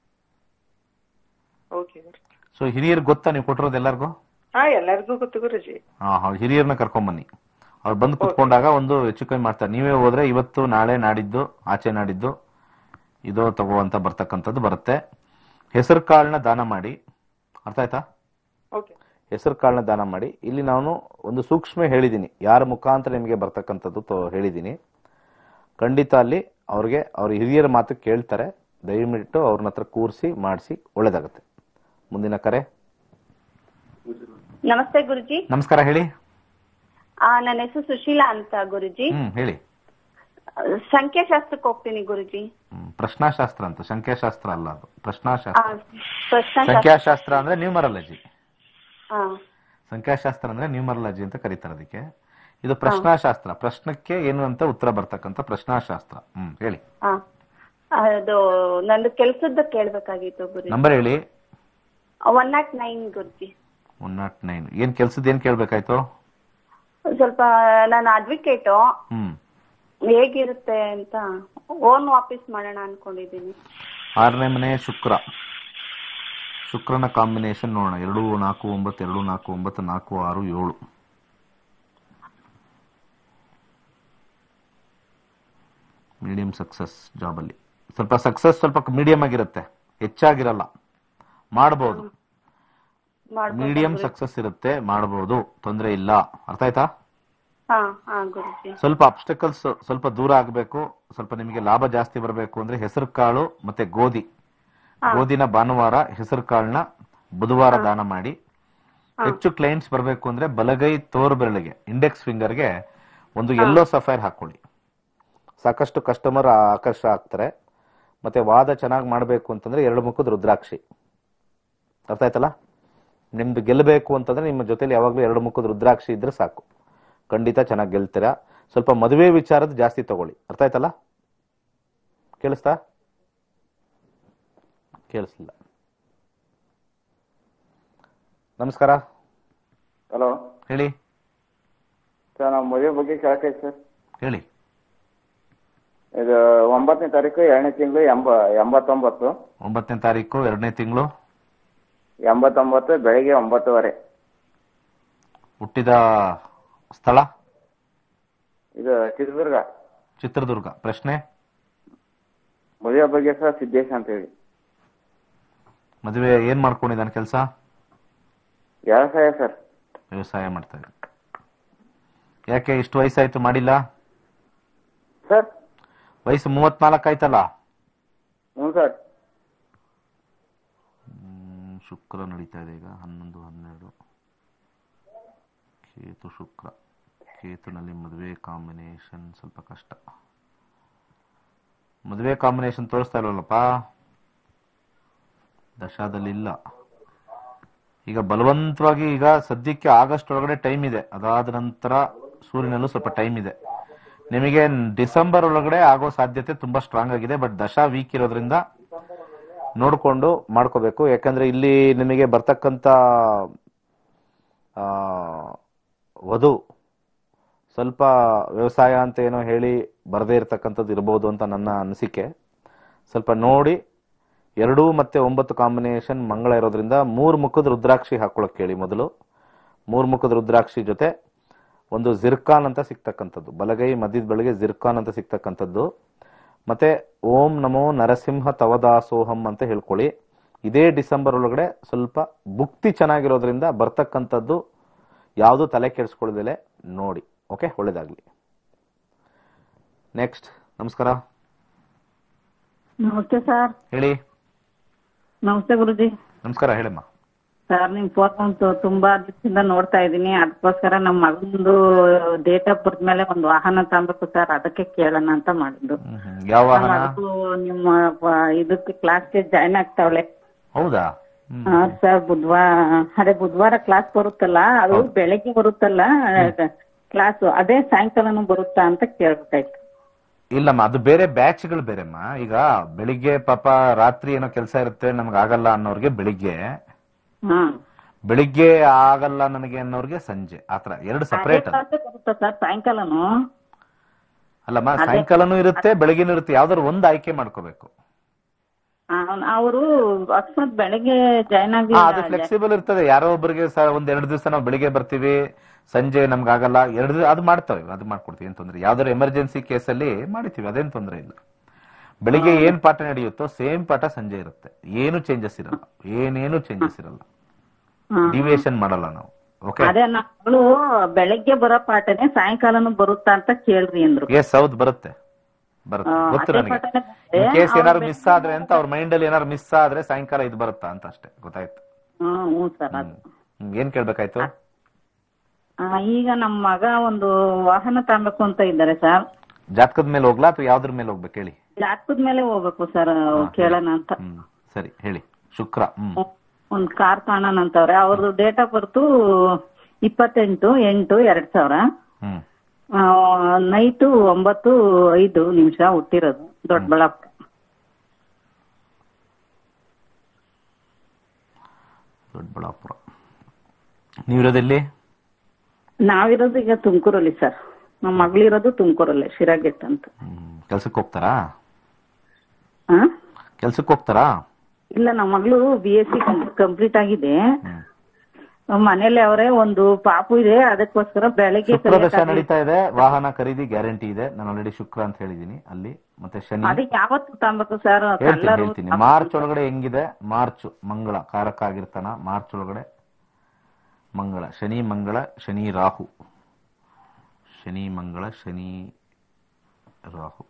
ಓಕೆ ಸೊ ಹಿರಿಯರ್ ಗೊತ್ತಾ ನೀವು ಕೊಟ್ಟಿರೋದು ಎಲ್ಲರಿಗೂ ಹಾ ಎಲ್ಲರಿಗೂ ಗೊತ್ತು ಗುರುಜಿ ಹಾ ಹಾ ಹಿರಿಯರನ್ನ ಕರ್ಕೊಂಬನ್ನಿ ಅವ್ರು ಬಂದು ಕುತ್ಕೊಂಡಾಗ ಒಂದು ಹೆಚ್ಚು ಕಮ್ಮಿ ಮಾಡ್ತಾರೆ ನೀವೇ ಹೋದ್ರೆ ಇವತ್ತು ನಾಳೆ ನಾಡಿದ್ದು ಆಚೆ ನಾಡಿದ್ದು ಇದೋ ತಗೋ ಅಂತ ಬರ್ತಕ್ಕಂಥದ್ದು ಬರುತ್ತೆ ಹೆಸರು ಕಾಳನ್ನ ದಾನ ಮಾಡಿ ಅರ್ಥ ಆಯ್ತಾ ಓಕೆ ಹೆಸರು ಕಾಳನ್ನ ದಾನ ಮಾಡಿ ಇಲ್ಲಿ ನಾನು ಒಂದು ಸೂಕ್ಷ್ಮ ಹೇಳಿದ್ದೀನಿ ಯಾರ ಮುಖಾಂತರ ನಿಮಗೆ ಬರ್ತಕ್ಕಂಥದ್ದು ತೋ ಹೇಳಿದ್ದೀನಿ ಖಂಡಿತ ಅಲ್ಲಿ ಅವ್ರಿಗೆ ಅವ್ರ ಹಿರಿಯರ ಮಾತು ಕೇಳ್ತಾರೆ ದಯವಿಟ್ಟು ಅವ್ರನ್ನ ಹತ್ರ ಕೂರಿಸಿ ಮಾಡಿಸಿ ಒಳ್ಳೇದಾಗುತ್ತೆ ಮುಂದಿನ ಕರೆ ನಮಸ್ತೆ ಗುರುಜಿ ನಮಸ್ಕಾರ ಹೇಳಿ ಆ, ನನ್ನ ಹೆಸರು ಸುಶೀಲಾ ಅಂತ ಗುರುಜಿ ಹ್ಮ್ ಹೇಳಿ ಸಂಖ್ಯಾಶಾಸ್ತ್ರಕ್ಕೆ ಹೋಗ್ತೀನಿ ಗುರುಜಿ ಹ್ಮ್, ಪ್ರಶ್ನಾಶಾಸ್ತ್ರ ಅಂತ ಸಂಖ್ಯಾಶಾಸ್ತ್ರ ಅಲ್ಲ ಅದು ಆ, ಪ್ರಶ್ನಾಶಾಸ್ತ್ರ ಪ್ರಶ್ನಾಶಾಸ್ತ್ರ ಸಂಖ್ಯಾಶಾಸ್ತ್ರ ಅಂದ್ರೆ ನ್ಯೂಮರಾಲಜಿ ಆ, ಸಂಖ್ಯಾಶಾಸ್ತ್ರ ಅಂದ್ರೆ ನ್ಯೂಮರಾಲಜಿ ಅಂತ ಕರೀತಾರೆ ಅದಕ್ಕೆ ಇದು ಪ್ರಶ್ನಾಶಾಸ್ತ್ರ ಪ್ರಶ್ನಕ್ಕೆ ಏನು ಅಂತ ಉತ್ತರ ಬರ್ತಕ್ಕಂಥ ಪ್ರಶ್ನಾಶಾಸ್ತ್ರ ಹ್ಮ್ ಹೇಳಿ ಆ. ಅದು ನಂದು ಕೆಲ್ಸದ್ದು ಕೇಳ್ಬೇಕಾಗಿತ್ತು ಗುರುಜಿ ನಂಬರ್ ಹೇಳಿ one nought nine Guruji one nought nine ಏನ್ ಕೆಲ್ಸದ ಏನ್ ಕೇಳ್ಬೇಕಾಯ್ತು ಸ್ವಲ್ಪ ನಾನು ಅಡ್ವೊಕೇಟು ಹ್ಮ್ ಹೇಗಿರುತ್ತೆ ಅಂತ ಓನ್ ವಾಪಸ್ ಮಾಡೋಣ ಅನ್ಕೊಂಡಿದ್ದೀನಿ ಆರನೇ ಮನೆ ಶುಕ್ರ ಶುಕ್ರನ ಕಾಂಬಿನೇಷನ್ ನೋಡೋಣ ಎರಡು ನಾಲ್ಕು ಒಂಬತ್ತು ಎರಡು ನಾಲ್ಕು ಒಂಬತ್ತು ನಾಲ್ಕು ಆರು ಏಳು ಮೀಡಿಯಂ ಸಕ್ಸಸ್ ಜಾಬಲ್ಲಿ ಸ್ವಲ್ಪ ಸಕ್ಸಸ್ ಸ್ವಲ್ಪ ಮೀಡಿಯಂ ಆಗಿರುತ್ತೆ ಹೆಚ್ಚಾಗಿರಲ್ಲ ಮಾಡಬಹುದು ಮಾಡ್ಬೋದಾ ಮೀಡಿಯಂ ಗುರೂಜಿ? ಸಕ್ಸಸ್ ಇರುತ್ತೆ ಮಾಡಬಹುದು ತೊಂದರೆ ಇಲ್ಲ ಅರ್ಥ ಆಯ್ತಾ ಹಾ ಹಾ ಗುರುಜಿ ಸ್ವಲ್ಪ ಅಬ್ಸ್ಟಕಲ್ಸ್ ಸ್ವಲ್ಪ ದೂರ ಆಗಬೇಕು ಸ್ವಲ್ಪ ನಿಮಗೆ ಲಾಭ ಜಾಸ್ತಿ ಬರಬೇಕು ಅಂದ್ರೆ ಹೆಸರು ಕಾಳು ಮತ್ತೆ ಗೋಧಿ ಗೋಧಿನ ಭಾನುವಾರ ಹೆಸರು ಕಾಳನ್ನ ಬುಧವಾರ ದಾನ ಮಾಡಿ ಹೆಚ್ಚು ಕ್ಲೈಂಟ್ಸ್ ಬರಬೇಕು ಅಂದ್ರೆ ಬಲಗೈ ತೋರು ಬೆರಳಿಗೆ ಇಂಡೆಕ್ಸ್ ಫಿಂಗರ್ಗೆ ಒಂದು ಯೆಲ್ಲೋ ಸಫೈರ್ ಹಾಕೊಳ್ಳಿ ಸಾಕಷ್ಟು ಕಸ್ಟಮರ್ ಆಕರ್ಷ ಆಗ್ತಾರೆ ಮತ್ತೆ ವಾದ ಚೆನ್ನಾಗಿ ಮಾಡಬೇಕು ಅಂತಂದ್ರೆ ಎರಡು ಮುಖದ ರುದ್ರಾಕ್ಷಿ ಅರ್ಥ ಆಯ್ತಲ್ಲ ನಿಮ್ದು ಗೆಲ್ಲಬೇಕು ಅಂತಂದ್ರೆ ನಿಮ್ಮ ಜೊತೆಲಿ ಯಾವಾಗಲೂ ಎರಡು ಮುಖದ ರುದ್ರಾಕ್ಷಿ ಇದ್ರೆ ಸಾಕು ಖಂಡಿತ ಚೆನ್ನಾಗಿ ಗೆಲ್ತೀರಾ ಸ್ವಲ್ಪ ಮದುವೆ ವಿಚಾರದ ಜಾಸ್ತಿ ತಗೊಳ್ಳಿ ಅರ್ಥ ಆಯ್ತಲ್ಲ ಕೇಳಿಸ್ತಾ ಕೇಳಿಸ್ಲಿಲ್ಲ ನಮಸ್ಕಾರ ಹಲೋ ಹೇಳಿ ಸರ್ ನಾವು ಮದುವೆ ಬಗ್ಗೆ ಕೇಳಕೈತಿ ಸರ್ ಹೇಳಿ ಇದು ಒಂಬತ್ತನೇ ತಾರೀಕು ಎರಡನೇ ತಿಂಗಳು ಎಂಬ ಎಂಬತ್ತೊಂಬತ್ತು ಒಂಬತ್ತನೇ ತಾರೀಕು ಎರಡನೇ ತಿಂಗಳು ಎಂಬತ್ತೊಂಬತ್ತು ಬೆಳಿಗ್ಗೆ ಒಂಬತ್ತುವರೆ ಹುಟ್ಟಿದ ಸ್ಥಳ ಇದು ಚಿತ್ರದುರ್ಗ ಚಿತ್ರದುರ್ಗ ಪ್ರಶ್ನೆ ಮದುವೆ ಬಗ್ಗೆ ಸರ್ ಸಿದ್ದೇಶ್ ಅಂತ ಹೇಳಿ ಮದುವೆ ಏನ್ ಮಾಡ್ಕೊಂಡಿದ್ದಾನೆ ಕೆಲಸ ವ್ಯವಸಾಯ ಸರ್ ವ್ಯವಸಾಯ ಮಾಡ್ತಾ ಇದ್ದಾನೆ ಯಾಕೆ ಇಷ್ಟು ವಯಸ್ಸಾಯ್ತು ಮಾಡಿಲ್ಲ ಸರ್ ವಯಸ್ಸು ಮೂವತ್ನಾಲ್ಕು ಆಯ್ತಲ್ಲ ಹ್ಞೂ ಸರ್ ಹ್ಮ್, ಶುಕ್ರ ನಡೀತಾ ಇದೆ ಈಗ ಹನ್ನೊಂದು ಹನ್ನೆರಡು ಕೇತು ಶುಕ್ರ ಕೇತುನಲ್ಲಿ ಮದುವೆ ಕಾಂಬಿನೇಷನ್ ಸ್ವಲ್ಪ ಕಷ್ಟ ಮದುವೆ ಕಾಂಬಿನೇಷನ್ ತೋರಿಸ್ತಾ ಇಲ್ವಲ್ಲಪ್ಪ ದಶಾದಲ್ಲಿ ಇಲ್ಲ ಈಗ ಬಲವಂತವಾಗಿ ಈಗ ಸದ್ಯಕ್ಕೆ ಆಗಸ್ಟ್ ಒಳಗಡೆ ಟೈಮ್ ಇದೆ ಅದಾದ ನಂತರ ಸೂರ್ಯನಲ್ಲೂ ಸ್ವಲ್ಪ ಟೈಮ್ ಇದೆ ನಿಮಗೆ ಡಿಸೆಂಬರ್ ಒಳಗಡೆ ಆಗೋ ಸಾಧ್ಯತೆ ತುಂಬಾ ಸ್ಟ್ರಾಂಗ್ ಆಗಿದೆ ಬಟ್ ದಶಾ ವೀಕ್ ಇರೋದ್ರಿಂದ ನೋಡ್ಕೊಂಡು ಮಾಡ್ಕೋಬೇಕು ಯಾಕಂದ್ರೆ ಇಲ್ಲಿ ನಿಮಗೆ ಬರ್ತಕ್ಕಂತ ಆ, ವಧು ಸ್ವಲ್ಪ ವ್ಯವಸಾಯ ಅಂತ ಏನೋ ಹೇಳಿ ಬರದೇ ಇರತಕ್ಕಂಥದ್ದು ಇರ್ಬೋದು ಅಂತ ನನ್ನ ಅನಿಸಿಕೆ ಸ್ವಲ್ಪ ನೋಡಿ ಎರಡು ಮತ್ತೆ ಒಂಬತ್ತು ಕಾಂಬಿನೇಷನ್ ಮಂಗಳ ಇರೋದ್ರಿಂದ ಮೂರು ಮುಖದ ರುದ್ರಾಕ್ಷಿ ಹಾಕೊಳಕ್ ಕೇಳಿ ಮೊದಲು ಮೂರು ಮುಖದ ರುದ್ರಾಕ್ಷಿ ಜೊತೆ ಒಂದು ಜಿರ್ಕಾನ್ ಅಂತ ಸಿಗ್ತಕ್ಕಂಥದ್ದು ಬಲಗೈ ಮಧ್ಯದ ಬೆಳಗ್ಗೆ ಜಿರ್ಕಾನ್ ಅಂತ ಸಿಗ್ತಕ್ಕಂಥದ್ದು ಮತ್ತೆ ಓಂ ನಮೋ ನರಸಿಂಹ ತವದಾಸೋಹಂ ಅಂತ ಹೇಳ್ಕೊಳ್ಳಿ ಇದೇ ಡಿಸೆಂಬರ್ ಒಳಗಡೆ ಸ್ವಲ್ಪ ಭುಕ್ತಿ ಚೆನ್ನಾಗಿರೋದ್ರಿಂದ ಬರ್ತಕ್ಕಂಥದ್ದು ಯಾವುದು ತಲೆ ಕೆಡಿಸ್ಕೊಳ್ಳೋದಿಲ್ಲ ನೋಡಿ ಓಕೆ ಒಳ್ಳೇದಾಗ್ಲಿ ನೆಕ್ಸ್ಟ್ ನಮಸ್ಕಾರ ನಮಸ್ತೆ ಸರ್ ಹೇಳಿ ನಮಸ್ತೆ ಗುರುಜಿ ನಮಸ್ಕಾರ ಹೇಳಮ್ಮ ಸರ್ ನಿಮ್ ಫೋನ್ ತುಂಬಾ ದಿವಸದಿಂದ ನೋಡ್ತಾ ಇದ್ದೀನಿ ಅದಕ್ಕೋಸ್ಕರ ನಮ್ಮ ಮಗಂದು ಡೇಟ್ ಆಫ್ ಬರ್ತ್ ಮೇಲೆ ಒಂದು ವಾಹನ ತಗೊಬೇಕು ಸರ್ ಅದಕ್ಕೆ ಕೇಳೋಣ ಅಂತ ಮಾಡಿದ್ದು ಯಾವ ನಮ್ಮ ವಾಹನ ಮಗಳು ನಿಮ್ಮ ವ- ಇದಕ್ಕೆ ಕ್ಲಾಸ್ಗೆ ಜಾಯ್ನ್ ಆಗ್ತಾವಳೆ ಹೌದಾ ಸರ್ ಬುಧವಾರ ಅದೇ ಬುಧವಾರ ಕ್ಲಾಸ್ ಬರುತ್ತಲ್ಲ ಅದು ಬೆಳಗ್ಗೆ ಬರುತ್ತಲ್ಲ ಕ್ಲಾಸ್ ಅದೇ ಸಾಯಂಕಾಲನೂ ಬರುತ್ತಾ ಅಂತ ಕೇಳ್ಬೇಕಾಯ್ತು ಇಲ್ಲಮ್ಮ ಅದು ಬೇರೆ ಬ್ಯಾಚ್ಗಳು ಬೇರೆಮ್ಮ ಈಗ ಬೆಳಿಗ್ಗೆ ಪಾಪ ರಾತ್ರಿ ಏನೋ ಕೆಲಸ ಇರುತ್ತೆ ನಮ್ಗೆ ಆಗಲ್ಲ ಅನ್ನೋರ್ಗೆ ಬೆಳಿಗ್ಗೆ ಹ್ಮ್ ಬೆಳಿಗ್ಗೆ ಆಗಲ್ಲ ನನಗೆ ಅನ್ನೋರ್ಗೆ ಸಂಜೆ ಆತರ ಎರಡು ಸಪರೇಟ್ ಅದೇ class ಏ ಬರುತ್ತಾ ಸರ್ ಸಾಯಂಕಾಲನು ಅಲ್ಲಮ್ಮ ಅದೇ. ಸಾಯಂಕಾಲನೂ ಇರುತ್ತೆ ಬೆಳಗ್ಗೆನೂ ಇರುತ್ತೆ ಯಾವ್ದಾದ್ರು ಒಂದು ಆಯ್ಕೆ ಮಾಡ್ಕೋಬೇಕು ಅವರು ಅಕಸ್ಮಾತ್ ಬೆಳಗ್ಗೆ ಜಾಯ್ನ್ ಹಾ, ಆಗಿಲ್ಲ ಅದು ಫ್ಲೆಕ್ಸಿಬಲ್ ಇರ್ತದೆ ಯಾರೋ ಒಬ್ಬರಿಗೆ ಸ- ಒಂದ್ ಎರಡು ದಿವಸ ನಾವು ಬೆಳಿಗ್ಗೆ ಬರ್ತೀವಿ ಸಂಜೆ ನಮ್ಗೆ ಆಗಲ್ಲ ಎರಡು ದಿವಸ ಅದು ಮಾಡ್ತೇವೆ ಅದು ಮಾಡ್ಕೊಡ್ತೀವಿ ಏನ್ ತೊಂದ್ರೆ ಯಾವ್ದಾದ್ರು ಎಮರ್ಜೆನ್ಸಿ ಕೇಸಲ್ಲಿ ಮಾಡಿತೀವಿ ಅದೇನ್ ತೊಂದ್ರೆ ಇಲ್ಲ ಬೆಳಿಗ್ಗೆ ಏನ್ ಪಾಠ ನಡೆಯುತ್ತೋ ಸೇಮ್ ಪಾಠ ಸಂಜೆ ಇರುತ್ತೆ ಏನು ಚೇಂಜಸ್ ಇರಲ್ಲ ಏನೇನು ಚೇಂಜಸ್ ಇರಲ್ಲ ಹ್ಮ್. ಡಿವಿಯೇಷನ್ ಮಾಡಲ್ಲ ನಾವು ಓಕೆ ಅದೇ ನಮ್ಮ ಮಗಳು ಬೆಳಗ್ಗೆ ಬರೋ ಪಾಠನೆ ಸಾಯಂಕಾಲನು ಬರುತ್ತಾ ಅಂತ ಕೇಳ್ರಿ ಅಂದ್ರು ಎಸ್ ಹೌದು ಬರುತ್ತೆ ಬರುತ್ತೆ ಆ, ಗೊತ್ತು ಅದೇ ನನಗೆ ಪಾಠನೇ ಇನ್ ಬರುತ್ತೆ. ಕೇಸ್ ಅವ್ರು ಏನಾದ್ರು ಮಿಸ್ ಆದ್ರೆ ಅಂತ ಅವ್ರ ಮೈಂಡ್ ಅಲ್ಲಿ ಏನಾದ್ರು ಮಿಸ್ ಆದ್ರೆ ಸಾಯಂಕಾಲ ಇದು ಬರುತ್ತಾ ಅಂತ ಅಷ್ಟೇ ಗೊತ್ತಾಯ್ತು ಹ್ಮ್ ಹ್ಞೂ ಸರ್ ಅದು ಹ್ಮ್, ಏನ್ ಕೇಳ್ಬೇಕಾಯ್ತು ಆ, ಈಗ ನಮ್ಮ ಮಗ ಒಂದು ವಾಹನ ತಗೊಬೇಕು ಅಂತ ಇದ್ದಾರೆ ಸರ್ ಜಾತಕದ ಮೇಲೆ ಹೋಗ್ಲಾ ಅಥವಾ ಯಾವ್ದ್ರ ಮೇಲೆ ಹೋಗ್ಬೇಕು ಹೇಳಿ ಜಾತಕದ ಮೇಲೆ ಹೋಗ್ಬೇಕು ಸರ್ ಕೇಳೋಣ ಅಂತ ಸರಿ ಹೇಳಿ ಶುಕ್ರ ಹ್ಮ್ ಒಂದ್ ಕಾರ್ ತಗೋಣ ಅಂತವ್ರೆ ಅವ್ರದ್ದು ಡೇಟ್ ಆಫ್ ಬರ್ತು ಇಪ್ಪತ್ತೆಂಟು ಎಂಟು ಎರಡ್ ಸಾವಿರ ಹ್ಮ್ ನೈಟು ಒಂಬತ್ತು ಐದು ನಿಮಿಷ ಹುಟ್ಟಿರೋದು ದೊಡ್ಡಬಳ್ಳಾಪುರ ದೊಡ್ಡಬಳ್ಳಾಪುರ ನೀವಿರೋದೆಲ್ಲಿ ನಾವಿರೋದು ಈಗ ತುಮಕೂರಲ್ಲಿ ಸರ್ ನಮ್ಮ ಮಗಳಿರೋದು ತುಮಕೂರಲ್ಲೇ ಶಿರಾಗೆಟ್ ಅಂತ ಕೆಲ್ಸಕ್ಕೆ ಹೋಗ್ತಾರಾ ಹಾ ಕೆಲ್ಸಕ್ಕೆ ಹೋಗ್ತಾರಾ ಇಲ್ಲ ನಮ್ಮ ಮಗಳು ಬಿ ಎಸ್ ಸಿ ಕಂಪ್ಲೀಟ್ ಆಗಿದೆ ಮನೇಲಿ ಅವರೇ ಒಂದು ಪಾಪು ಇದೆ ಅದಕ್ಕೋಸ್ಕರ ಬೆಳಗ್ಗೆ ಶುಕ್ರ ದಶ ಕಲಿಯಕ್ಕಾಗ್ಲಿಲ್ಲ. ನಡೀತಾ ಇದೆ ವಾಹನ ಖರೀದಿ ಗ್ಯಾರಂಟಿ ಇದೆ ನಾನು ಆಲ್ರೆಡಿ ಶುಕ್ರ ಅಂತ ಹೇಳಿದೀನಿ ಅಲ್ಲಿ ಮತ್ತೆ ಶನಿ ಅದಕ್ಕೆ ಯಾವತ್ತು ತಗೊಬೇಕು ಸರ್ ಹೇಳ್ತೀನಿ ಕಲ್ಲರು ಹೇಳ್ತೀನಿ ಮಾರ್ಚ್ ಒಳಗಡೆ ಹೆಂಗಿದೆ ಮಾರ್ಚ್ ಮಂಗಳ ಕಾರಕ ಆಗಿರ್ತಾನ ಮಾರ್ಚ್ ಒಳಗಡೆ ಮಂಗಳ ಶನಿ ಮಂಗಳ ಶನಿ ರಾಹು ಶನಿ ಮಂಗಳ ಶನಿ ರಾಹು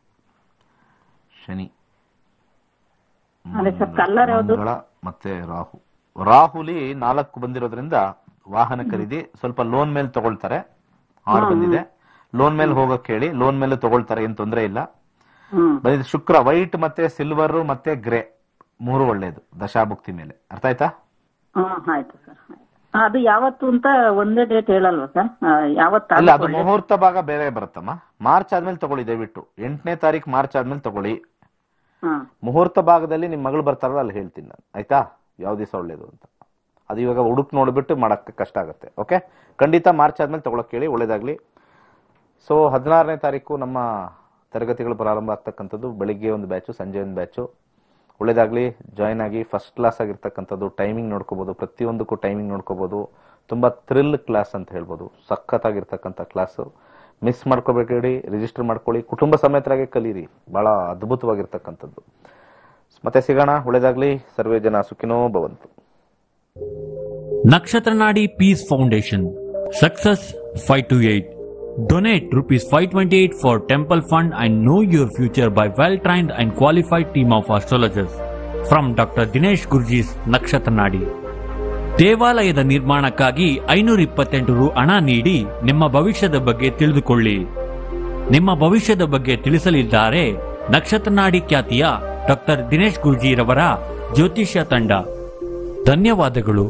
ಶನಿ ಅದೇ ಸರ್ ಕಲ್ಲರ್ ಯಾವ್ದು ಮಂಗಳ ಮತ್ತೆ ರಾಹು ರಾಹುಲಿ ನಾಲ್ಕು ಬಂದಿರೋದ್ರಿಂದ ವಾಹನ ಖರೀದಿ ಸ್ವಲ್ಪ ಲೋನ್ ಮೇಲೆ ತಗೊಳ್ತಾರೆ ಆರು ಬಂದಿದೆ ಲೋನ್ ಮೇಲೆ ಹೋಗಕ್ ಹೇಳಿ ಲೋನ್ ಮೇಲೆ ತಗೊಳ್ತಾರೆ ಏನ್ ತೊಂದರೆ ಇಲ್ಲ ಹ್ಮ್ ಬಂದಿದೆ ಶುಕ್ರ ವೈಟ್ ಮತ್ತೆ ಸಿಲ್ವರ್ ಮತ್ತೆ ಗ್ರೇ ಮೂರು ಒಳ್ಳೇದು ದಶಾಭುಕ್ತಿ ಮೇಲೆ ಅರ್ಥ ಆಯ್ತಾ ಹ್ಮ್ ಆಯ್ತು ಸರ್ ಅದು ಯಾವತ್ತು ಅಂತ ಒಂದೇ ಡೇಟ್ ಹೇಳಲ್ವಾ ಸರ್ ಯಾವತ್ತು ಇಲ್ಲ ಅದು ಮುಹೂರ್ತ ಭಾಗ ಬೇರೆ ಬರುತ್ತಮ್ಮ ಮಾರ್ಚ್ ಆದ್ಮೇಲೆ ತಗೊಳ್ಳಿ ದಯವಿಟ್ಟು ಎಂಟನೇ ತಾರೀಕು ಮಾರ್ಚ್ ಆದ್ಮೇಲೆ ತಗೊಳ್ಳಿ ಹ್ಮ್ ಮುಹೂರ್ತ ಭಾಗದಲ್ಲಿ ನಿಮ್ ಮಗಳು ಬರ್ತಾರಲ್ಲ ಅಲ್ಲಿ ಹೇಳ್ತೀನಿ ನಾನು ಆಯ್ತಾ ಯಾವ ದಿವಸ ಒಳ್ಳೇದು ಅಂತ ಅದು ಇವಾಗ ಹುಡುಕ್ ನೋಡ್ಬಿಟ್ಟು ಮಾಡಕ್ಕೆ ಕಷ್ಟ ಆಗುತ್ತೆ ಓಕೆ ಖಂಡಿತ ಮಾರ್ಚ್ ಆದ್ಮೇಲೆ ತಗೊಳಕ್ ಹೇಳಿ ಒಳ್ಳೇದಾಗ್ಲಿ ಸೊ ಹದಿನಾರನೇ ತಾರೀಕು ನಮ್ಮ ತರಗತಿಗಳು ಪ್ರಾರಂಭ ಆಗ್ತಕ್ಕಂಥದ್ದು ಬೆಳಿಗ್ಗೆ ಒಂದು ಬ್ಯಾಚು ಸಂಜೆ ಒಂದು ಬ್ಯಾಚು ಒಳ್ಳೇದಾಗ್ಲಿ ಜಾಯ್ನ್ ಆಗಿ ಫಸ್ಟ್ ಕ್ಲಾಸ್ ಆಗಿರ್ತಕ್ಕಂಥದ್ದು ಟೈಮಿಂಗ್ ನೋಡ್ಕೋಬಹುದು ಪ್ರತಿಯೊಂದಕ್ಕೂ ಟೈಮಿಂಗ್ ನೋಡ್ಕೋಬಹುದು ತುಂಬಾ ಥ್ರಿಲ್ ಕ್ಲಾಸ್ ಅಂತ ಹೇಳ್ಬೋದು ಸಖತ್ತಾಗಿರ್ತಕ್ಕಂಥ ಕ್ಲಾಸು ಮಿಸ್ ಮಾಡ್ಕೋಬೇಡಿ ರಿಜಿಸ್ಟರ್ ಮಾಡ್ಕೊಳ್ಳಿ ಕುಟುಂಬ ಸಮೇತರಾಗಿ ಕಲೀರಿ ಬಹಳ ಅದ್ಭುತವಾಗಿರ್ತಕ್ಕಂಥದ್ದು ಮತ್ತೆ ಸಿಗೋಣ ಒಳ್ಳೇದಾಗ್ಲಿ ಸರ್ವೇ ಜನ ಸುಖಿನೋ ಭವಂತು Nakshatrnadi Peace Foundation. Success 528. Donate rupees 528 for temple fund and know your future by well-trained and qualified team of astrologers. From Dr. Dinesh Gurji's Nakshatrnadi. ದೇವಾಲಯದ ನಿರ್ಮಾಣಕ್ಕಾಗಿ ಐನೂರ ಇಪ್ಪತ್ತೆಂಟು ರು ಹಣ ನೀಡಿ ನಿಮ್ಮ ಭವಿಷ್ಯದ ಬಗ್ಗೆ ತಿಳಿದುಕೊಳ್ಳಿ ನಿಮ್ಮ ಭವಿಷ್ಯದ ಬಗ್ಗೆ ತಿಳಿಸಲಿದ್ದಾರೆ ನಕ್ಷತ್ರನಾಡಿ ಖ್ಯಾತಿಯ ಡಾಕ್ಟರ್ ದಿನೇಶ್ ಗುರ್ಜಿರವರ ಜ್ಯೋತಿಷ್ಯ ತಂಡ ಧನ್ಯವಾದಗಳು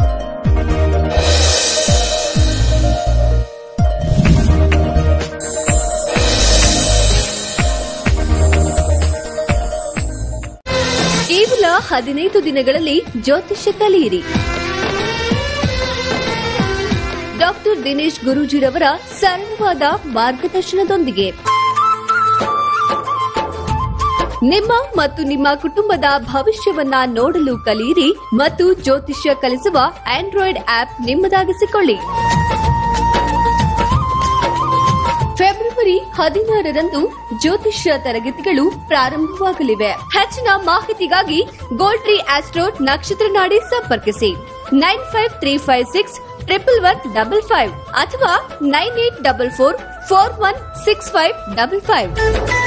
ಕೇವಲ ಹದಿನೈದು ದಿನಗಳಲ್ಲಿ ಜ್ಯೋತಿಷ್ಯ ಕಲಿಯಿರಿ ಡಾಕ್ಟರ್ ದಿನೇಶ್ ಗುರೂಜಿರವರ ಸರಳವಾದ ಮಾರ್ಗದರ್ಶನದೊಂದಿಗೆ ನಿಮ್ಮ ಮತ್ತು ನಿಮ್ಮ ಕುಟುಂಬದ ಭವಿಷ್ಯವನ್ನ ನೋಡಲು ಕಲಿಯಿರಿ ಮತ್ತು ಜ್ಯೋತಿಷ್ಯ ಕಲಿಸುವ ಆಂಡ್ರಾಯ್ಡ್ ಆಪ್ ನಿಮ್ಮದಾಗಿಸಿಕೊಳ್ಳಿ ಫೆಬ್ರವರಿ ಹದಿನಾರರಂದು ಜ್ಯೋತಿಷ್ಯ ತರಗತಿಗಳು ಪ್ರಾರಂಭವಾಗಲಿವೆ ಹೆಚ್ಚಿನ ಮಾಹಿತಿಗಾಗಿ ಗೋಲ್ಟ್ರಿ ಆಸ್ಟ್ರೋಟ್ ನಕ್ಷತ್ರ ನಾಡಿ ಸಂಪರ್ಕಿಸಿ nine five three five six triple one double five ಅಥವಾ nine eight double four four one six five double five